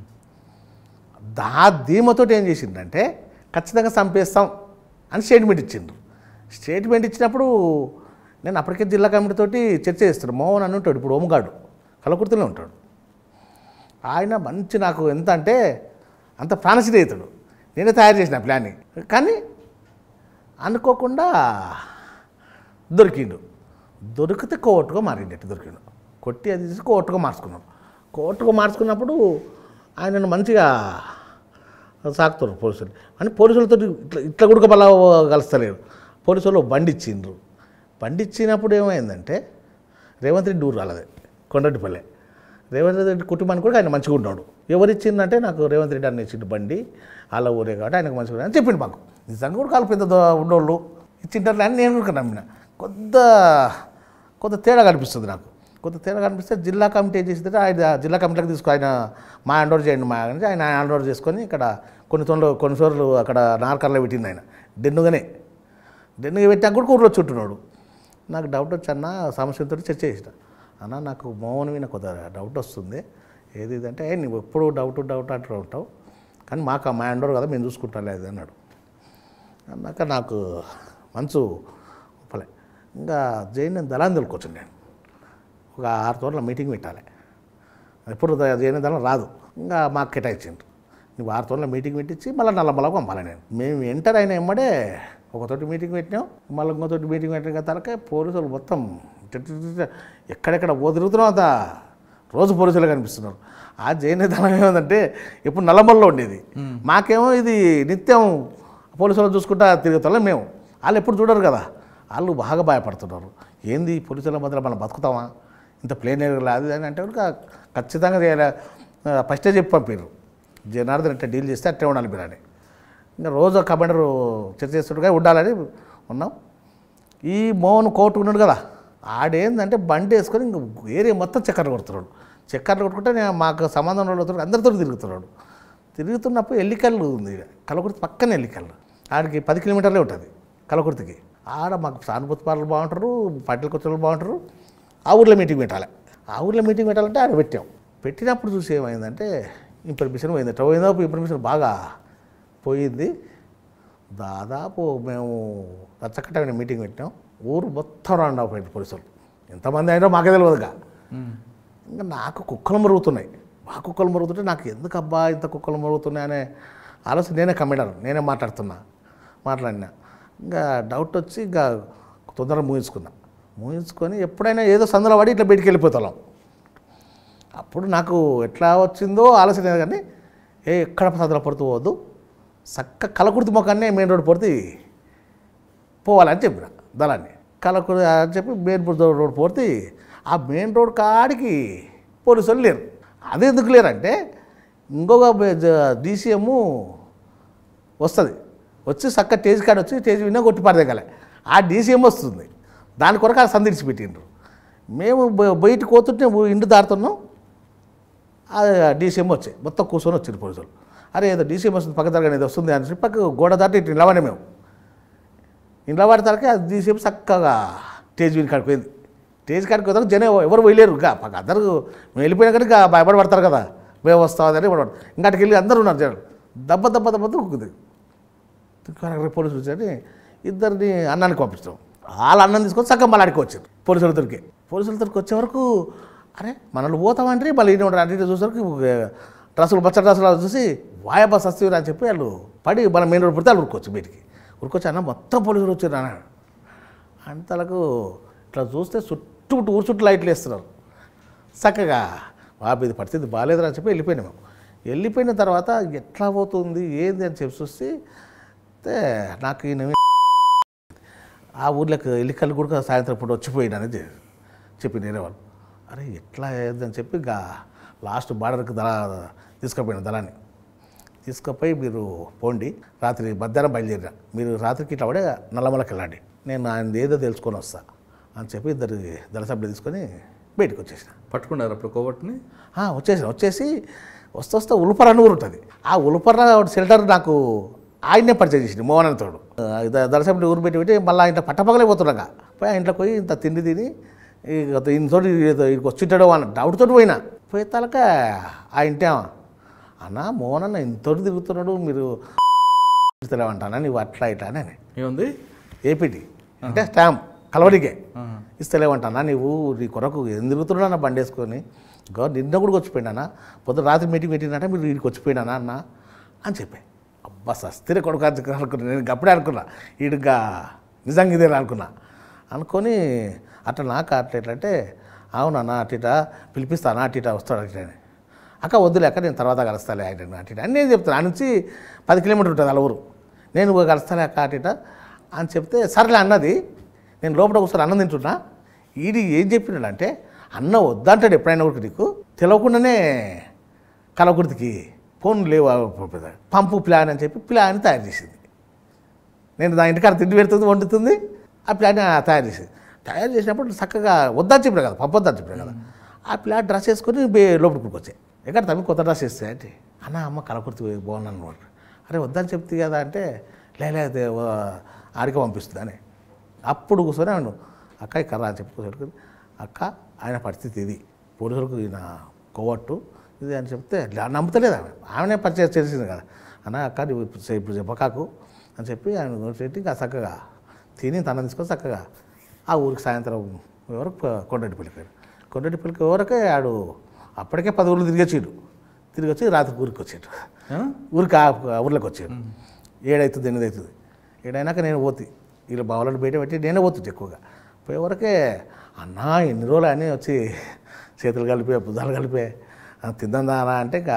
దా ధీమతోటి ఏం చేసిండంటే ఖచ్చితంగా చంపేస్తాం అని స్టేట్మెంట్ ఇచ్చిండ్రు స్టేట్మెంట్ ఇచ్చినప్పుడు నేను అప్పటికే జిల్లా కమిటీతోటి చర్చ చేస్తాను మోహన్ అని ఉంటాడు ఇప్పుడు ఓమగాడు కలకుర్తిలో ఉంటాడు ఆయన మంచి నాకు ఎంత అంటే అంత ప్రాణశిరేతుడు నేనే తయారు చేసిన ప్లాన్ని కానీ అనుకోకుండా దొరికిండు దొరికితే కోర్టుగా మారిండట్టు దొరికిండు కొట్టి అది తీసి కోర్టుగా మార్చుకున్నాం కోర్టుగా మార్చుకున్నప్పుడు ఆయనను మంచిగా సాకుతారు పోలీసులు అని పోలీసులతో ఇట్లా ఇట్లా కూడా బలా కలుస్తలేరు పోలీసులు బండి ఇచ్చిండ్రు బండి ఇచ్చినప్పుడు ఏమైందంటే రేవంత్ రెడ్డి ఊరు రాలేదు కొండటిపల్లె రేవంత్ రెడ్డి కుటుంబానికి కూడా ఆయన మంచిగా ఉన్నాడు ఎవరు ఇచ్చిందంటే నాకు రేవంత్ రెడ్డి అన్న ఇచ్చిండు బండి వాళ్ళ ఊరే కాబట్టి ఆయనకు మంచిగా అని చెప్పిండు మాకు నిజంగా కూడా కాలు పెద్ద దో- ఉన్నోళ్ళు ఇచ్చింటారు అని నేను కూడా నమ్మిన కొంత కొంత తేడా కనిపిస్తుంది నాకు కొంత తేడా కనిపిస్తే జిల్లా కమిటీ ఏం చేసిందంటే ఆయన జిల్లా కమిటీలకు తీసుకు ఆయన మా హ్యాండ్ ఓవర్ చేయండి మా అంటే ఆయన హ్యాండ్ ఓవర్ చేసుకొని ఇక్కడ కొన్ని తొందరలు కొన్ని సార్లు అక్కడ నార్కర్లో పెట్టింది ఆయన డెన్నుగానే డెన్నుగా పెట్టాక కూడా ఊర్లో చుట్టున్నాడు నాకు డౌట్ వచ్చి అన్న సమస్యతో చర్చ చేసిన అన్న నాకు మౌనం మీద కొంత డౌట్ వస్తుంది ఏది ఇది అంటే "ఏ, నువ్వు ఎప్పుడు డౌట్ డౌట్ అంటూ ఉంటావు కానీ మాకు మా హ్యాండ్ ఓవర్ కదా మేము చూసుకుంటాం లేదు అన్నాడు అన్నాక నాకు మనసు ఒప్పలే ఇంకా జైన్ నేను దళాన్ని తెలుకొచ్చాను నేను ఒక ఆరు తోట్ల మీటింగ్ పెట్టాలి ఎప్పుడు జైన్ దళం రాదు ఇంకా మాకు కేటాయించిండ్రు నువ్వు ఆరు తోట్ల మీటింగ్ పెట్టించి మళ్ళీ నల్లమలకు పంపాలి నేను మేము ఎంటర్ అయిన ఎమ్మడే ఒకతోటి మీటింగ్ పెట్టినాం మళ్ళీ ఇంకోతోటి మీటింగ్ పెట్టిన తలకే పోలీసులు మొత్తం ఇట్ట ఇట్ట ఇట్ట ఎక్కడెక్కడ ఓ తిరుగుతున్నాం అంత రోజు పోలీసులు కనిపిస్తున్నారు ఆ జైన్ దళం ఏమందంటే ఇప్పుడు నల్లమల్లో ఉండేది మాకేమో ఇది నిత్యం పోలీసులు చూసుకుంటా తిరుగుతాం మేము వాళ్ళు ఎప్పుడు చూడరు కదా వాళ్ళు బాగా భయపడుతున్నారు ఏంది ఈ పోలీసుల మధ్యలో మనం బతుకుతామా ఇంత ప్లేన్ ఏరియా అది అని అంటే కనుక ఖచ్చితంగా చేయాలి ఆ, ఫస్టే చెప్పి పంపారు జనార్దన్ ఇట్లా డీల్ చేస్తే అట్టే ఉండాలి మీరు అని ఇంకా రోజు కమాండర్ చర్చ చేస్తుండగా ఉండాలని ఉన్నాం ఈ మోహన్ కోర్టు ఉన్నాడు కదా ఆడేందంటే బండి వేసుకొని ఇంక ఏరియా మొత్తం చక్కర్లు కొడుతున్నాడు చక్కర్లు కొట్టుకుంటే నేను మాకు సంబంధం వాళ్ళు అందరితో తిరుగుతున్నాడు తిరుగుతున్నప్పుడు ఎల్లికల్లు ఉంది ఈడ. కలకుర్తి పక్కన ఎల్లికల్లు ఆడికి పది కిలోమీటర్లే ఉంటుంది కలకుర్తికి ఆడ మాకు సానుభూతి పాటలు బాగుంటారు పట్టెల కొత్తలు బాగుంటారు ఆ ఊర్లో మీటింగ్ పెట్టాలి ఆ ఊర్లో మీటింగ్ పెట్టాలంటే ఆడ పెట్టాం పెట్టినప్పుడు చూసి ఏమైందంటే ఇన్ఫర్మేషన్ పోయింది ఎట్లా పోయిందో ఇన్ఫర్మేషన్ బాగా పోయింది దాదాపు మేము రచ్చకట్టమైన మీటింగ్ పెట్టాం ఊరు మొత్తం రౌండ్ ఆఫ్ అయింది పోలీసులు ఎంతమంది అయినా మాకే తెలియదుగా ఇంకా నాకు కుక్కలు మరుగుతున్నాయి మా కుక్కలు మరుగుతుంటే నాకు ఎందుకు అబ్బా ఇంత కుక్కలు మరుగుతున్నాయి అనే ఆలోచన నేనే కమ్మిడాను నేనే మాట్లాడుతున్నా మాట్లాడినా ఇంకా డౌట్ వచ్చి ఇంకా తొందరగా మూయించుకున్నా మూయించుకొని ఎప్పుడైనా ఏదో సందులో పడి ఇట్లా బయటికి వెళ్ళిపోతాం అప్పుడు నాకు ఎట్లా వచ్చిందో ఆలోచన లేదు కానీ ఏ ఎక్కడ సందులో పడుతూ పోవద్దు చక్క కలకుర్తి మొక్కనే మెయిన్ రోడ్ పడితే పోవాలని చెప్పిన దళాన్ని కలకుర్తి అని చెప్పి మెయిన్ రోడ్ పోతే ఆ మెయిన్ రోడ్ కాడికి పోలీసులు లేరు అది ఎందుకు లేరంటే ఇంకొక డీసీఎం వస్తుంది వచ్చి చక్క టేజ్ కాడ వచ్చి టేజ్ విన్నా కొట్టి పడదగలే ఆ డీసీఎం వస్తుంది దాని కొరకు ఆ సందిడిచి పెట్టిండ్రు మేము బ- బయటికి పోతుంటే ఇంటి దాడుతున్నాం ఆ డీసీఎం వచ్చాయి మొత్తం కూర్చొని వచ్చింది పోలీసులు అరే ఏదో డీసీఎం వస్తుంది పక్క తరగతి ఏదో వస్తుంది అని చెప్పి పక్క గోడ దాటి ఇటు నిలవనే మేము ఇంట్లో పడి తరకే అది డీసీఎం చక్కగా స్టేజ్ వీని కాడికి పోయింది స్టేజ్ కాడికి పోతాక జనం ఎవరు వెళ్ళలేరు ఇంకా పక్క అందరూ మేము వెళ్ళిపోయినా కానీ ఇంకా భయపడి పడతారు కదా మేము వస్తామని భయపడతారు ఇంకా అటుకి వెళ్ళి అందరూ ఉన్నారు జనం దెబ్బ దెబ్బ దెబ్బ దొరుకుతుంది తిక్కన పోలీసులు వచ్చి ఇద్దరిని అన్నానికి పంపిస్తాం వాళ్ళ అన్నం తీసుకొని సగం మళ్ళీ అడిగి వచ్చారు పోలీసుల దొరికి పోలీసుల దొరికి వచ్చే వరకు అరే మనల్ని పోతామంటే మళ్ళీ ఈయన ఉంటాడు అంటే చూసేవరకు డ్రస్సులు బచ్చ డ్రస్సులు చూసి వాయ బస్ వస్తుంది అని చెప్పి వాళ్ళు పడి మన మెయిన్ రోడ్ పడితే వాళ్ళు ఉరుకోవచ్చు బయటికి ఉరుకొచ్చి అన్న మొత్తం పోలీసులు వచ్చారు అన్న అంతలకు ఇట్లా చూస్తే చుట్టూ చుట్టూ ఊరు చుట్టూ లైట్లు వేస్తున్నారు చక్కగా బాబు ఇది పరిస్థితి బాగాలేదురా అని చెప్పి వెళ్ళిపోయినాం మేము వెళ్ళిపోయిన తర్వాత ఎట్లా పోతుంది ఏంది అని చెప్పి చూస్తే అయితే నాకు ఈయన ఆ ఊర్లోకి ఎల్లికల్లి కూడా సాయంత్రం పూట వచ్చిపోయినని చె- చెప్పి నేనే వాళ్ళు అరే ఎట్లా అని చెప్పి ఇంకా లాస్ట్ బార్డర్కి దళ తీసుకుపోయిన దళాన్ని తీసుకుపోయి మీరు పోండి రాత్రి మధ్యాహ్నం బయలుదేరా మీరు రాత్రికి ఇట్లా పడే నల్లమలకి వెళ్ళండి నేను ఆయన ఏదో తెలుసుకొని వస్తా అని చెప్పి ఇద్దరు దళ సభ్యులు తీసుకొని బయటకు వచ్చేసిన పట్టుకున్నారు అప్పుడు కోవట్ని ఆ, వచ్చేసిన వచ్చేసి వస్తే వస్తే ఉల్పర అని ఊరు ఉంటుంది ఆ ఉల్పర షెల్టర్ నాకు ఆయన్నే పరిచయం చేసింది మోహన్ తోడు దర్శకుడు ఊరు పెట్టి పెట్టి మళ్ళీ ఇంట్లో పట్టపగలే పోతున్నాగా పోయి ఆ ఇంట్లోకి పోయి ఇంత తిండి తిని ఇంతో ఇక్కడికి వచ్చింటాడు అన్న డౌట్ తోటి పోయినా పోయి తలక ఆ ఇంటే అన్న మోహన్ అన్న ఇంతోటి తిరుగుతున్నాడు మీరు తెలియమంటానా నువ్వు అట్లా ఇట్లా అని అని. ఏముంది ఏపీటీ అంటే స్టాంప్ కలవడికే ఆహా. ఇస్తలేమంటానా నీవు నీ కొరకు ఎందుకు తిరుగుతున్నా నా బండి వేసుకొని గో నిన్న కూడా వచ్చిపోయినానా పొద్దున రాత్రి మీటింగ్ పెట్టినట్ట మీరు వీడికి వచ్చిపోయినానా అన్న అని చెప్పా అబ్బా సస్తిరే కొడుకు అని అనుకున్నా నేను అప్పుడే అనుకున్నా వీడిగా నిజంగా ఇదే అనుకున్నా అనుకొని అట్లా నాకు అట్లా ఎట్లా అంటే అవునన్నా అట్ట పిలిపిస్తానా అట్ట వస్తాడు అట్ట అని అక్క వద్దులే అక్క నేను తర్వాత కలుస్తాలే ఆయన అట్ట అని నేను చెప్తాను ఆ నుంచి పది కిలోమీటర్ ఉంటుంది అలా ఊరు నేను పోయి కలుస్తాలే అక్క అట్ట అని చెప్తే సరేలే అన్నది నేను లోపల కూర్చొని అన్నం తింటున్నా ఈడి ఏం చెప్పినాడంటే అన్న వద్దంటాడు ఎప్పుడైనా ఒకటి నీకు తెలియకుండానే కలకుర్తికి ఫోన్ లేవు పంపు ప్లాన్ అని చెప్పి ప్లాన్ తయారు చేసింది నేను నా ఇంటికాడ తిండి పెడుతుంది వండుతుంది ఆ ప్లాన్ తయారు చేసింది తయారు చేసినప్పుడు చక్కగా వద్దని చెప్పిన కదా పంపొద్దని చెప్పిన కదా ఆ ప్లాన్ డ్రెస్ వేసుకొని బే లోపలికి వచ్చాయి ఎక్కడ తమ్మి కొత్త డ్రెస్ వేస్తే అంటే అన్న అమ్మ కలకుర్తి బాగున్నాను అనమాట అరే వద్దని చెప్తే కదా అంటే లేదే ఆడికి పంపిస్తుంది అని అప్పుడు కూర్చొని అవును అక్క ఇక్కడ అని చెప్పి కూర్చొని అక్క ఆయన పరిస్థితి ఇది పోలీసులకు ఈయన కోవట్టు ఇది అని చెప్తే లా- నమ్ముతలేదు ఆమె ఆమెనే పరిచయం చేసింది కదా అన్న అక్క నువ్వు ఇప్పుడు చె- ఇప్పుడు చెప్పకాకు అని చెప్పి ఆయన పెట్టి ఇంకా చక్కగా తిని తన తీసుకొని చక్కగా ఆ ఊరికి సాయంత్రం ఎవరు కొండటిపల్లికి కొండటిపల్లికి ఎవరికే ఆడు అప్పటికే పది ఊళ్ళు తిరిగి వచ్చిండు తిరిగి వచ్చి రాత్రి ఊరికి వచ్చాడు ఆ? ఊరికి ఆ ఆ ఊర్లోకి వచ్చాడు ఏడవుతుంది ఎనిమిది అవుతుంది ఏడైనాక నేను పోతి వీళ్ళు బావలను బయట పెట్టి నేనే పోతుంది ఎక్కువగా పోయే వరకే అన్నా ఎన్ని రోజులు అని వచ్చి చేతులు కలిపే బుధాలు కలిపే "ఆ, తిందా అనా అంటే ఇంకా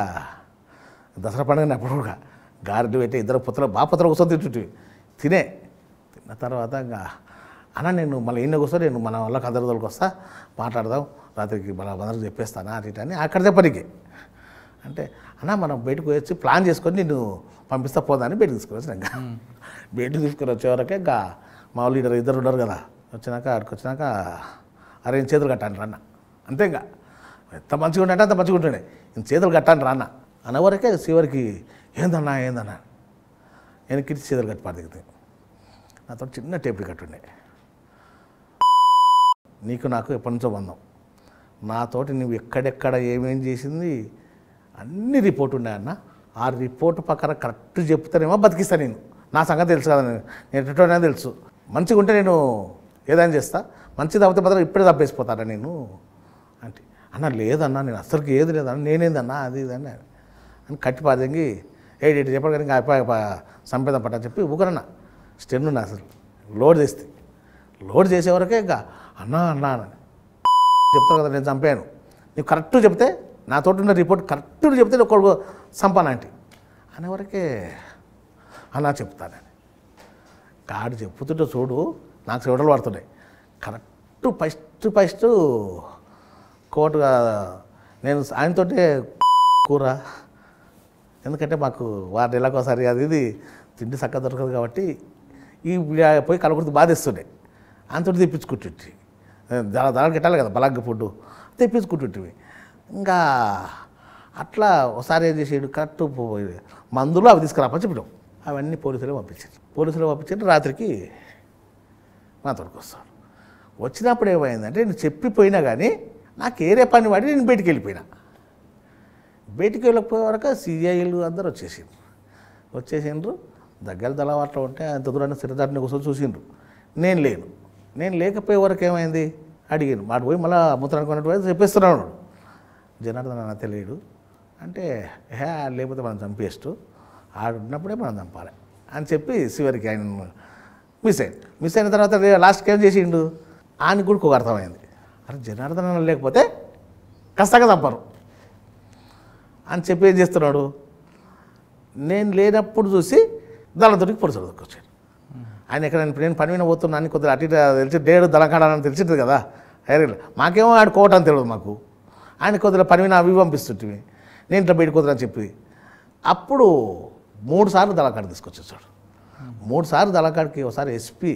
దసరా పండుగ అప్పుడు కూడా గారెలు పెట్టి ఇద్దరు పుత్తలు బాగా పుత్తలు కూర్చొని తింటుంటివి తినే తిన్న తర్వాత ఇంకా అన్న నేను మళ్ళీ ఈయన కూర్చొని నేను మన వాళ్ళకి అందరి రోజులకు వస్తా మాట్లాడదాం రాత్రికి మన అందరికి చెప్పేస్తానా అటు ఇటు అని అక్కడ చెప్పనికి అంటే అన్న మనం బయటకు వచ్చి ప్లాన్ చేసుకొని నేను పంపిస్తా పోదా అని బయటకు తీసుకుని వచ్చిన ఇంకా బయటకు తీసుకుని వచ్చేవరకే ఇంకా మా వాళ్ళు ఇద్దరు ఇద్దరు ఉన్నారు కదా వచ్చినాక ఆడికి వచ్చినాక అరే నేను చేతులు కట్టాను రన్న అంతే ఇంకా ఎంత మంచిగా ఉంటే అంత మంచిగా ఉంటుండే నేను చేతులు కట్టాను రాన్న అన్నవరకే చివరికి ఏందన్నా ఏందన్నా నేను కిట్టి చేతులు కట్టి పాడితే నాతో చిన్న టేపులు కట్టుండే నీకు నాకు ఎప్పటి నుంచో బంధం నాతోటి నువ్వు ఎక్కడెక్కడ ఏమేం చేసింది అన్ని రిపోర్ట్ ఉన్నాయన్న ఆ రిపోర్ట్ ప్రకారం కరెక్ట్ చెప్తానేమో బతికిస్తా నేను నా సంగతి తెలుసు కదా నేను నేను ఎటుటోనే తెలుసు మంచిగా ఉంటే నేను ఏదైనా చేస్తా మంచిది అవుతే మాత్రం ఇప్పుడే తప్పేసిపోతాడా నేను అంటే అన్న లేదన్నా నేను అసలుకి ఏది లేదన్నా నేనేదన్నా అది ఇది అని అని కట్టి పాదంగి ఏడు ఏడు చెప్పాడు కానీ ఇంకా సంపేదం పట్టని చెప్పి ఊకరన్నా స్టెన్ ఉన్నా అసలు లోడ్ చేస్తే లోడ్ చేసే వరకే ఇంకా అన్నా అన్నా అని చెప్తాను కదా నేను చంపాను నువ్వు కరెక్ట్ చెప్తే నాతో ఉన్న రిపోర్ట్ కరెక్ట్ చెప్తే నేను ఒకడు చంపానంటే అనేవరకే అన్నా చెప్తానని గాడు చెప్పుతుంటే చూడు నాకు చెవుటలు పడుతున్నాయి కరెక్ట్ ఫస్ట్ ఫస్ట్ కోటుగా నేను ఆయనతోటే కూర ఎందుకంటే మాకు వారి నెలకోసారి అది ఇది తిండి చక్కగా దొరకదు కాబట్టి ఈ పోయి కలకుర్తి బాధేస్తుండే అంతటి తెప్పించుకుంటుంటి దాని దానికి పెట్టాలి కదా బలంగా ఫుడ్ తెప్పించుకుంటుంటివి ఇంకా అట్లా ఒకసారి ఏం చేసేడు కరెక్ట్ పో- మందులు అవి తీసుకురాపని చెప్పడం అవన్నీ పోలీసులు పంపించారు పోలీసులు పంపించారు రాత్రికి మా తోడుకు వస్తాడు వచ్చినప్పుడు ఏమైందంటే నేను చెప్పిపోయినా కానీ నాకు ఏరే పని వాడి నేను బయటికి వెళ్ళిపోయినా బయటికి వెళ్ళకపోయే వరకు సిఐలు అందరు వచ్చేసిండ్రు వచ్చేసిండ్రు దగ్గర దళవాట్లో ఉంటే అంత దూరాన్ని సిరదాటిని కూర్చొని చూసిండ్రు నేను లేను నేను లేకపోయే వరకు ఏమైంది అడిగాను మాట పోయి మళ్ళీ ముత్తరానికి పోయి చెప్పేస్తున్నాడు జనార్దన్ అన్న తెలియడు అంటే హే ఆడు లేకపోతే మనం చంపేస్తూ ఆడు ఉన్నప్పుడే మనం చంపాలి అని చెప్పి చివరికి ఆయన మిస్ అయింది మిస్ అయిన తర్వాత రే- లాస్ట్కి ఏం చేసిండు ఆయన కూడా ఒక అర్థమైంది అరే జనార్దన్ అన్న లేకపోతే ఖచ్చితంగా చంపరు అని చెప్పి ఏం చేస్తున్నాడు నేను లేనప్పుడు చూసి దళంతోటికి పొడుచుడు వచ్చాడు ఆయన ఎక్కడ నేను నేను పని మీద పోతున్నా అని కొద్దిగా అటు ఇటు తెలిసి డేడు దళకాడని తెలిసింది కదా ఐరల్ మాకేమో ఆడు కోట అని తెలియదు మాకు ఆయన కొద్దిగా పని మీద అవి పంపిస్తుంటివి నేను ఇట్లా బయట కుదరని చెప్పి అప్పుడు మూడు సార్లు దళకాడ తీసుకొచ్చేసాడు మూడు సార్లు దళకాడికి ఒకసారి ఎస్పీ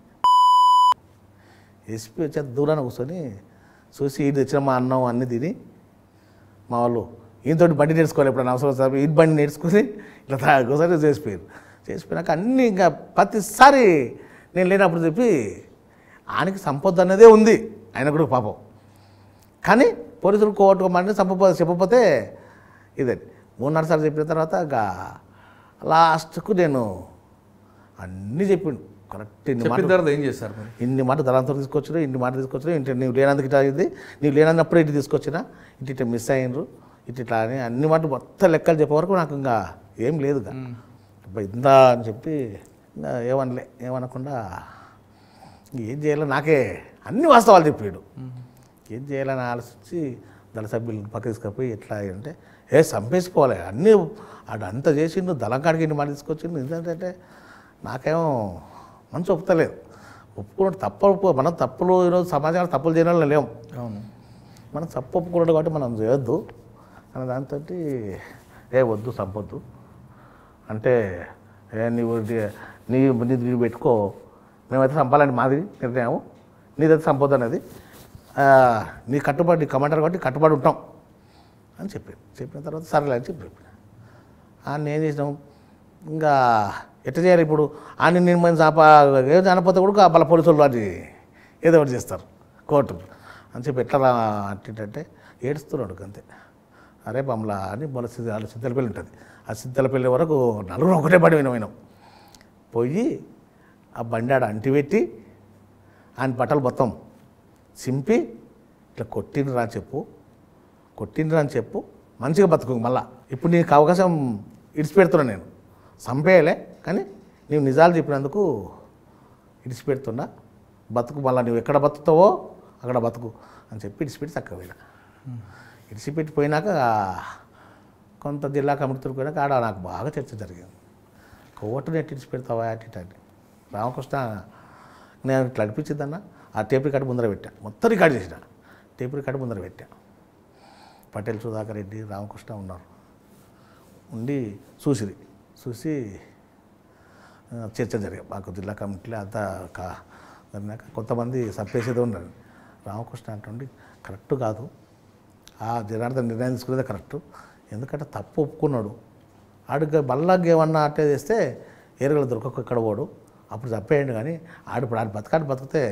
ఎస్పీ వచ్చే దూరాన కూర్చొని చూసి ఈయన తెచ్చిన మా అన్నం అన్ని తిని మా వాళ్ళు ఈయనతోటి బండి నేర్చుకోవాలి ఎప్పుడైనా అవసరం సార్ ఈ బండి నేర్చుకుని ఇట్లా తాగోసారి చేసిపోయారు చేసిపోయినాక అన్నీ ఇంకా ప్రతిసారి నేను లేనప్పుడు చెప్పి ఆయనకి సంపద అనేదే ఉంది ఆయన కూడా పాపం కానీ పోలీసులు కోట్టుకోమని సంప చెప్పకపోతే ఇదే మూడున్నర సార్లు చెప్పిన తర్వాత ఇంకా లాస్ట్కు నేను అన్నీ చెప్పిండు కరెక్ట్ ఇన్ని చెప్పిన మాటలు తర్వాత ఏం చేశారు మరి ఇన్ని మాట దళంతో తీసుకొచ్చిన ఇన్ని మాట తీసుకొచ్చిన ఇంటి నీవు లేనందుకు ఇట్లా అయింది నీవు లేనప్పుడు ఇటు తీసుకొచ్చిన ఇటు ఇట్లా మిస్ అయ్యిండ్రు ఇటు ఇట్లా అని అన్ని మాట మొత్తం లెక్కలు చెప్పే వరకు నాకు ఇంకా ఏం లేదు ఇంకా అబ్బా ఇందా అని చెప్పి ఇంకా ఏమనలే ఏమనకుండా ఏం చేయాలో నాకే అన్ని వాస్తవాలు చెప్పాడు ఏం చేయాలని ఆలోచించి దళ సభ్యులు పక్క తీసుకపోయి ఎట్లా అంటే ఏ చంపేసుకోవాలి అన్నీ ఆడు అంత చేసిండు దళం కాడికి ఇన్ని మాట తీసుకొచ్చిండు ఏంటంటే నాకేమో మనసు ఒప్పుతలేదు ఒప్పుకున్నట్టు తప్పు ఒప్పుకో మనం తప్పులు ఈరోజు సమాజంలో తప్పులు చేయడం వల్ల లేము అవును మనం తప్పు ఒప్పుకున్నాడు కాబట్టి మనం చేయొద్దు అన్న దాంతో ఏ వద్దు సంపొద్దు అంటే ఏ నీవు ది- నీ నీ నీవు పెట్టుకో మేమైతే సంపాలని మాది నిర్ణయం నీదైతే సంపద అనేది ఆ, నీ కట్టుబడి కమాండర్ కాబట్టి కట్టుబడి ఉంటాం అని చెప్పాను చెప్పిన తర్వాత సరేలే అని చెప్పి ఆయన ఏం చేసినాం ఇంకా ఎట్లా చేయాలి ఇప్పుడు ఆయన నేను మంది చాప ఏం చనిపోతే కూడా వాళ్ళ పోలీసులు అది ఏదో ఒకటి చేస్తారు కోర్టు అని చెప్పి ఎట్లా రా అంటే ఏడుస్తున్నాడు అంతే అరే బొమ్మలా అని మన సిద్ధ వాళ్ళ సిద్ధలపల్లి ఉంటుంది ఆ సిద్ధలపల్లి వరకు నలుగురు ఒకటే పడి వినం వినం పోయి ఆ బండి ఆడ అంటిపెట్టి ఆయన బట్టలు మొత్తం చింపి ఇట్లా కొట్టిండ్రా అని చెప్పు కొట్టిండ్రా అని చెప్పు మంచిగా బతుకు మళ్ళా ఇప్పుడు నీకు అవకాశం ఇడిచిపెడుతున్నా నేను చంపేయలే కానీ నీవు నిజాలు చెప్పినందుకు ఇడిచిపెడుతున్నా బతుకు మళ్ళీ నువ్వు ఎక్కడ బతుకుతావో అక్కడ బతుకు అని చెప్పి ఇడిచిపెట్టి చక్కగా పోయినా ఇడిచిపెట్టి పోయినాక కొంత జిల్లా కమిటీ పోయినాక ఆడ నాకు బాగా చర్చ జరిగింది కోర్టుని ఎట్టి ఇడిచిపెడతావా అటు ఇటు అని రామకృష్ణ నేను ఇట్లా అనిపించిందన్న ఆ టేప్ రికార్డు ముందర పెట్టా మొత్తం రికార్డు చేసిన టేప్ రికార్డు ముందర పెట్టా పటేల్ సుధాకర్ రెడ్డి రామకృష్ణ ఉన్నారు ఉండి చూసిరి చూసి ఆ, చర్చ జరిగాయి మాకు జిల్లా కమిటీలో అంతా కా జరిగినాక కొంతమంది చంపేసేది ఉన్నారు రామకృష్ణ అంటుండి కరెక్ట్ కాదు ఆ జనార్దన్ నిర్ణయం తీసుకునేది కరెక్ట్ ఎందుకంటే తప్పు ఒప్పుకున్నాడు ఆడికి బల్లాగా ఏమన్నా అట్టే చేస్తే ఏరుగల దొరకక ఇక్కడ పోడు అప్పుడు చంపేయండి కానీ ఆడు ఇప్పుడు ఆడు బతకాడు బతికితే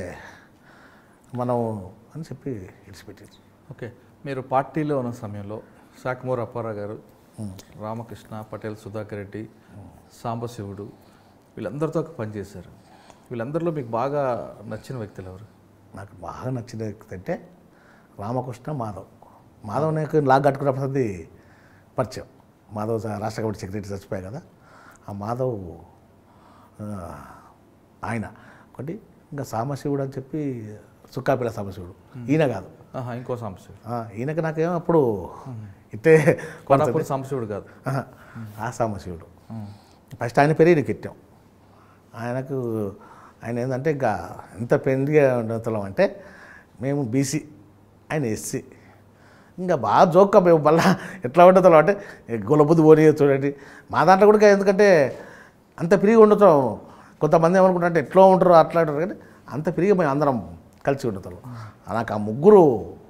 మనం అని చెప్పి ఇడిచిపెట్టింది ఓకే మీరు పార్టీలో ఉన్న సమయంలో శాఖమూరు అప్పారావు గారు రామకృష్ణ పటేల్ సుధాకర్ రెడ్డి సాంబశివుడు వీళ్ళందరితో పనిచేశారు వీళ్ళందరిలో మీకు బాగా నచ్చిన వ్యక్తులు ఎవరు నాకు బాగా నచ్చిన వ్యక్తి అంటే రామకృష్ణ మాధవ్ మాధవ్ నాకు లాగ్ కట్టుకున్నప్పుడు పరిచయం మాధవ్ స- రాష్ట్ర కమిటీ సెక్రటరీ చచ్చిపోయాయి కదా ఆ మాధవ్ ఆ, ఆయన ఒకటి ఇంకా సాంబశివుడు అని చెప్పి సుక్కాపిల్ల సాంబశివుడు ఈయన కాదు ఆహా, ఇంకో సాంబశివుడు ఆ, ఈయనకి నాకేమో అప్పుడు ఇట్టే కొనపూడి సాంబశివుడు కాదు ఆహా, ఆ సాంబశివుడు ఫస్ట్ ఆయన పేరు ఈయనకి ఎట్టాం ఆయనకు ఆయన ఏంటంటే ఇంకా ఎంత పెండిగా ఉండతలం అంటే మేము బీసీ ఆయన ఎస్సీ ఇంకా బాగా జోక్క మేము మళ్ళా ఎట్లా ఉండతాం అంటే గులబుద్ది పోనీ చూడండి మా దాంట్లో కూడా ఎందుకంటే అంత ఫ్రీగా ఉండటం కొంతమంది ఏమనుకుంటారంటే ఎట్లా ఉంటారు అట్లా ఉంటారు కానీ అంత ఫ్రీగా మేము అందరం కలిసి ఉండతాం నాకు ఆ ముగ్గురు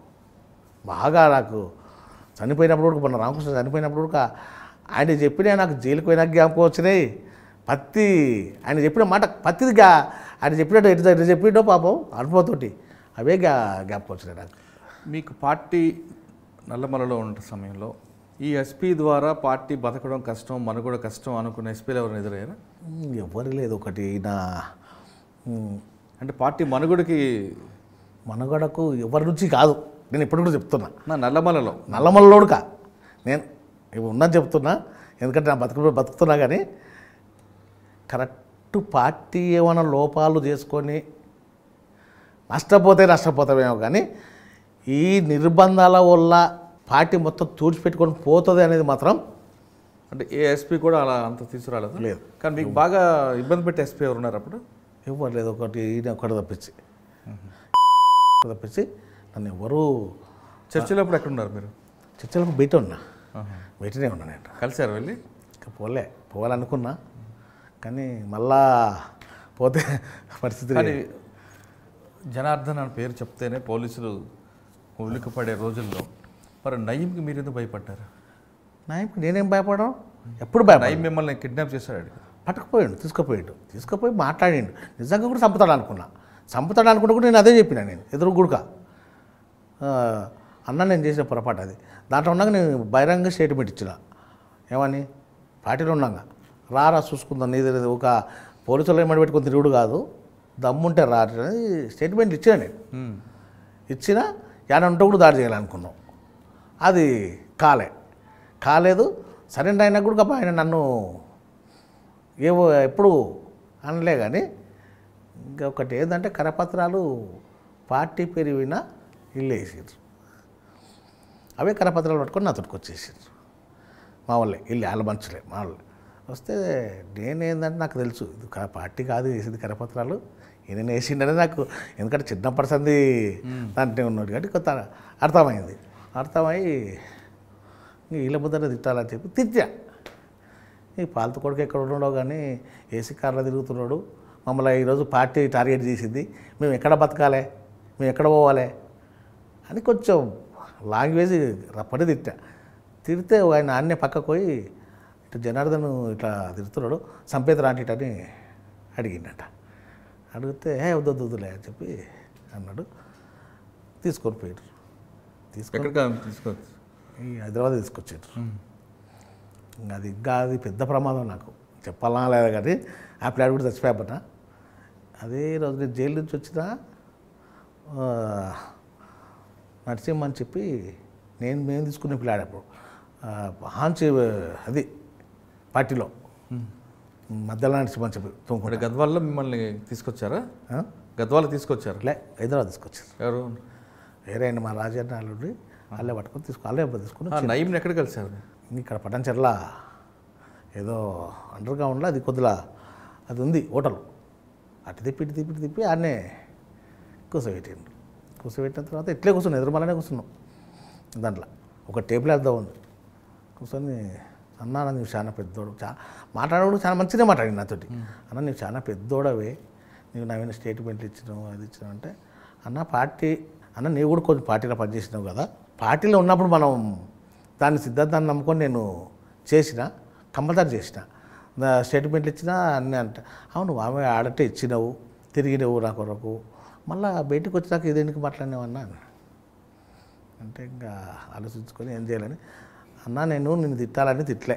బాగా నాకు చనిపోయినప్పుడు కూడా మన రామకృష్ణ చనిపోయినప్పుడు కూడా ఆయన చెప్పిన నాకు జైలుకు పోయినా జ్ఞాపకం వచ్చినాయి పత్తి ఆయన చెప్పిన మాట పత్తిదిగా ఆయన చెప్పినట్టు ఎటు ఎటు చెప్పిండో పాపం అనుభవంతోటి అవే జ్ఞా జ్ఞాపకం వచ్చినాయి నాకు మీకు పార్టీ నల్లమలలో ఉన్న సమయంలో ఈ ఎస్పీ ద్వారా పార్టీ బతకడం కష్టం మనుగడ కష్టం అనుకున్న ఎస్పీలు ఎవరైనా ఎదురయ్యారా ఉమ్, ఎవరు లేదు ఒకటి నా ఉమ్, అంటే పార్టీ మనుగడకి మనుగడకు ఎవరి నుంచి కాదు నేను ఇప్పుడు కూడా చెప్తున్నా నా నల్లమలలో నల్లమల్లోడుక నేను ఇప్పుడు ఉన్నది చెప్తున్నా ఎందుకంటే నా బతుకు బతుకుతున్నా కానీ కరెక్ట్ పార్టీ ఏమైనా లోపాలు చేసుకొని నష్టపోతే నష్టపోతామేమో కానీ ఈ నిర్బంధాల వల్ల పార్టీ మొత్తం తుడిచిపెట్టుకొని పోతుంది అనేది మాత్రం అంటే ఏ ఎస్పీ కూడా అలా అంత తీసుకురాలేదు లేదు. కానీ మీకు బాగా ఇబ్బంది పెట్టే ఎస్పీ ఎవరు ఉన్నారు అప్పుడు ఇవ్వలేదు ఒకటి ఈయన ఒకటి తప్పించి తప్పించి నన్ను ఎవరు చర్చిలో అప్పుడు ఎక్కడ ఉన్నారు మీరు చర్చలకు బయట ఉన్నా ఆహా. బయటనే ఉన్నా నేను కలిసారు వెళ్ళి ఇంకా పోలే పోవాలనుకున్నా కానీ మళ్ళా పోతే పరిస్థితి కానీ జనార్దన్ అని పేరు చెప్తేనే పోలీసులు ఉలిక్కిపడే రోజుల్లో మరి నయీంకి మీరు ఎందుకు భయపడ్డారు నాయకు నేనేం భయపడడం ఎప్పుడు భయపడ నయీం మిమ్మల్ని కిడ్నాప్ చేశాడు అడిగి పట్టుకుపోయాడు తీసుకుపోయాడు తీసుకుపోయి మాట్లాడిండు నిజంగా కూడా చంపుతాడు అనుకున్నా చంపుతాడు అనుకుంటే కూడా నేను అదే చెప్పిన నేను ఎదురు గుడుక అన్న నేను చేసిన పొరపాటు అది దాంట్లో ఉన్నాక నేను బహిరంగ స్టేట్మెంట్ ఇచ్చిన ఏమని పార్టీలో ఉన్నాగా రారా చూసుకుందాం నీది లేదు. ఒక పోలీసులు ఏమడి పెట్టుకుని తిరుగుడు కాదు దమ్ముంటే రా అని స్టేట్మెంట్ ఇచ్చిన నేను ఇచ్చిన యాడ ఉంటే కూడా దాడి చేయాలనుకున్నాం అది కాలే కాలేదు సరెండర్ అయినా కూడా పాపం ఆయన నన్ను ఏవో ఎప్పుడు అనలే కానీ ఇంకొకటి ఏంటంటే కరపత్రాలు పార్టీ పేరు వినా ఇల్లు వేసారు అవే కరపత్రాలు పట్టుకొని నా తోటికి వచ్చేసారు మా వాళ్ళే ఇల్లు వాళ్ళ మంచులే మా వాళ్ళే వస్తే నేనేందంటే నాకు తెలుసు ఇది క- పార్టీ కాదు వేసింది కరపత్రాలు ఈయన వేసిండని నాకు ఎందుకంటే చిన్నప్పటి సంది దాంట్లో ఉన్నాడు కాబట్టి కొంత అర్థమైంది అర్థమై ఇంక వీళ్ళ ముద్దర తిట్టాలని చెప్పి తిట్టా ఈ పాలతు కొడుకు ఎక్కడ ఉన్నాడో కానీ ఏసీ కార్లో తిరుగుతున్నాడు మమ్మల్ని ఈరోజు పార్టీ టార్గెట్ చేసింది మేము ఎక్కడ బతకాలి మేము ఎక్కడ పోవాలి అని కొంచెం లాంగ్వేజ్ రప్పటి తిట్టా తిడితే ఆయన అన్నే పక్కకు పోయి ఇటు జనార్దన్ ఇట్లా తిడుతున్నాడు సంపేత రాంటిటని అడిగిండట అడిగితే ఏ వద్దు వద్దు, వద్దులే అని చెప్పి అన్నాడు తీసుకొని పోయారు తీసుకొని ఎక్కడికి తీసుకోవచ్చు ఈ హైదరాబాద్ తీసుకొచ్చారు ఇంకా అది ఇంకా అది పెద్ద ప్రమాదం నాకు చెప్పాలా లేదా కానీ ఆ ప్లాట్ కూడా చచ్చిపోయాపట అదే రోజు నేను జైలు నుంచి వచ్చిన ఆ, నరసింహ అని చెప్పి నేను మేము తీసుకునే ప్లాట్ అప్పుడు ఆ, హాంచి అది పార్టీలో మధ్యలో నరసింహ అని చెప్పి ఇప్పుడు తుమ్ముకుంటే గద్వాల్లో మిమ్మల్ని తీసుకొచ్చారా గద్వాల తీసుకొచ్చారు లే హైదరాబాద్ తీసుకొచ్చారు ఎవరు వేరే ఆయన మా రాజన్న వాళ్ళు వాళ్ళే పట్టుకొని తీసుకు వాళ్ళే తీసుకుని ఆ, నయీంని ఎక్కడ కలిసారు ఇక్కడ పటంచెర్ల ఏదో అండర్ గ్రౌండ్లో అది కొద్దిగా అది ఉంది హోటల్ అటు తిప్పి ఇటు తిప్పి ఇటు తిప్పి ఆడనే కూర్చోబెట్టిండు కూర్చోబెట్టిన తర్వాత ఇట్లే కూర్చున్నాం ఎదురుమలనే కూర్చున్నాం దాంట్లో ఒక టేబుల్ వేద్దాం ఉంది కూర్చొని అన్నా నువ్వు చాలా పెద్దోడు చా మాట్లాడేవాడు చాలా మంచిగా మాట్లాడింది నాతోటి అన్న నువ్వు చాలా పెద్దోడవే నువ్వు నవీన స్టేట్మెంట్లు ఇచ్చినావు అది ఇచ్చినావు అంటే అన్న పార్టీ అన్న నీవు కూడా కొంచెం పార్టీలో పనిచేసినావు కదా పార్టీలో ఉన్నప్పుడు మనం దాని సిద్ధాంతాన్ని నమ్ముకొని నేను చేసిన కంపల్సరీ చేసిన నా స్టేట్మెంట్లు ఇచ్చినా అన్నీ అంటే అవును ఆమె ఆడటే ఇచ్చినావు తిరిగినవు నా కొరకు మళ్ళీ బయటకు వచ్చినాక ఇదేందుకు మాట్లాడినావన్నా అంటే ఇంకా ఆలోచించుకొని ఏం చేయాలని అన్నా నేను నిన్ను తిట్టాలని తిట్లే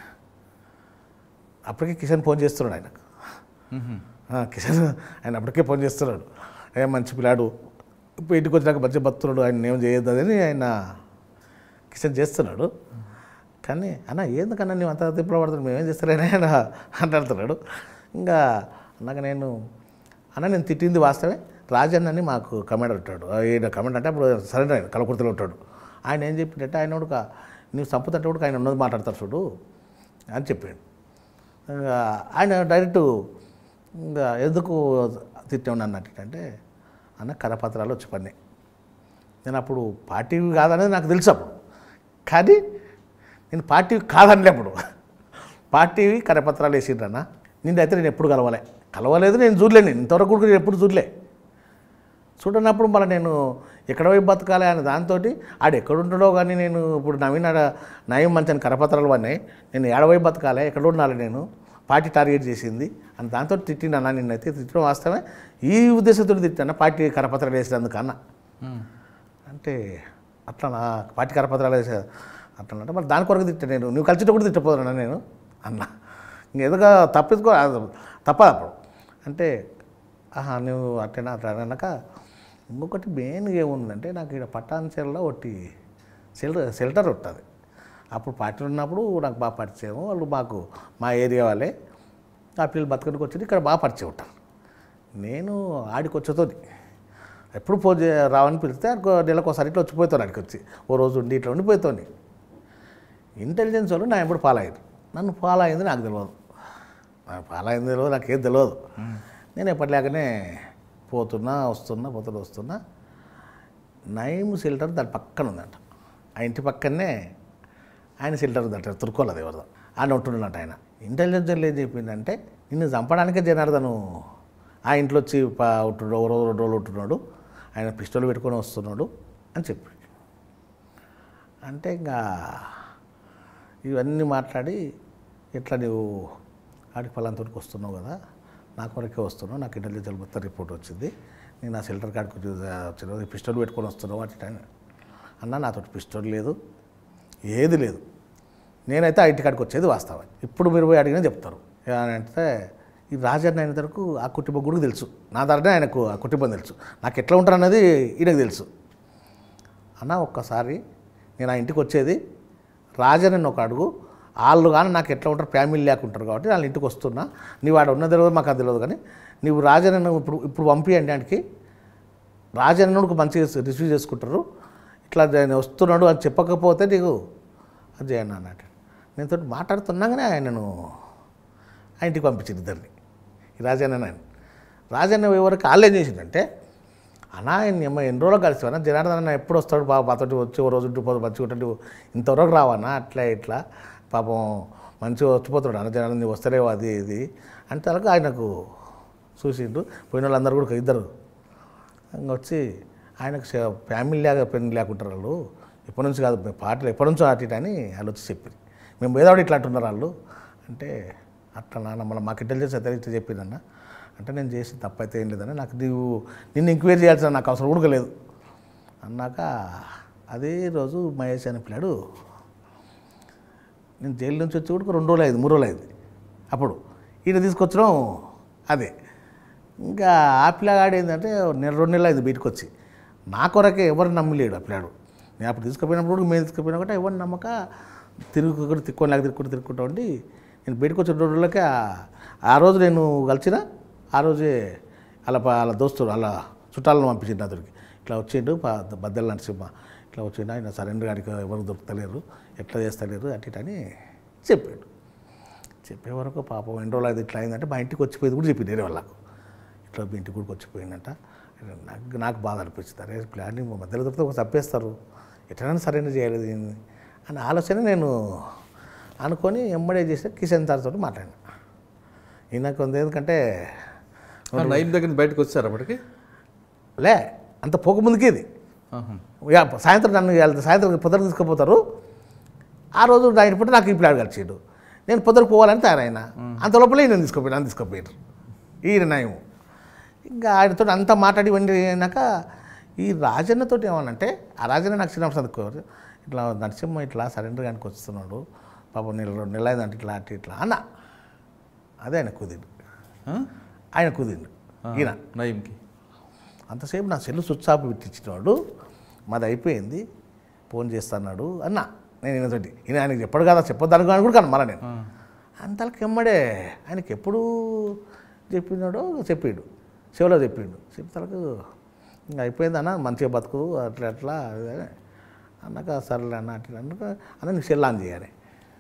అప్పటికే కిషన్ ఫోన్ చేస్తున్నాడు ఆయనకు ఆ, కిషన్ ఆయన అప్పటికే ఫోన్ చేస్తున్నాడు ఏ మంచి పిల్లాడు ఇప్పుడు ఇంటికి వచ్చినాక మంచి భక్తుడు ఆయన ఏం చేయొద్దు అని ఆయన కిషన్ చేస్తున్నాడు కానీ అన్న ఎందుకన్నా నువ్వు అంత తిప్పలు పడుతున్నావు మేమేం చేస్తలేనే ఆయన అంటాడుతున్నాడు ఇంకా అన్నాక నేను అన్న నేను తిట్టింది వాస్తవే రాజన్ అని మాకు కమాండర్ ఉంటాడు ఈయన కమాండర్ అంటే అప్పుడు సరెండర్ ఆయన కలకుర్తిలో ఉంటాడు ఆయన ఏం చెప్పిందంటే ఆయన కూడా నువ్వు చంపుతుంటే కూడా ఆయన ఉన్నది మాట్లాడతాడు చూడు అని చెప్పాడు ఇంకా ఆయన డైరెక్ట్ ఇంకా ఎందుకు తిట్టాను అన్నట్టు అంటే అన్న కరపత్రాలు వచ్చి పడినాయి నేను అప్పుడు పార్టీ కాదనేది నాకు తెలుసు అప్పుడు కానీ నేను పార్టీ కాదనలే అప్పుడు పార్టీవి కరపత్రాలు వేసిండ్రన్న నిన్నైతే నేను ఎప్పుడు కలవలే కలవలేదు నేను చూడలే నేను ఇంతవరకు కూడా నేను ఎప్పుడు చూడలే చూడనప్పుడు మళ్ళీ నేను ఎక్కడ పోయి బతకాలి అని దాంతో ఆడు ఎక్కడ ఉంటాడో కానీ నేను ఇప్పుడు నవీన్ ఆడ నయం మంచి కరపత్రాలు పడినాయి నేను ఏడవై బతకాలి ఎక్కడ ఉండాలి నేను పార్టీ టార్గెట్ చేసింది అని దాంతో తిట్టినా నిన్నైతే తిట్టడం వాస్తవమే ఈ ఉద్దేశంతో తిట్టాను పార్టీ కరపత్రాలు వేసినందుకు అన్న అంటే అట్లా పార్టీ కరపత్రాలు వేసే అట్లా అంటే మరి దాని కొరకు తిట్టా నేను నువ్వు కలిసి కూడా తిట్టపోతున్నా నేను అన్న ఇంకేదోగా తప్పించుకో అది తప్పదు అప్పుడు అంటే ఆహా నువ్వు అట్టేనా అట్లా అన్నాక ఇంకొకటి మెయిన్గా ఏముందంటే నాకు ఇక్కడ పట్టాన్చెర్లో ఒకటి షెల్టర్ షెల్టర్ ఉంటుంది అప్పుడు పార్టీలు ఉన్నప్పుడు నాకు బాగా పరిచయం వాళ్ళు మాకు మా ఏరియా వాళ్ళే ఆ పిల్లలు బతకడానికి వచ్చి ఇక్కడ బాగా పరిచయం ఉంటారు నేను ఆడికి వచ్చేతోని ఎప్పుడు ఫోన్ చే రావని పిలిస్తే అనుకో నెలకు ఒకసారి ఇట్లా వచ్చిపోతాను అక్కడికి వచ్చి ఓ రోజు ఉండి ఇట్లా ఉండిపోతాను ఇంటెలిజెన్స్ వాళ్ళు నా ఎప్పుడు ఫాలో అయ్యారు నన్ను ఫాలో అయింది నాకు తెలియదు నాకు ఫాలో అయింది తెలియదు నాకేం తెలియదు నేను ఎప్పటిలాగానే పోతున్నా వస్తున్నా పోతున్నా వస్తున్నా నైమ్ షెల్టర్ దాని పక్కన ఉందంట ఆ ఇంటి పక్కనే ఆయన షెల్టర్ ఉందంట తురుకోలేదు ఎవరిదో ఆయన ఉంటున్నట్టు ఆయన ఇంటెలిజెన్స్ ఏం చెప్పిందంటే నిన్ను చంపడానికే జనార్దను ఆ ఇంట్లో వచ్చి పా- ఉంటున్నాడు ఓ రోజు రెండు రోజులు ఉంటున్నాడు ఆయన పిస్టల్ పెట్టుకొని వస్తున్నాడు అని చెప్పి అంటే ఇంకా ఇవన్నీ మాట్లాడి ఎట్లా నువ్వు ఆడికి పలాంతోటికి వస్తున్నావు కదా నా కొరకే వస్తున్నావు నాకు ఇంటెలిజెన్స్ మొత్తం రిపోర్ట్ వచ్చింది నేను నా షెల్టర్ కాడికి వచ్చి వచ్చిన పిస్టల్ పెట్టుకొని వస్తున్నావు అటు ఇటు అని. అన్న నాతో పిస్టల్ లేదు ఏది లేదు నేనైతే ఆ ఇంటి కాడికి వచ్చేది వాస్తవం ఇప్పుడు మీరు పోయి అడిగినా చెప్తారు అని అంటే ఈ రాజన్న అయిన వరకు ఆ కుటుంబం కూడా తెలుసు నా ధరనే ఆయనకు ఆ కుటుంబం తెలుసు నాకు ఎట్లా ఉంటారు అన్నది ఈయనకు తెలుసు అన్న ఒక్కసారి నేను ఆ ఇంటికి వచ్చేది రాజన్ ఒక అడుగు వాళ్ళు కానీ నాకు ఎట్లా ఉంటారు ఫ్యామిలీ లేకుంటారు కాబట్టి వాళ్ళ ఇంటికి వస్తున్నా నీవు ఆడ ఉన్న తెలియదు మాకు అది తెలియదు కానీ నీవు రాజన్ ఇప్పుడు ఇప్పుడు పంపియండి ఆయనకి రాజన్నుడికి మంచిగా రిసీవ్ చేసుకుంటారు ఇట్లా ఆయన వస్తున్నాడు అని చెప్పకపోతే నీకు అది చేయను అన్నట్టు నేను తోటి మాట్లాడుతున్నాగానే ఆయనను ఆ ఇంటికి పంపించింది ఇద్దరిని ఈ రాజన్న ఆయన రాజన్న ఎవరికి వాళ్ళు ఏం చేసిందంటే అన్నా ఆయన అమ్మ ఎన్ని రోజులు కలిసివన్నా జనార్దన్ అన్న ఎప్పుడు వస్తాడు బాబా పాతోటి వచ్చి ఓ రోజు ఉంటూ పోదు మంచిగా ఉంటాడు ఇంతవరకు రావన్నా అట్లా ఇట్లా పాపం మంచిగా వచ్చిపోతాడు అన్న జనార్దన్ నువ్వు వస్తలేవు అది ఇది అంటే అలాగే ఆయనకు చూసిండు పోయిన వాళ్ళందరూ కూడా ఇద్దరు ఇంకా వచ్చి ఆయనకు సే- ఫ్యామిలీ లేక పెళ్లి లేకుంటారు వాళ్ళు ఎప్పటి నుంచి కాదు పాటలు ఎప్పటి నుంచో అటు ఇటు అని వాళ్ళు వచ్చి చెప్పి మేము ఏదో ఇట్లా అంటున్నారు వాళ్ళు అంటే అట్లా నాన్న మళ్ళీ మాకు ఇంటెలిజెన్స్ అయితే ఇట్లా చెప్పిందన్న అంటే నేను చేసి తప్పైతే ఏం లేదని నాకు నీవు నిన్ను ఎంక్వైరీ చేయాల్సిన నాకు అవసరం ఉడకలేదు అన్నాక అదే రోజు మహేష్ అనే పిల్లాడు నేను జైలు నుంచి వచ్చి కూడా రెండు రోజులు అయింది మూడు రోజులు అయింది అప్పుడు ఈయన తీసుకొచ్చడం అదే ఇంకా ఆ పిల్లగాడు ఏంటంటే నెల రెండు నెలలు అయింది బయటకు వచ్చి నా కొరకే ఎవరు నమ్మలేడు ఆ పిల్లాడు నేను అప్పుడు తీసుకుపోయినప్పుడు కూడా మేము తీసుకుపోయినా కూడా ఎవరు నమ్మక తిరుగుకుంటూ తిక్కుని లేక తిరుగుకుంటూ తిరుగుకుంటూ ఉండి నేను బయటకు వచ్చిన రెండు రోజులకే ఆ- ఆ రోజు నేను కలిసిన ఆ రోజే అలా ప- అలా దోస్తుడు అలా చుట్టాలను పంపించిండు అతడికి ఇట్లా వచ్చిండు ప- బద్దెల నరసింహ ఇట్లా వచ్చిండు ఆయన సరెండర్ గారికి ఎవరు దొరుకుతలేరు ఎట్లా చేస్తలేరు అటు ఇటు అని చెప్పాడు చెప్పే వరకు పాపం ఎన్ని రోజులు అది ఇట్లా అయిందంటే మా ఇంటికి వచ్చిపోయింది కూడా చెప్పింది వేరే వాళ్ళకు ఇట్లా మీ ఇంటికి కూడా వచ్చిపోయిందంట నాకు నాకు బాధ అనిపించింది అరే ప్లానింగ్ మధ్యలో దొరికితే ఒక తప్పేస్తారు ఎట్లైనా సరైన చేయలేదు దీన్ని అని ఆలోచన నేను అనుకొని ఎమ్మడే చేస్తే కిషన్ సార్తో మాట్లాడినా ఈయనకు ఉంది ఎందుకంటే ఆ నైన్ దగ్గర నుంచి బయటకు వచ్చారు అప్పటికి లే అంత పోకముందుకి ఇది ఆహా. ఇక సాయంత్రం నన్ను వెళ్తే సాయంత్రం పొద్దున తీసుకుపోతారు ఆ రోజు ఆయన పూట నాకు ఈ ప్లాన్ కలిసిండు నేను పొద్దున పోవాలని తయారైనా అంత లోపల ఈయన తీసుకుపోయినా తీసుకుపోయారు ఈయన నయం ఇంకా ఆయనతో అంతా మాట్లాడి ఇవన్నీ అయినాక ఈ రాజన్నతో ఏమనంటే ఆ రాజన్న నాకు చిన్న చదువుకోరు ఇట్లా నరసింహ ఇట్లా సరెండర్ గానికి వస్తున్నాడు పాపం నెల రెండు నెలలు అయిందంటే ఇట్లా అటు ఇట్లా అన్న అదే ఆయన కుదిండు ఆ? ఆయన కుదిండు ఆ, ఈయన నయీంకి అంతసేపు నా సెల్ స్విచ్ ఆఫ్ పెట్టించినాడు మాది అయిపోయింది ఫోన్ చేస్తున్నాడు అన్న నేను ఈయనతోటి ఈయన ఆయనకి చెప్పడు కదా చెప్పొద్దు అనుకున్నాను కూడా కానీ మళ్ళీ నేను ఆ. అంతలకి ఎమ్మడే ఆయనకి ఎప్పుడు చెప్పినాడో చెప్పిండు చెవిలో చెప్పిండు చెప్తాలకు ఇంకా అయిపోయింది అన్న మంచిగా బతుకు అట్లా అట్లా అది ఇది అని. అన్నాక సర్లే అన్న అట్లా అన్నాక అన్న నీకు సెల్ ఆన్ చేయాలి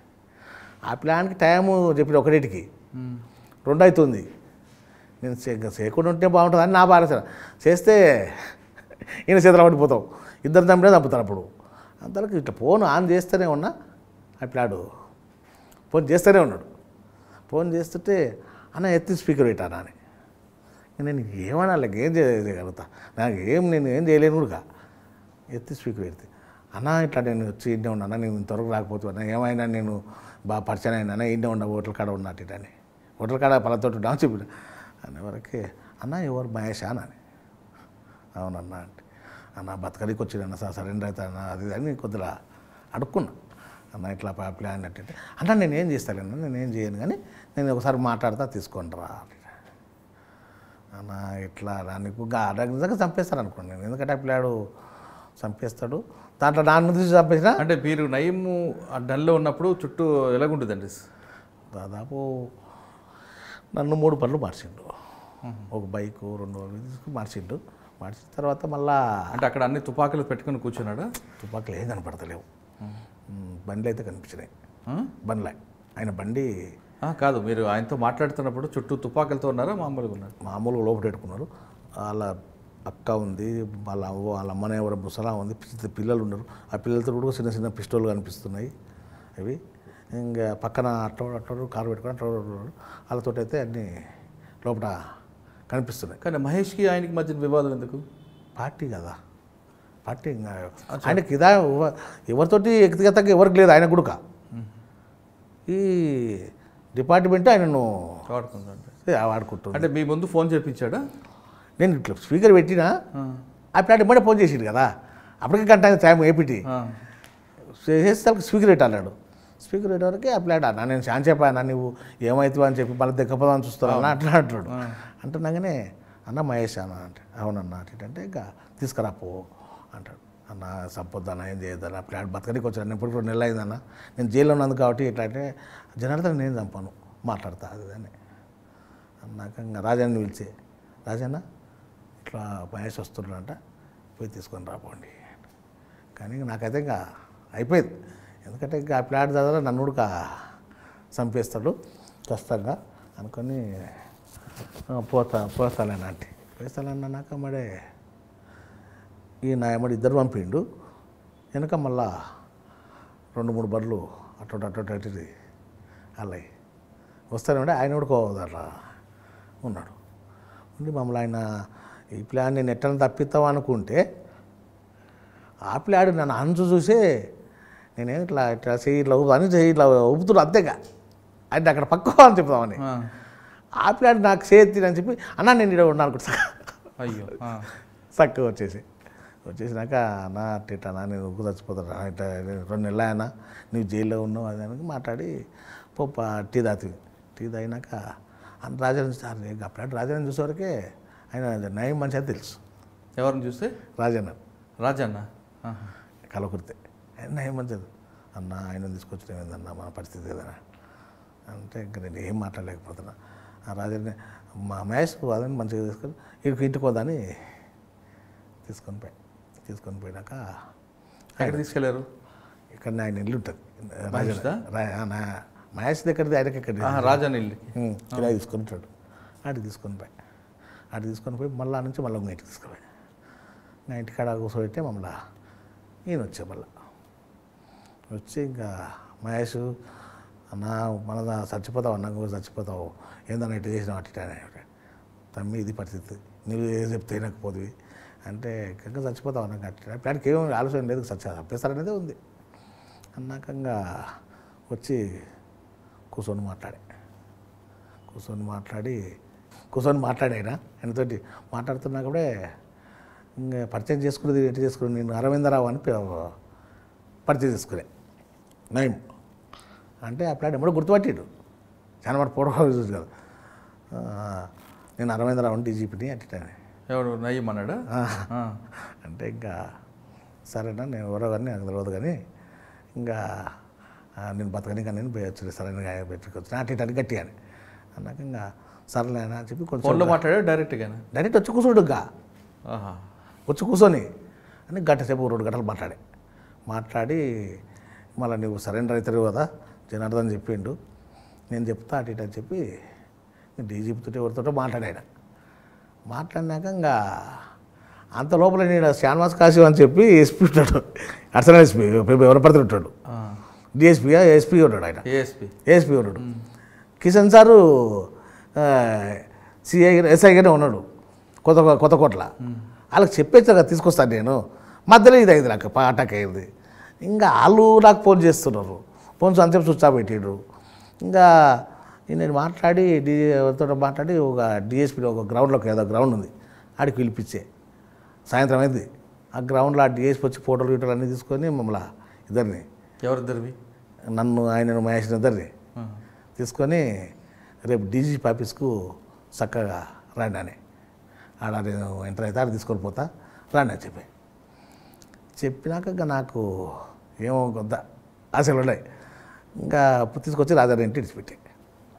ఆ ప్లాన్కి టైము చెప్పిన ఒకటికి ఉమ్. రెండు అవుతుంది నేను చే- ఇంకా చేయకుండా ఉంటే బాగుంటుంది అని నా ఆలోచన చేస్తే ఈయన చేతులు పడిపోతాం ఇద్దరు చంపినా చంపుతారు అప్పుడు అంతలోకి ఇట్లా ఫోన్ ఆన్ చేస్తూనే ఉన్నా అట్లాడు ఫోన్ చేస్తూనే ఉన్నాడు ఫోన్ చేస్తుంటే అన్న ఎత్తి స్పీకర్ పెట్టానా అని నేను ఏమనాలి ఏం చేయగలుగుతా నాకు ఏం నేను ఏం చేయలేను కూడా ఎత్తి స్పీకర్ పెడితే అన్న ఇట్లా నేను వచ్చి ఇంటే ఉన్నా నేను ఇంతవరకు రాకపోతున్నా ఏమైనా నేను బాగా పరిచయం అయినా ఇంటే ఉన్నా హోటల్ కాడ ఉన్నట్టు ఇటు అని హోటల్ కాడ పళ్ళతోటి ఉన్నా అని చెప్పిన అనే వరకే అన్న ఎవరు మహేష్ అని అవునన్నా అంటే అన్న బతకడానికి వచ్చిన సార్ సరెండర్ అవుతానా అది ఇది అని కొద్దిగా అడుక్కున్నా అన్న ఇట్లా పా- ప్లాన్ అంటే అన్న నేను ఏం చేస్తాను నేను ఏం చేయను కానీ నేను ఒకసారి మాట్లాడతా తీసుకుంటారా అన్న ఇట్లా రా నీకు గా- నిజంగా చంపేస్తాను అనుకోండి నేను ఎందుకంటే ఆ పిల్లాడు చంపేస్తాడు దాంట్లో నాన్న చూసి చంపేసిన అంటే మీరు నయము ఆ డల్లో ఉన్నప్పుడు చుట్టూ ఎలాగుంటుందండి దాదాపు నన్ను మూడు పనులు మార్చిండు ఒక బైకు రెండు తీసుకుని మార్చిండు మార్చిన తర్వాత మళ్ళా అంటే అక్కడ అన్ని తుపాకులు పెట్టుకుని కూర్చున్నాడా తుపాకులు ఏం కనపడతలేవు ఉమ్, బండ్లు అయితే కనిపించినాయి ఆ? బండ్లే ఆయన బండి ఆ, కాదు మీరు ఆయనతో మాట్లాడుతున్నప్పుడు చుట్టూ తుపాకులతో ఉన్నారా మామూలుగా ఉన్నారు మామూలుగా లోపల పెట్టుకున్నారు వాళ్ళ అక్క ఉంది వాళ్ళ అవ్వ వాళ్ళ అమ్మనే ఎవరో ముసలా ఉంది పిల్ల- పిల్లలు ఉన్నారు ఆ పిల్లలతో కూడా చిన్న చిన్న పిస్టోల్ కనిపిస్తున్నాయి అవి ఇంకా పక్కన అట్టో అట్టోడు కారు పెట్టుకొని అట్టో వాళ్ళతో అయితే అన్నీ లోపల కనిపిస్తున్నాయి కానీ మహేష్కి ఆయనకి మధ్య వివాదం ఎందుకు పార్టీ కదా పార్టీ ఇంకా ఆయనకి ఇదా ఎవ- ఎవరితోటి వ్యక్తిగతంగా ఎవరికి లేదు ఆయన గుడుక ఈ డిపార్ట్మెంట్ ఆయనను వాడుతుందంటే వాడుకుంటుంది అంటే మీ ముందు ఫోన్ చేపించాడా నేను ఇట్లా స్పీకర్ పెట్టినా ఆ. ఆ ప్లాట్ ఇమ్మడే ఫోన్ చేసిండు కదా అప్పటికే గంట అయింది టైం ఏపీటీ ఆ. చేసేసరికి స్పీకర్ పెట్టు అన్నాడు స్పీకర్ పెట్టేవరకే ఆ ప్లాట్ అన్న నేను ఛాన్స్ చెప్పాను నువ్వు ఏమవుతావు అని చెప్పి మళ్ళీ దిక్కపోదామని చూస్తాను అన్న అట్లా అంటాడు అంటున్నాగానే అన్న మహేష్ అన్న అంటే అవునన్న అటు అంటే ఇంకా తీసుకురా పో అంటాడు అన్న సంపొద్దన్న ఏం చేయొద్దన్న ప్లాట్ బతకడానికి వచ్చాను నేను ఇప్పుడు రెండు నెలలు అయిందన్న నేను జైల్లో ఉన్నాను కాబట్టి ఇట్లా అంటే జనార్దన్ నేను చంపాను మాట్లాడతా అది అని అన్నాక ఇంకా రాజాని పిలిచి రాజన్న ఇట్లా మహేష్ వస్తున్నాడంట పోయి తీసుకొని రాపోండి కానీ ఇంక నాకైతే ఇంకా అయిపోయింది ఎందుకంటే ఇంకా ఆ ప్లాట్ దగ్గర నన్ను కూడా చంపేస్తాడు కష్టంగా అనుకొని ఆ, పోతా పోతాలేనంటే పోతాలన్నాక మడే ఈ నా ఎమ్మడి ఇద్దరు పంపిండు వెనక మళ్ళా రెండు మూడు బర్లు అటు అటు అటు అలా వస్తానంటే ఆయన కూడా కోవదట్లా ఉన్నాడు ఉండి మమ్మల్ని ఆయన ఈ ప్లాన్ నేను ఎట్లా తప్పిస్తావు అనుకుంటే ఆ ప్లాన్ నన్ను అంచు చూసే నేనేం ఇట్లా ఇట్లా చెయ్యి ఇట్లా ఊపు అని చెయ్యి ఇట్లా ఊపుతుడు అంతేగా ఆయన అక్కడ పక్కవ అని చెప్తామని ఆ. ఆ ప్లాన్ నాకు చేతి అని చెప్పి అన్న నేను ఇక్కడ ఉన్నాను అనుకుంటా అయ్యో ఆ. చక్కగా వచ్చేసి వచ్చేసినాక అన్న అట్టేటన్నా నేను ఉప్పు చచ్చిపోతాను ఇట్లా రెండు నెలలు ఆయన నువ్వు జైల్లో ఉన్నావు అది అని మాట్లాడి పప్ప టీ తాగి టీ తాగినాక అన్న రాజాని సార్ అప్పుడు రాజాని చూసేవరకే ఆయన నయం మంచి అని తెలుసు ఎవరిని చూస్తే రాజన్న రాజన్న ఆహా. కలకుర్తే ఆయన నయం మంచిది అన్న ఆయన తీసుకొచ్చిన ఏందన్న మన పరిస్థితి ఏదైనా అంటే ఇంకా నేను ఏం మాట్లాడలేకపోతున్నా ఆ రాజాని మా మహేష్ అదని మంచిగా తీసుకొని ఇక్కడికి ఇంటికి పోదని తీసుకొని పోయి తీసుకొని పోయినాక ఎక్కడ తీసుకెళ్లారు ఇక్కడ ఆయన ఇల్లు ఉంటుంది మహేష్దా? మహేష్ దగ్గరది ఆయనకి ఇక్కడ ఆహా, రాజన్న ఇల్లుకి ఇలా తీసుకొని ఉంటాడు ఆడికి తీసుకొని పోయి ఆడికి తీసుకొని పోయి మళ్ళీ నుంచి మళ్ళీ ఇంటికి తీసుకుపోయి నా ఇంటికాడ కూర్చోబెట్టే మమ్మల్ని ఈయన వచ్చే మళ్ళీ వచ్చి ఇంకా మహేష్ అన్న మన చచ్చిపోతావు అన్న కూడా చచ్చిపోతావు ఏందన్న ఇట్లా చేసినావు అట్ట ఇట్ట అని. తమ్మి ఇది పరిస్థితి నువ్వు ఏం చెప్తే వినకపోతుంది అంటే ఇంకా చచ్చిపోతావు అన్న అట్ట దానికి ఏమీ ఆలోచన లేదు చచ్చా చంపేస్తారనేదే ఉంది అన్నాక ఇంకా వచ్చి కూర్చొని మాట్లాడే కూర్చొని మాట్లాడి కూర్చొని మాట్లాడాయినా ఆయనతోటి మాట్లాడుతున్నప్పుడే ఇంకా పరిచయం చేసుకునేది ఎటు చేసుకుని నేను అరవిందరావు అని పే- పరిచయం చేసుకునే నయం అంటే అప్పుడు ఎమ్మడో గుర్తుపట్టిండు చాలా మాట పొడవ చూసి కదా ఆ, నేను అరవిందరావు అని డీజీపీని అట్టిటాను ఎవడు నయ్యం అన్నాడా ఆ. అంటే ఇంకా సరేనా నేను ఎవరో కానీ నాకు తెలియదు కానీ ఇంకా ఆ, నేను బతకని కానీ నేను పోయొచ్చు సరైన పెట్టుకోవచ్చు అటు ఇటు అని గట్టి అని అన్నాక ఇంకా సరేనా అని చెప్పి కొంచెం ఫోన్లో మాట్లాడా డైరెక్ట్గానే డైరెక్ట్ వచ్చి కూర్చోడు ఇంకా ఆహా వచ్చి కూర్చొని అని గంట సేపు రెండు గంటలు మాట్లాడే మాట్లాడి మళ్ళీ నువ్వు సరెండర్ అవుతారు కదా జనార్దన్ చెప్పిండు నేను చెప్తా అటు ఇటు అని చెప్పి డీజీపీతో ఎవరితోటో మాట్లాడాడు మాట్లాడినాక ఇంకా అంత లోపల నేను శ్యాన్వాస్ కాశీ అని చెప్పి ఎస్పీ ఉంటాడు అర్సనల్ ఎస్పీ ఎవరు పడుతూ ఉంటాడు డిఎస్పీ ఎస్పీ ఉంటాడు ఆయన ఏఎస్పి ఏఎస్పీ ఉన్నాడు కిషన్ సారు సిఐ ఎస్ఐగానే ఉన్నాడు కొత్త కొత్త కోట్ల వాళ్ళకి చెప్పేచ్చా కదా తీసుకొస్తాను నేను మధ్యలో ఇది అయింది నాకు అటాక్ అయింది ఇంకా వాళ్ళు నాకు ఫోన్ చేస్తున్నారు ఫోన్ అంతసేపు స్విచ్ ఆఫ్ పెట్టిండ్రు ఇంకా నేను మాట్లాడి డి ఎవరితో మాట్లాడి ఒక డిఎస్పీ ఒక గ్రౌండ్లోకి ఏదో గ్రౌండ్ ఉంది ఆడికి పిలిపించే సాయంత్రం అయింది ఆ గ్రౌండ్లో ఆ డిఎస్పీ వచ్చి ఫోటోలు గీటోలు అన్నీ తీసుకొని మమ్మల్ని ఇద్దరిని ఎవరిద్దరివి నన్ను ఆయన మహేష్ ఇద్దరిని తీసుకొని రేపు డీజీపీ ఆఫీస్కు చక్కగా రండి అని ఆడ నేను ఎంటర్ అయితే ఆడ తీసుకొని పోతా రండి అని చెప్పి చెప్పినాక ఇంకా నాకు ఏమో కొంత ఆశలు ఉన్నాయి ఇంకా తీసుకొచ్చి రాజాని ఇంటి ఇడిచిపెట్టి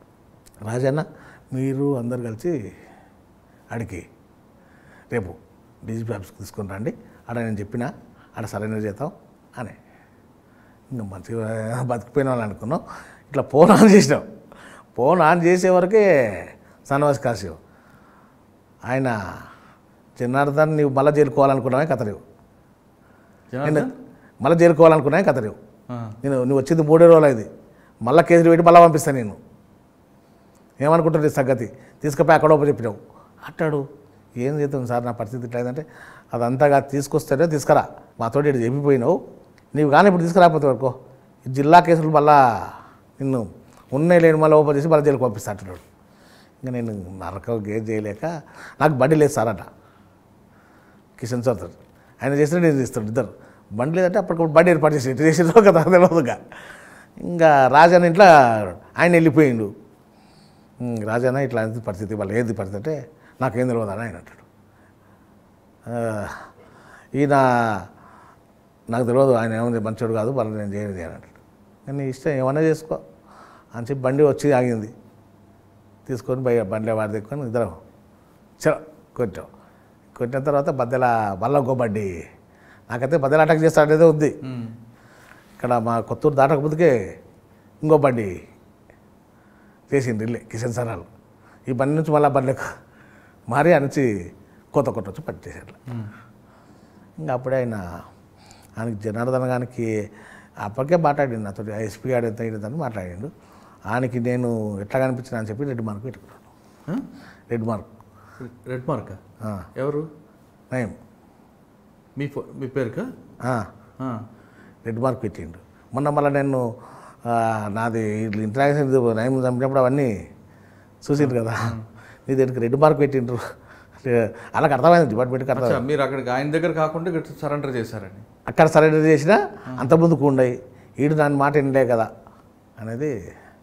రాజన్న మీరు అందరు కలిసి అడిగి రేపు డీజీపీ ఆఫీస్కి తీసుకొని రండి ఆడ నేను చెప్పిన ఆడ సరైన చేద్దాం అని ఇంకా మంచిగా బతికిపోయిన వాళ్ళు అనుకున్నాం ఇట్లా ఫోన్ ఆన్ చేసినాం ఫోన్ ఆన్ చేసే వరకే సన్వాస్ కాశీవ్ ఆయన జనార్దన్ నీవు మళ్ళీ చేరుకోవాలనుకున్నావే కథ లేవు నేను జనార్దన్ మళ్ళీ చేరుకోవాలనుకున్నావే కథ లేవు ఆ, నేను నువ్వు వచ్చింది మూడే రోజులు అయింది మళ్ళీ కేసులు పెట్టి మళ్ళీ పంపిస్తాను నేను ఏమనుకుంటుంది ఈ సంగతి తీసుకుపోయి అక్కడ ఓపెన్ చెప్పినావు అంటాడు ఏం చేద్దాం సార్ నా పరిస్థితి ఇట్లా అయిందంటే అదంతాగా తీసుకొస్తేనే తీసుకురా మాతోటి ఇటు చెప్పిపోయినావు నీవు కానీ ఇప్పుడు తీసుకురాకపోతే వరకు ఈ జిల్లా కేసులు మళ్ళా నిన్ను ఉన్నాయి లేని మళ్ళీ ఓపెన్ చేసి మళ్ళీ జైలుకి పంపిస్తా అంటున్నాడు ఇంకా నేను నరక గేజ్ చేయలేక నాకు బండి లేదు సార్ అట కిషన్ చౌదరి ఆయన చేసిన నేను చేస్తాడు ఇద్దరు బండి లేదంటే అప్పటికప్పుడు బండి ఏర్పాటు చేసి ఎటు చేసినో కదా తెలియదుగా ఇంకా రాజాని ఇంట్లో ఆయన వెళ్ళిపోయిండు "ఉమ్, రాజాన ఇట్లా అయింది పరిస్థితి వాళ్ళు ఏంది పరిస్థితి అంటే నాకేం తెలియదు అని ఆయన అంటాడు "ఆ, ఈయన నాకు తెలియదు ఆయన ఏముంది మంచోడు కాదు వాళ్ళు నేను చేయలేదు అని అంటాడు కానీ ఇష్టం ఏమన్నా చేసుకో అని చెప్పి బండి వచ్చి ఆగింది తీసుకొని బయ బండిలో వాడి తెచ్చుకొని ఇద్దరం చలో కొట్టాం కొట్టిన తర్వాత బద్దెల మళ్ళీ ఇంకో బండి నాకైతే బద్దెల అటాక్ చేస్తాడేదో ఉంది ఉమ్, ఇక్కడ మా కొత్తూరు దాటకపోతే ఇంకో బండి చేసింది ఇల్లే కిషన్ సరాలు ఈ బండి నుంచి మళ్ళీ బండ్లకు మారి అనిచి కొత్త కొత్త వచ్చి పట్టేసాడు ఉమ్. ఇంకా అప్పుడే ఆయన ఆయనకి జనార్దన్ గారికి అప్పటికే మాట్లాడిండు నాతో ఎస్పీ గారు ఎంత అయిందని మాట్లాడిండు ఆయనకి నేను ఎట్లా కనిపించిన అని చెప్పి రెడ్ మార్క్ పెట్టుకున్నాను ఆ? రెడ్ మార్క్ రెడ్ మార్క్ ఆ, ఎవరు నయం మీ ఫో- మీ పేరుకా ఆ, ఆ, రెడ్ మార్క్ పెట్టిండు మొన్న మళ్ళీ నేను ఆ, నాది ఇంటరాక్షన్ నయం చంపినప్పుడు అవన్నీ చూసిండ్రు కదా నీ దీనికి రెడ్ మార్క్ పెట్టిండ్రు అలాగ అర్థమైంది డిపార్ట్మెంట్కి అర్థం అచ్చా మీరు అక్కడికి ఆయన దగ్గర కాకుండా ఇక్కడ సరెండర్ చేశారని అక్కడ సరెండర్ చేసినా అంత ముందుకు ఉండయి ఈడు దాని మాట వినలే కదా అనేది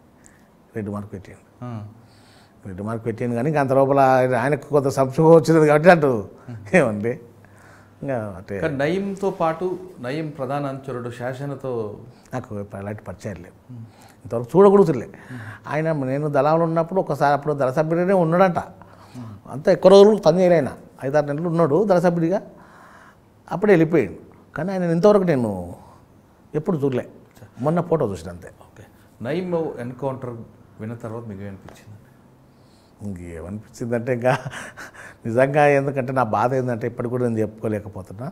రెడ్ మార్క్ పెట్టిండు ఆ, రెడ్ మార్క్ పెట్టిండు కానీ ఇంకా అంత లోపల ఆయనకు కొంత సంశయం వచ్చింది కాబట్టి అటు ఏమండి ఇంకా అంటే కానీ నయంతో పాటు నయం ప్రధాన అనుచరుడు శాసనతో నాకు అలాంటి పరిచయం లేవు ఇంతవరకు చూడకూడదులే ఆయన నేను దళంలో ఉన్నప్పుడు ఒకసారి అప్పుడు దళ సభ్యుడినే ఉన్నాడంట అంత ఎక్కువ రోజులు పని చేయలేన ఐదారు నెలలు ఉన్నాడు దళ సభ్యుడిగా అప్పుడే వెళ్ళిపోయాడు కానీ ఆయన ఇంతవరకు నేను ఎప్పుడు చూడలే మొన్న ఫోటో చూసిన అంతే ఓకే నయం ఎన్కౌంటర్ విన్న తర్వాత మీకు ఏమనిపించింది ఇంకేమనిపించిందంటే ఇంకా నిజంగా ఎందుకంటే నా బాధ ఏంటంటే ఇప్పటికి కూడా నేను చెప్పుకోలేకపోతున్నా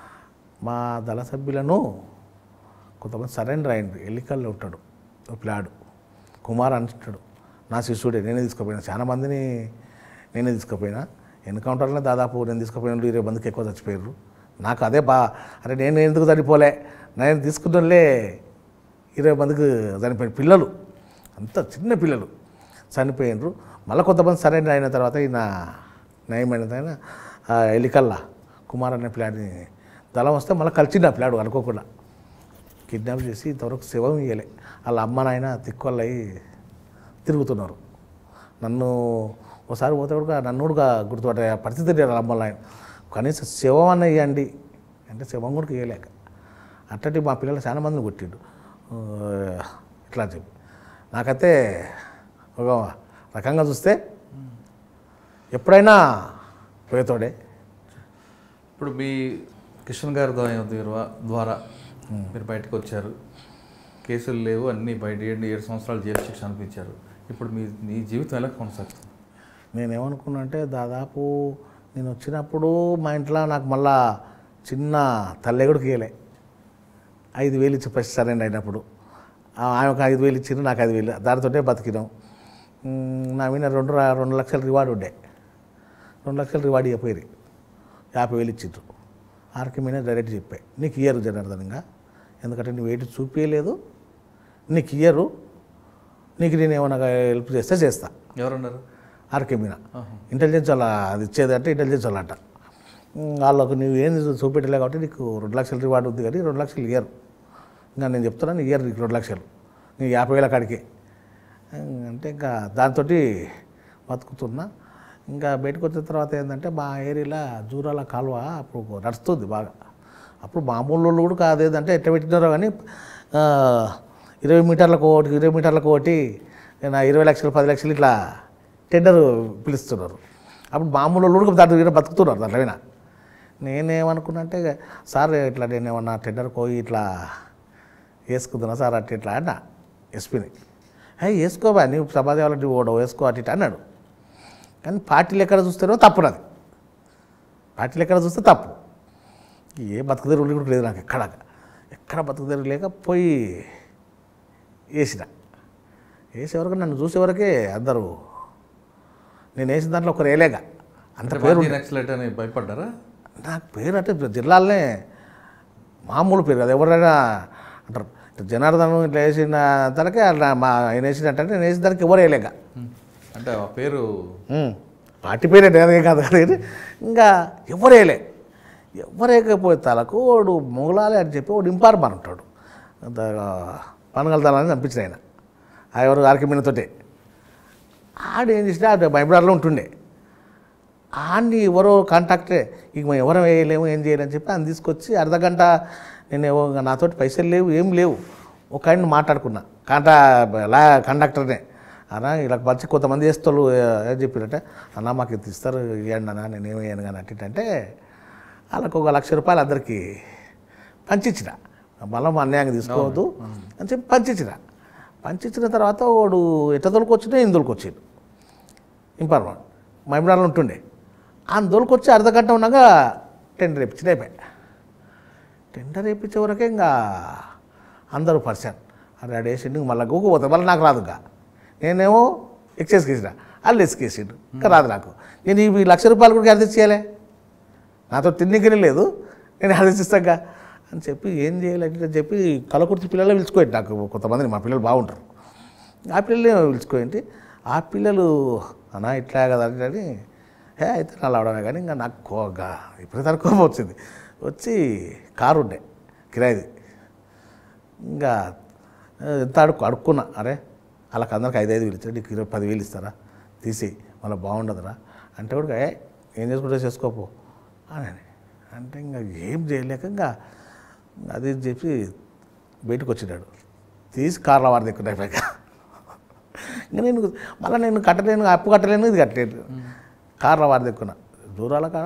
మా దళ సభ్యులను కొంతమంది సరెండర్ అయింది ఎల్లికల్లో ఉంటాడు ఒక పిల్లాడు కుమార్ అంటాడు నా శిష్యుడే నేనే తీసుకుపోయినా చాలా మందిని నేనే తీసుకుపోయినా ఎన్కౌంటర్లో దాదాపు నేను తీసుకుపోయిన వాళ్ళు ఇరవై మందికి ఎక్కువ చచ్చిపోయారు నాకు అదే బా అరే నేను ఎందుకు చనిపోలే నేను తీసుకున్నోళ్ళే ఇరవై మందికి చనిపోయిన పిల్లలు అంత చిన్న పిల్లలు చనిపోయినరు మళ్ళీ కొంతమంది సరైన అయిన తర్వాత ఈయన నయమైన ఆయన ఆ ఎలికల్లా కుమార్ అనే పిల్లాడిని దళం వస్తే మళ్ళీ కలిసిండు ఆ పిల్లాడు అనుకోకుండా కిడ్నాప్ చేసి ఇంతవరకు శవం ఇయ్యలే వాళ్ళ అమ్మ నాయన తిక్కొల్లయి తిరుగుతున్నారు నన్ను ఒకసారి పోతే కూడా నన్ను కూడా గుర్తుపట్టే పరిస్థితి లేదు వాళ్ళ అమ్మ నాయన కనీసం శవం అన్న ఇవ్వండి అంటే శవం కూడా ఇవ్వలేక అట్టటి మా పిల్లలు చాలా మందిని కొట్టిండు ఆ, ఇట్లా చెప్పి నాకైతే ఒక రకంగా చూస్తే ఎప్పుడైనా పోయేతోడే ఇప్పుడు మీ కిషన్ గారి ద్వారా ద్వారా మీరు బయటకు వచ్చారు కేసులు లేవు అన్నీ బయట ఏడు ఏడు సంవత్సరాలు జైలు శిక్ష అనిపించారు ఇప్పుడు మీ మీ జీవితం ఎలా కొనసాగుతుంది నేనేమనుకున్నా అంటే దాదాపు నేను వచ్చినప్పుడు మా ఇంట్లో నాకు మళ్ళా చిన్న తల్లెగుడికి ఇయ్యలే ఐదు వేలు ఇచ్చి ఫస్ట్ సరెండర్ అయినప్పుడు ఆ- ఆమె ఒక ఐదు వేలు ఇచ్చిండ్రు నాకు ఐదు వేలు దానితోటే బతికినాం మ్, నా మీద రెండు రా- రెండు లక్షల రివార్డు ఉండే రెండు లక్షల రివార్డు ఇవ్వపోయి యాభై వేలు ఇచ్చిండ్రు ఆర్కి మీద డైరెక్ట్ చెప్పాయి నీకు ఇయ్యరు జనార్దనంగా ఎందుకంటే నువ్వు ఏంటి చూపించలేదు నీకు ఇయ్యరు నీకు నేను ఏమైనా హెల్ప్ చేస్తే చేస్తా ఎవరున్నారు ఆర్కే మీనా ఆహా. ఇంటెలిజెన్స్ వాళ్ళ అది ఇచ్చేది అంటే ఇంటెలిజెన్స్ వాళ్ళంట ఉమ్, వాళ్ళకు నువ్వు ఏం చూపెట్టలే కాబట్టి నీకు రెండు లక్షల రివార్డు ఉంది కానీ రెండు లక్షలు ఇయ్యరు ఇంకా నేను చెప్తున్నాను ఇయ్యరు నీకు రెండు లక్షలు నీకు యాభై వేల కాడికి ఉమ్, అంటే ఇంకా దాంతో బతుకుతున్నా ఇంకా బయటకు వచ్చిన తర్వాత ఏంటంటే మా ఏరియాలో జూరాల కాలువ అప్పుడు నడుస్తుంది బాగా అప్పుడు మామూలు వాళ్ళు కూడా కాదు ఏదంటే ఎట్ట పెట్టినారో కానీ ఆ, ఇరవై మీటర్లకు ఒకటి ఇరవై మీటర్లకు ఒకటి నా ఇరవై లక్షలు పది లక్షలు ఇట్లా టెండర్ పిలుస్తున్నారు అప్పుడు మామూలు వాళ్ళు కూడా దాంట్లో ఈడ బతుకుతున్నారు దాంట్లో నేనేమనుకున్నా అంటే సార్ ఇట్లా నేను ఏమన్నా టెండర్ పోయి ఇట్లా వేసుకుంటున్నా సార్ అట్లా ఇట్లా అన్న ఎస్పీని అయ్యి వేసుకోబా నీవు సమాజంలో ఓడవు వేసుకో అటు ఇట్లా అన్నాడు కానీ పార్టీలు ఎక్కడ చూస్తారో తప్పు నాది పార్టీలు ఎక్కడ చూస్తే తప్పు ఏ బతుకుదేరు కూడా లేదు నాకు ఎక్కడ ఎక్కడ బతుకుదేరు లేక పోయి వేసిన వేసే వరకు నన్ను చూసే వరకే అందరూ నేను వేసిన దాంట్లో ఒకరు వేయలేక అంత పేరు మాజీ నక్సలైట్ అని భయపడ్డారా నాకు పేరు అంటే ఇప్పుడు జిల్లాలనే మామూలు పేరు కదా ఎవరైనా అంటారు ఇట్లా జనార్దన్ ఇట్లా వేసిన తనకే అట్లా మా ఆయన వేసినట్టు అంటే నేను వేసిన దానికి ఎవరు వేయలేక ఉమ్. అంటే ఆ పేరు ఉమ్, పార్టీ పేరే నేనే కాదు కానీ ఇంకా ఎవరు వేయలే ఎవరు వేయకపోతే తలకు వాడు మొగలాలి అని చెప్పి వాడు ఇంపార్మర్ ఉంటాడు పనగలుతాలని చంపించిన ఆయన ఆ ఎవరు ఆర్కిమీనతోటే ఆడు ఏం చేసినా ఆడు బైబిల్లో ఉంటుండే ఆడిని ఎవరో కాంటాక్టే ఇక మేము ఎవరం వేయలేము ఏం చేయలేని చెప్పి ఆయన తీసుకొచ్చి అర్ధ గంట నేను ఏవో ఇంకా నాతోటి పైసలు లేవు ఏం లేవు ఒక ఆయన మాట్లాడుకున్నా కాంటా లా కండక్టర్నే అన్నా ఇలా వచ్చి కొంతమంది చేస్తారు ఏం చెప్పారంటే అన్న మాకు ఇంత ఇస్తారు ఇవ్వండి అన్న నేను ఏమి వేయను కానీ అంటే వాళ్ళకు ఒక లక్ష రూపాయలు అందరికీ పంచిచ్చిన మళ్ళీ మా అన్యాయంగా తీసుకోవద్దు అని చెప్పి పంచిచ్చిన పంచిచ్చిన తర్వాత వాడు ఎట్ట తోలుకొచ్చినా ఈయన తోలుకొచ్చిండు ఇంపార్మెంట్ మైమరాలు ఉంటుండే ఆ దొరికొచ్చి అర్ధ గంట ఉన్నాక టెండర్ వేయించి అయిపోయి టెండర్ వేయించే వరకే ఇంకా అందరూ పర్సన్ అరే ఆడు వేసిండు మళ్ళీ గూగు పోతుంది మళ్ళీ నాకు రాదు ఇంకా నేనేమో ఎక్సైజ్ కేసిన వాళ్ళు ఎస్కేసిండు ఇంకా రాదు నాకు నేను ఈ లక్ష రూపాయలు కూడా అర్థం చేయాలి నాతో తిన్నికనే లేదు నేను ఆలోచిస్తాగా అని చెప్పి ఏం చేయాలంటే అని చెప్పి కలకుర్తి పిల్లలు పిలుచుకోండి నాకు కొంతమందిని మా పిల్లలు బాగుంటారు ఆ పిల్లల్ని పిలుచుకోండి ఆ పిల్లలు అన్నా ఇట్లా కదా అని హే అయితే నా అవడమే కానీ ఇంకా నాకు కోగా ఇప్పుడు కోపం వచ్చింది వచ్చి కారు ఉండే కిరాయిది ఇంకా ఎంత అడుక్కు అడుక్కున్నా అరే వాళ్ళకి అందరికి ఐదు ఐదు వేలు ఇచ్చారు నీకు ఇరవై పదివేలు ఇస్తారా తీసి మళ్ళీ బాగుండదురా అంటే కూడా ఏ ఏం చేసుకుంటే చేసుకోపో అని అని. అంటే ఇంకా ఏం చేయలేక ఇంకా అది ఇది చెప్పి బయటకు వచ్చినాడు తీసి కార్ల వారి దగ్గర అయిపోయాక ఇంకా నేను మళ్ళీ నేను కట్టలేను అప్పు కట్టలేను ఇది కట్టలేను కార్ల వారి దగ్గర దూరాల కాడ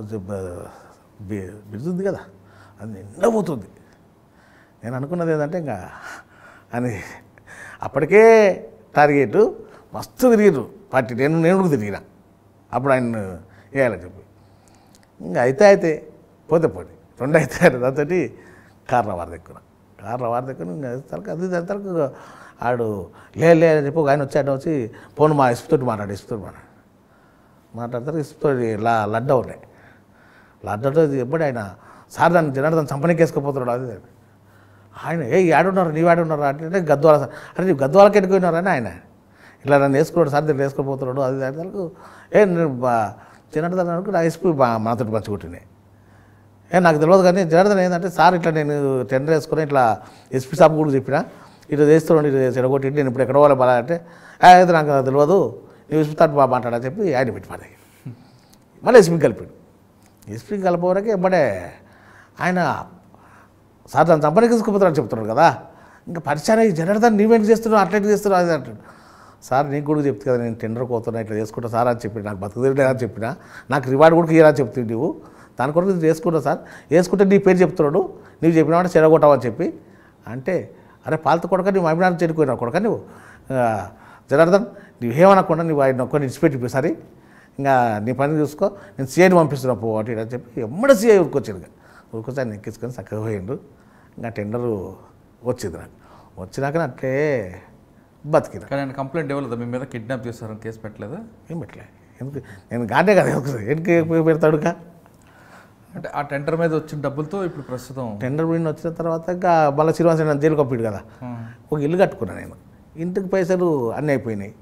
బ్రిడ్జ్ ఉంది కదా అది నిండా పోతుంది నేను అనుకున్నది ఏంటంటే ఇంకా అని అప్పటికే టార్గెట్ మస్తు తిరిగిరు పార్టీ నేను నేను కూడా తిరిగిన అప్పుడు ఆయన వేయాలని చెప్పి ఇంకా అయితే అయితే పోతే పోటీ రెండు అయితే దాంతో కార్ల వారి దగ్గర కార్ల వారి దగ్గర ఇంకా తరకు అది దాని తరకు ఆడు లే లే అని చెప్పి ఒక ఆయన వచ్చి ఆయన వచ్చి ఫోన్ మా ఇసుపుతోటి మాట్లాడు ఇసుపుతోటి మాట్లాడు మాట్లాడతారు ఇసుపుతోటి లా లడ్డా ఉన్నాయి లడ్డతో ఎప్పుడు ఆయన సార్ దాన్ని జనార్దన్ చంపనీకి వేసుకుపోతున్నాడు అది ఇది. ఆయన ఏ ఆడున్నారు నీవు ఆడున్నారు అంటే గద్వాల సార్ అరే నీవు గద్వాలకి ఎట్టుకున్నారని ఆయన ఇలా నన్ను వేసుకున్నాడు సార్ దీన్ని వేసుకుపోతున్నాడు అది దానికి ఏ నేను జనార్దన్ అనుకు నా ఎస్పీ మనతో పంచుకుంటున్నాయి ఏ నాకు తెలియదు కానీ జనార్దన్ ఏంటంటే సార్ ఇట్లా నేను టెండర్ వేసుకొని ఇట్లా ఎస్పీ సాబ్ కూడా చెప్పిన ఇట్లా చేస్తున్నాడు ఇట్లా చెడగొట్టి నేను ఇప్పుడు ఎక్కడ పోవాలి బాగా అంటే "ఏ, అయితే నాకు తెలియదు నువ్వు ఎస్పీ తాటు బాగా మాట్లాడని చెప్పి ఆయన పెట్టి పడేయి మళ్ళీ ఎస్పీ కలిపాడు ఎస్పీ కలిపే ఎంబడే ఆయన సార్ దాన్ని చంపనీకి తీసుకుపోతారని చెప్తున్నాడు కదా ఇంకా పరిచయం ఈ జనార్దన్ నీవేంటి చేస్తున్నావు అట్లా చేస్తున్నావు అది అంటాడు సార్ నీకు కూడా చెప్తే కదా నేను టెండర్ పోతున్నా ఇట్లా చేసుకుంటా సార్ అని చెప్పి నాకు బతుకుదేవుడే అని చెప్పిన నాకు రివార్డ్ కూడా ఇయ్యరా చెప్తుంది నువ్వు దాని కొరకు ఇది చేసుకుంటా సార్ వేసుకుంటే నీ పేరు చెప్తున్నాడు నీవు చెప్పిన వాడు చెడగొట్టావని చెప్పి అంటే అరే పాలత కొడక నువ్వు అభిమానం చెడిపోయినావు కొడక నువ్వు ఆ, జనార్దన్ నువ్వేమనకుండా నువ్వు ఆయన ఒక్కరిని ఇచ్చిపెట్టి సరే ఇంకా నీ పని చూసుకో నేను సీఐని పంపిస్తున్నా పో అటు ఇటు అని చెప్పి ఎమ్మడ సీఐ ఊరుకొచ్చాడు ఇక ఊరుకొచ్చి ఆయన ఎక్కించుకొని చక్కగా పోయిండు ఇంకా టెండరు వచ్చింది నాకు వచ్చినాక అట్లే బతికిన కానీ ఆయన కంప్లైంట్ ఇవ్వలేదా మీ మీద కిడ్నాప్ చేశారని కేసు పెట్టలేదా ఏం పెట్టలే ఎందుకు నేను గానే కదా ఎందుకు పెడతాడుగా అంటే ఆ టెండర్ మీద వచ్చిన డబ్బులతో ఇప్పుడు ప్రస్తుతం టెండర్ విన్ వచ్చిన తర్వాత ఇంకా మళ్ళీ శ్రీనివాస నన్ను జైలు పంపిడు కదా ఉమ్. ఒక ఇల్లు కట్టుకున్నా నేను ఇంటికి పైసలు అన్నీ అయిపోయినాయి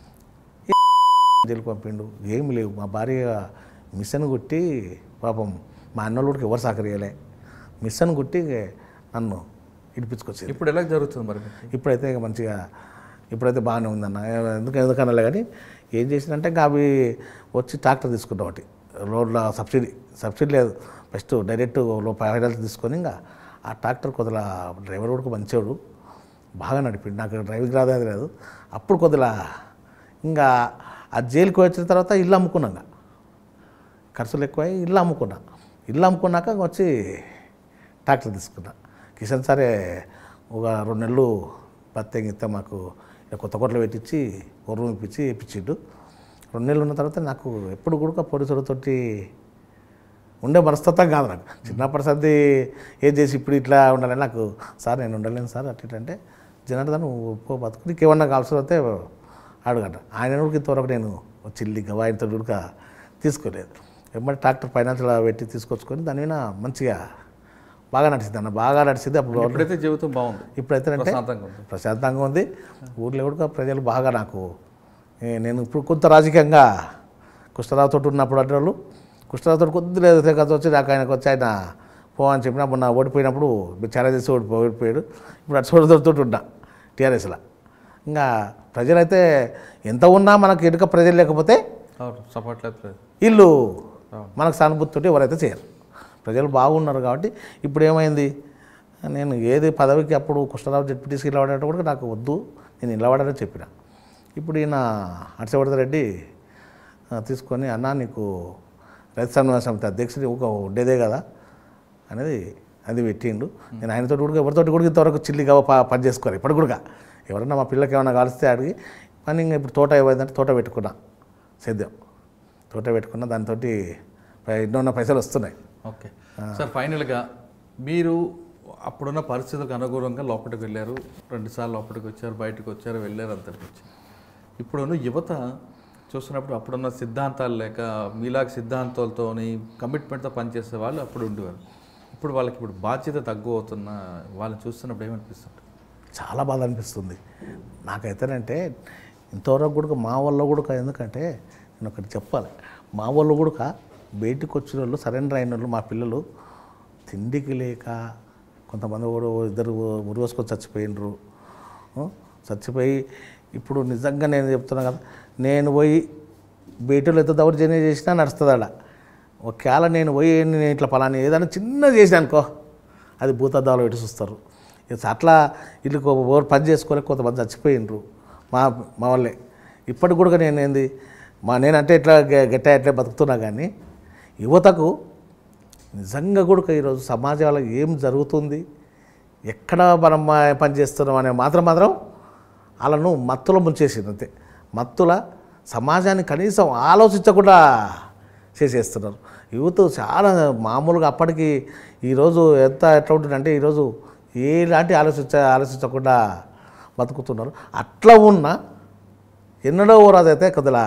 జైలు పంపిండు ఏమి లేవు మా భార్య మిషన్ కొట్టి పాపం మా అన్నోళ్ళకి ఎవరు సహకరియలే మిషన్ కొట్టి నన్ను ఇడిపించుకొచ్చింది ఇప్పుడు ఎలా జరుగుతుంది మరి మీకు? ఇప్పుడైతే ఇక మంచిగా ఇప్పుడైతే బాగానే ఉందన్న ఎందుకు ఎందుకనలే కానీ ఏం చేసిందంటే ఇంకా అవి వచ్చి ట్రాక్టర్ తీసుకుంటాం ఒకటి రోడ్ల సబ్సిడీ సబ్సిడీ లేదు ఫస్ట్ డైరెక్ట్ లో ఫైనల్ తీసుకొని ఇంకా ఆ ట్రాక్టర్ కొద్దిగా డ్రైవర్ కూడా మంచివాడు బాగా నడిపిండు నాకు డ్రైవింగ్ రాదు అది లేదు అప్పుడు కొద్దిగా ఇంకా ఆ జైలుకి వచ్చిన తర్వాత ఇల్లు అమ్ముకున్నాం ఇంకా ఖర్చులు ఎక్కువై ఇల్లు అమ్ముకున్నా ఇల్లు అమ్ముకున్నాక వచ్చి ట్రాక్టర్ తీసుకున్నా కిషన్ సరే ఒక రెండు నెలలు పత్తి గిత్త మాకు ఇక్కడ కొత్త కొట్లు పెట్టించి ఒక రూమ్ ఇప్పించి ఇప్పించిండు రెండు నెలలు ఉన్న తర్వాత నాకు ఎప్పుడు కూడా పోలీసులతోటి ఉండే మనస్తత్వం కాదు నాకు చిన్నప్పటి సర్ది ఏం చేసి ఇప్పుడు ఇట్లా ఉండాలని నాకు సార్ నేను ఉండలేను సార్ అట్లా ఇట్లా అంటే జనార్దన్ నువ్వు పో బతుకు నీకు ఏమన్నా కావాల్సి వస్తే అడుగట ఆయన కూడా ఇంతవరకు నేను చిల్లి ఆయనతో కూడా తీసుకోలేదు ఎమ్మటి ట్రాక్టర్ ఫైనాన్స్లో పెట్టి తీసుకొచ్చుకొని దాని మీద మంచిగా బాగా నడిచింది అన్న బాగా నడిచింది అప్పుడు ఇప్పుడైతే జీవితం బాగుంది ఇప్పుడైతే అంటే ప్రశాంతంగా ఉంది ప్రశాంతంగా ఉంది ఊర్లో కూడా ప్రజలు బాగా నాకు ఏ, నేను ఇప్పుడు కొంత రాజకీయంగా కృష్ణరావుతో ఉన్నప్పుడు అంటే వాళ్ళు కృష్ణరావుతో కొద్ది లేదు కథ వచ్చి నాకు ఆయనకు వచ్చి ఆయన పో అని చెప్పినా మొన్న ఓడిపోయినప్పుడు చాలా చేసి ఓడిపో ఓడిపోయాడు ఇప్పుడు అటు సోదరుతో ఉన్నా టీఆర్ఎస్లో ఇంకా ప్రజలైతే ఎంత ఉన్నా మనకు ఎనుక ప్రజలు లేకపోతే అవును సపోర్ట్ లేదు వీళ్ళు మనకు సానుభూతితో ఎవరైతే చేయరు ప్రజలు బాగున్నారు కాబట్టి ఇప్పుడు ఏమైంది నేను ఏది పదవికి అప్పుడు కృష్ణరావు జడ్పీటీసీ నిలబడేటప్పుడు కూడా నాకు వద్దు నేను నిలబడాలని చెప్పిన ఇప్పుడు ఈయన హర్షవర్ధన్ రెడ్డి ఆ, తీసుకొని అన్నా నీకు రైతు సన్మాన సమితి అధ్యక్షుడు ఒక ఉండేదే కదా అనేది అది పెట్టిండు నేను ఆయనతో కూడా ఎవరితోటి కూడా ఇంతవరకు చిల్లిగా ప- పని చేసుకోవాలి ఇప్పుడు కూడా ఎవరన్నా మా పిల్లకి ఏమైనా కలిస్తే అడిగి పని ఇంకా ఇప్పుడు తోట ఏమైందంటే తోట పెట్టుకున్నా సేద్యం తోట పెట్టుకున్న దాంతో ఎన్నో పైసలు వస్తున్నాయి ఓకే సార్ ఫైనల్గా మీరు అప్పుడున్న పరిస్థితులకు అనుగుణంగా లోపలికి వెళ్ళారు రెండుసార్లు లోపలికి వచ్చారు బయటకు వచ్చారు వెళ్ళారు అంతటికి వచ్చారు ఇప్పుడున్న యువత చూస్తున్నప్పుడు అప్పుడున్న సిద్ధాంతాలు లేక మీలాగా సిద్ధాంతాలతోని కమిట్మెంట్తో పనిచేసే వాళ్ళు అప్పుడు ఉండేవారు ఇప్పుడు వాళ్ళకి ఇప్పుడు బాధ్యత తగ్గు అవుతున్న వాళ్ళని చూస్తున్నప్పుడు ఏమనిపిస్తుంది చాలా బాధ అనిపిస్తుంది నాకైతేనంటే ఇంతవరకు కూడా మా వాళ్ళు కూడా ఎందుకంటే నేను ఒకటి చెప్పాలి మా వాళ్ళు కూడా బయటికి వచ్చిన వాళ్ళు సరెండర్ అయిన వాళ్ళు మా పిల్లలు తిండికి లేక కొంతమంది కూడా ఇద్దరు ఉరివేసుకొని చచ్చిపోయినరు ఆ, చచ్చిపోయి ఇప్పుడు నిజంగా నేను చెప్తున్నా కదా నేను పోయి బయటలో ఎంత దౌర్జన్యం చేసినా నడుస్తుంది అలా ఒకవేళ నేను పోయి నేను ఇట్లా పలానా ఏదైనా చిన్న చేసిన అనుకో అది భూతద్దాలు పెట్టి చూస్తారు ఇక అట్లా వీళ్ళు ఎవరు పని చేసుకోలేక కొంతమంది చచ్చిపోయినరు మా మా వాళ్ళే ఇప్పటికి కూడా నేను ఏంది మా నేనంటే ఇట్లా గె- గట్ట ఎట్లా బతుకుతున్నా కానీ యువతకు నిజంగా కూడా ఈరోజు సమాజంలో ఏం జరుగుతుంది ఎక్కడ మనం మా- పని చేస్తున్నాం అనే మాత్రం మాత్రం వాళ్ళను మత్తులో ముంచేసింది అంతే మత్తుల సమాజాన్ని కనీసం ఆలోచించకుండా చేసేస్తున్నారు యూత్ చాలా మామూలుగా అప్పటికి ఈరోజు ఎంత ఎట్లా ఉంటుందంటే ఈరోజు ఎలాంటి ఆలోచించ ఆలోచించకుండా బతుకుతున్నారు అట్లా ఉన్న ఎన్నడో రోజైతే కొద్దిగా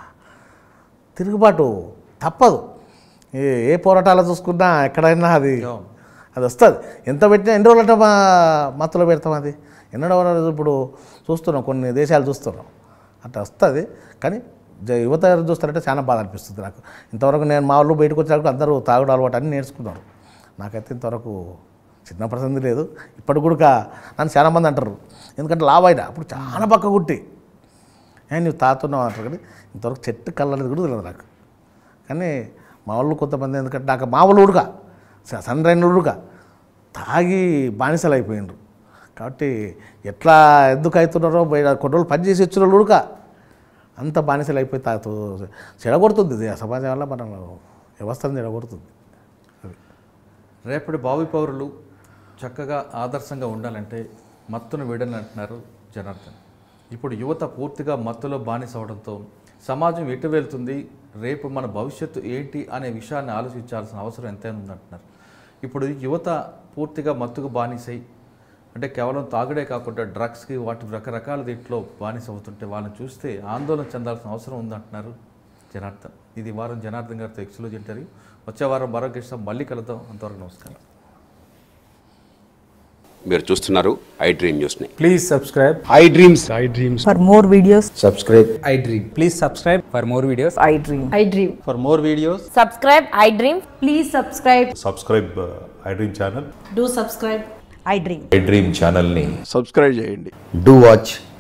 తిరుగుబాటు తప్పదు ఏ ఏ పోరాటాలు చూసుకున్నా ఎక్కడైనా అది అవును. అది వస్తుంది ఎంత పెట్టినా ఎన్ని రోజులు అంటే మా మత్తులో పెడతాం అది ఎన్నడో రోజు ఇప్పుడు చూస్తున్నాం కొన్ని దేశాలు చూస్తున్నాం అట్లా వస్తుంది కానీ జ- యువత చూస్తారంటే చాలా బాధ అనిపిస్తుంది నాకు ఇంతవరకు నేను మా వాళ్ళు బయటకు వచ్చాక అందరూ తాగుడు అలవాటు అన్నీ నేర్చుకున్నారు నాకైతే ఇంతవరకు చిన్న ప్రసంది లేదు ఇప్పటి కూడా నన్ను చాలా మంది అంటారు ఎందుకంటే లావ్ అయినా అప్పుడు చాలా పక్క గుట్టి ఏ నువ్వు తాతున్నావు అంటారు కానీ ఇంతవరకు చెట్టు కళ్ళనేది కూడా తెలియదు నాకు కానీ మా వాళ్ళు కొంతమంది ఎందుకంటే నాకు మా వాళ్ళు ఉడక సన్ రైన్ ఉడక తాగి బానిసలు అయిపోయిండ్రు కాబట్టి ఎట్లా ఎందుకు అవుతున్నారో బయట కొన్ని రోజులు పని చేసి వచ్చిన వాళ్ళు ఉడక అంత బానిసలు అయిపోయి తాగుతూ చెడగొడుతుంది ఇది ఆ సమాజం వల్ల మనం వ్యవస్థను చెడగొడుతుంది రేపటి భావి పౌరులు చక్కగా ఆదర్శంగా ఉండాలంటే మత్తును వీడని అంటున్నారు జనార్దన్ ఇప్పుడు యువత పూర్తిగా మత్తులో బానిస అవడంతో సమాజం ఎటు వెళ్తుంది రేపు మన భవిష్యత్తు ఏంటి అనే విషయాన్ని ఆలోచించాల్సిన అవసరం ఎంతైనా ఉందంటున్నారు ఇప్పుడు యువత పూర్తిగా మత్తుకు బానిసై అంటే కేవలం తాగుడే కాకుండా డ్రగ్స్కి వాటి రకరకాల దీంట్లో బానిస అవుతుంటే వాళ్ళని చూస్తే ఆందోళన చెందాల్సిన అవసరం ఉందంటున్నారు జనార్దన్ ఇది ఈ వారం జనార్దన్ గారితో ఎక్స్క్లూజ్ ఇంటర్వ్యూ వచ్చే వారం మరో గెస్ట్ మళ్ళీ కలుద్దాం అంతవరకు నమస్కారం మీరు చూస్తున్నారు ఐ డ్రీమ్ న్యూస్ని Please subscribe. I dreams I dreams. For more videos, subscribe I dream. Please subscribe for more videos. I dream. I dream. For more videos. Subscribe, I dream. Please subscribe. Subscribe I dream channel Do subscribe. I dream. I dream ఛానల్ని సబ్స్క్రైబ్ చేయండి డూ వాచ్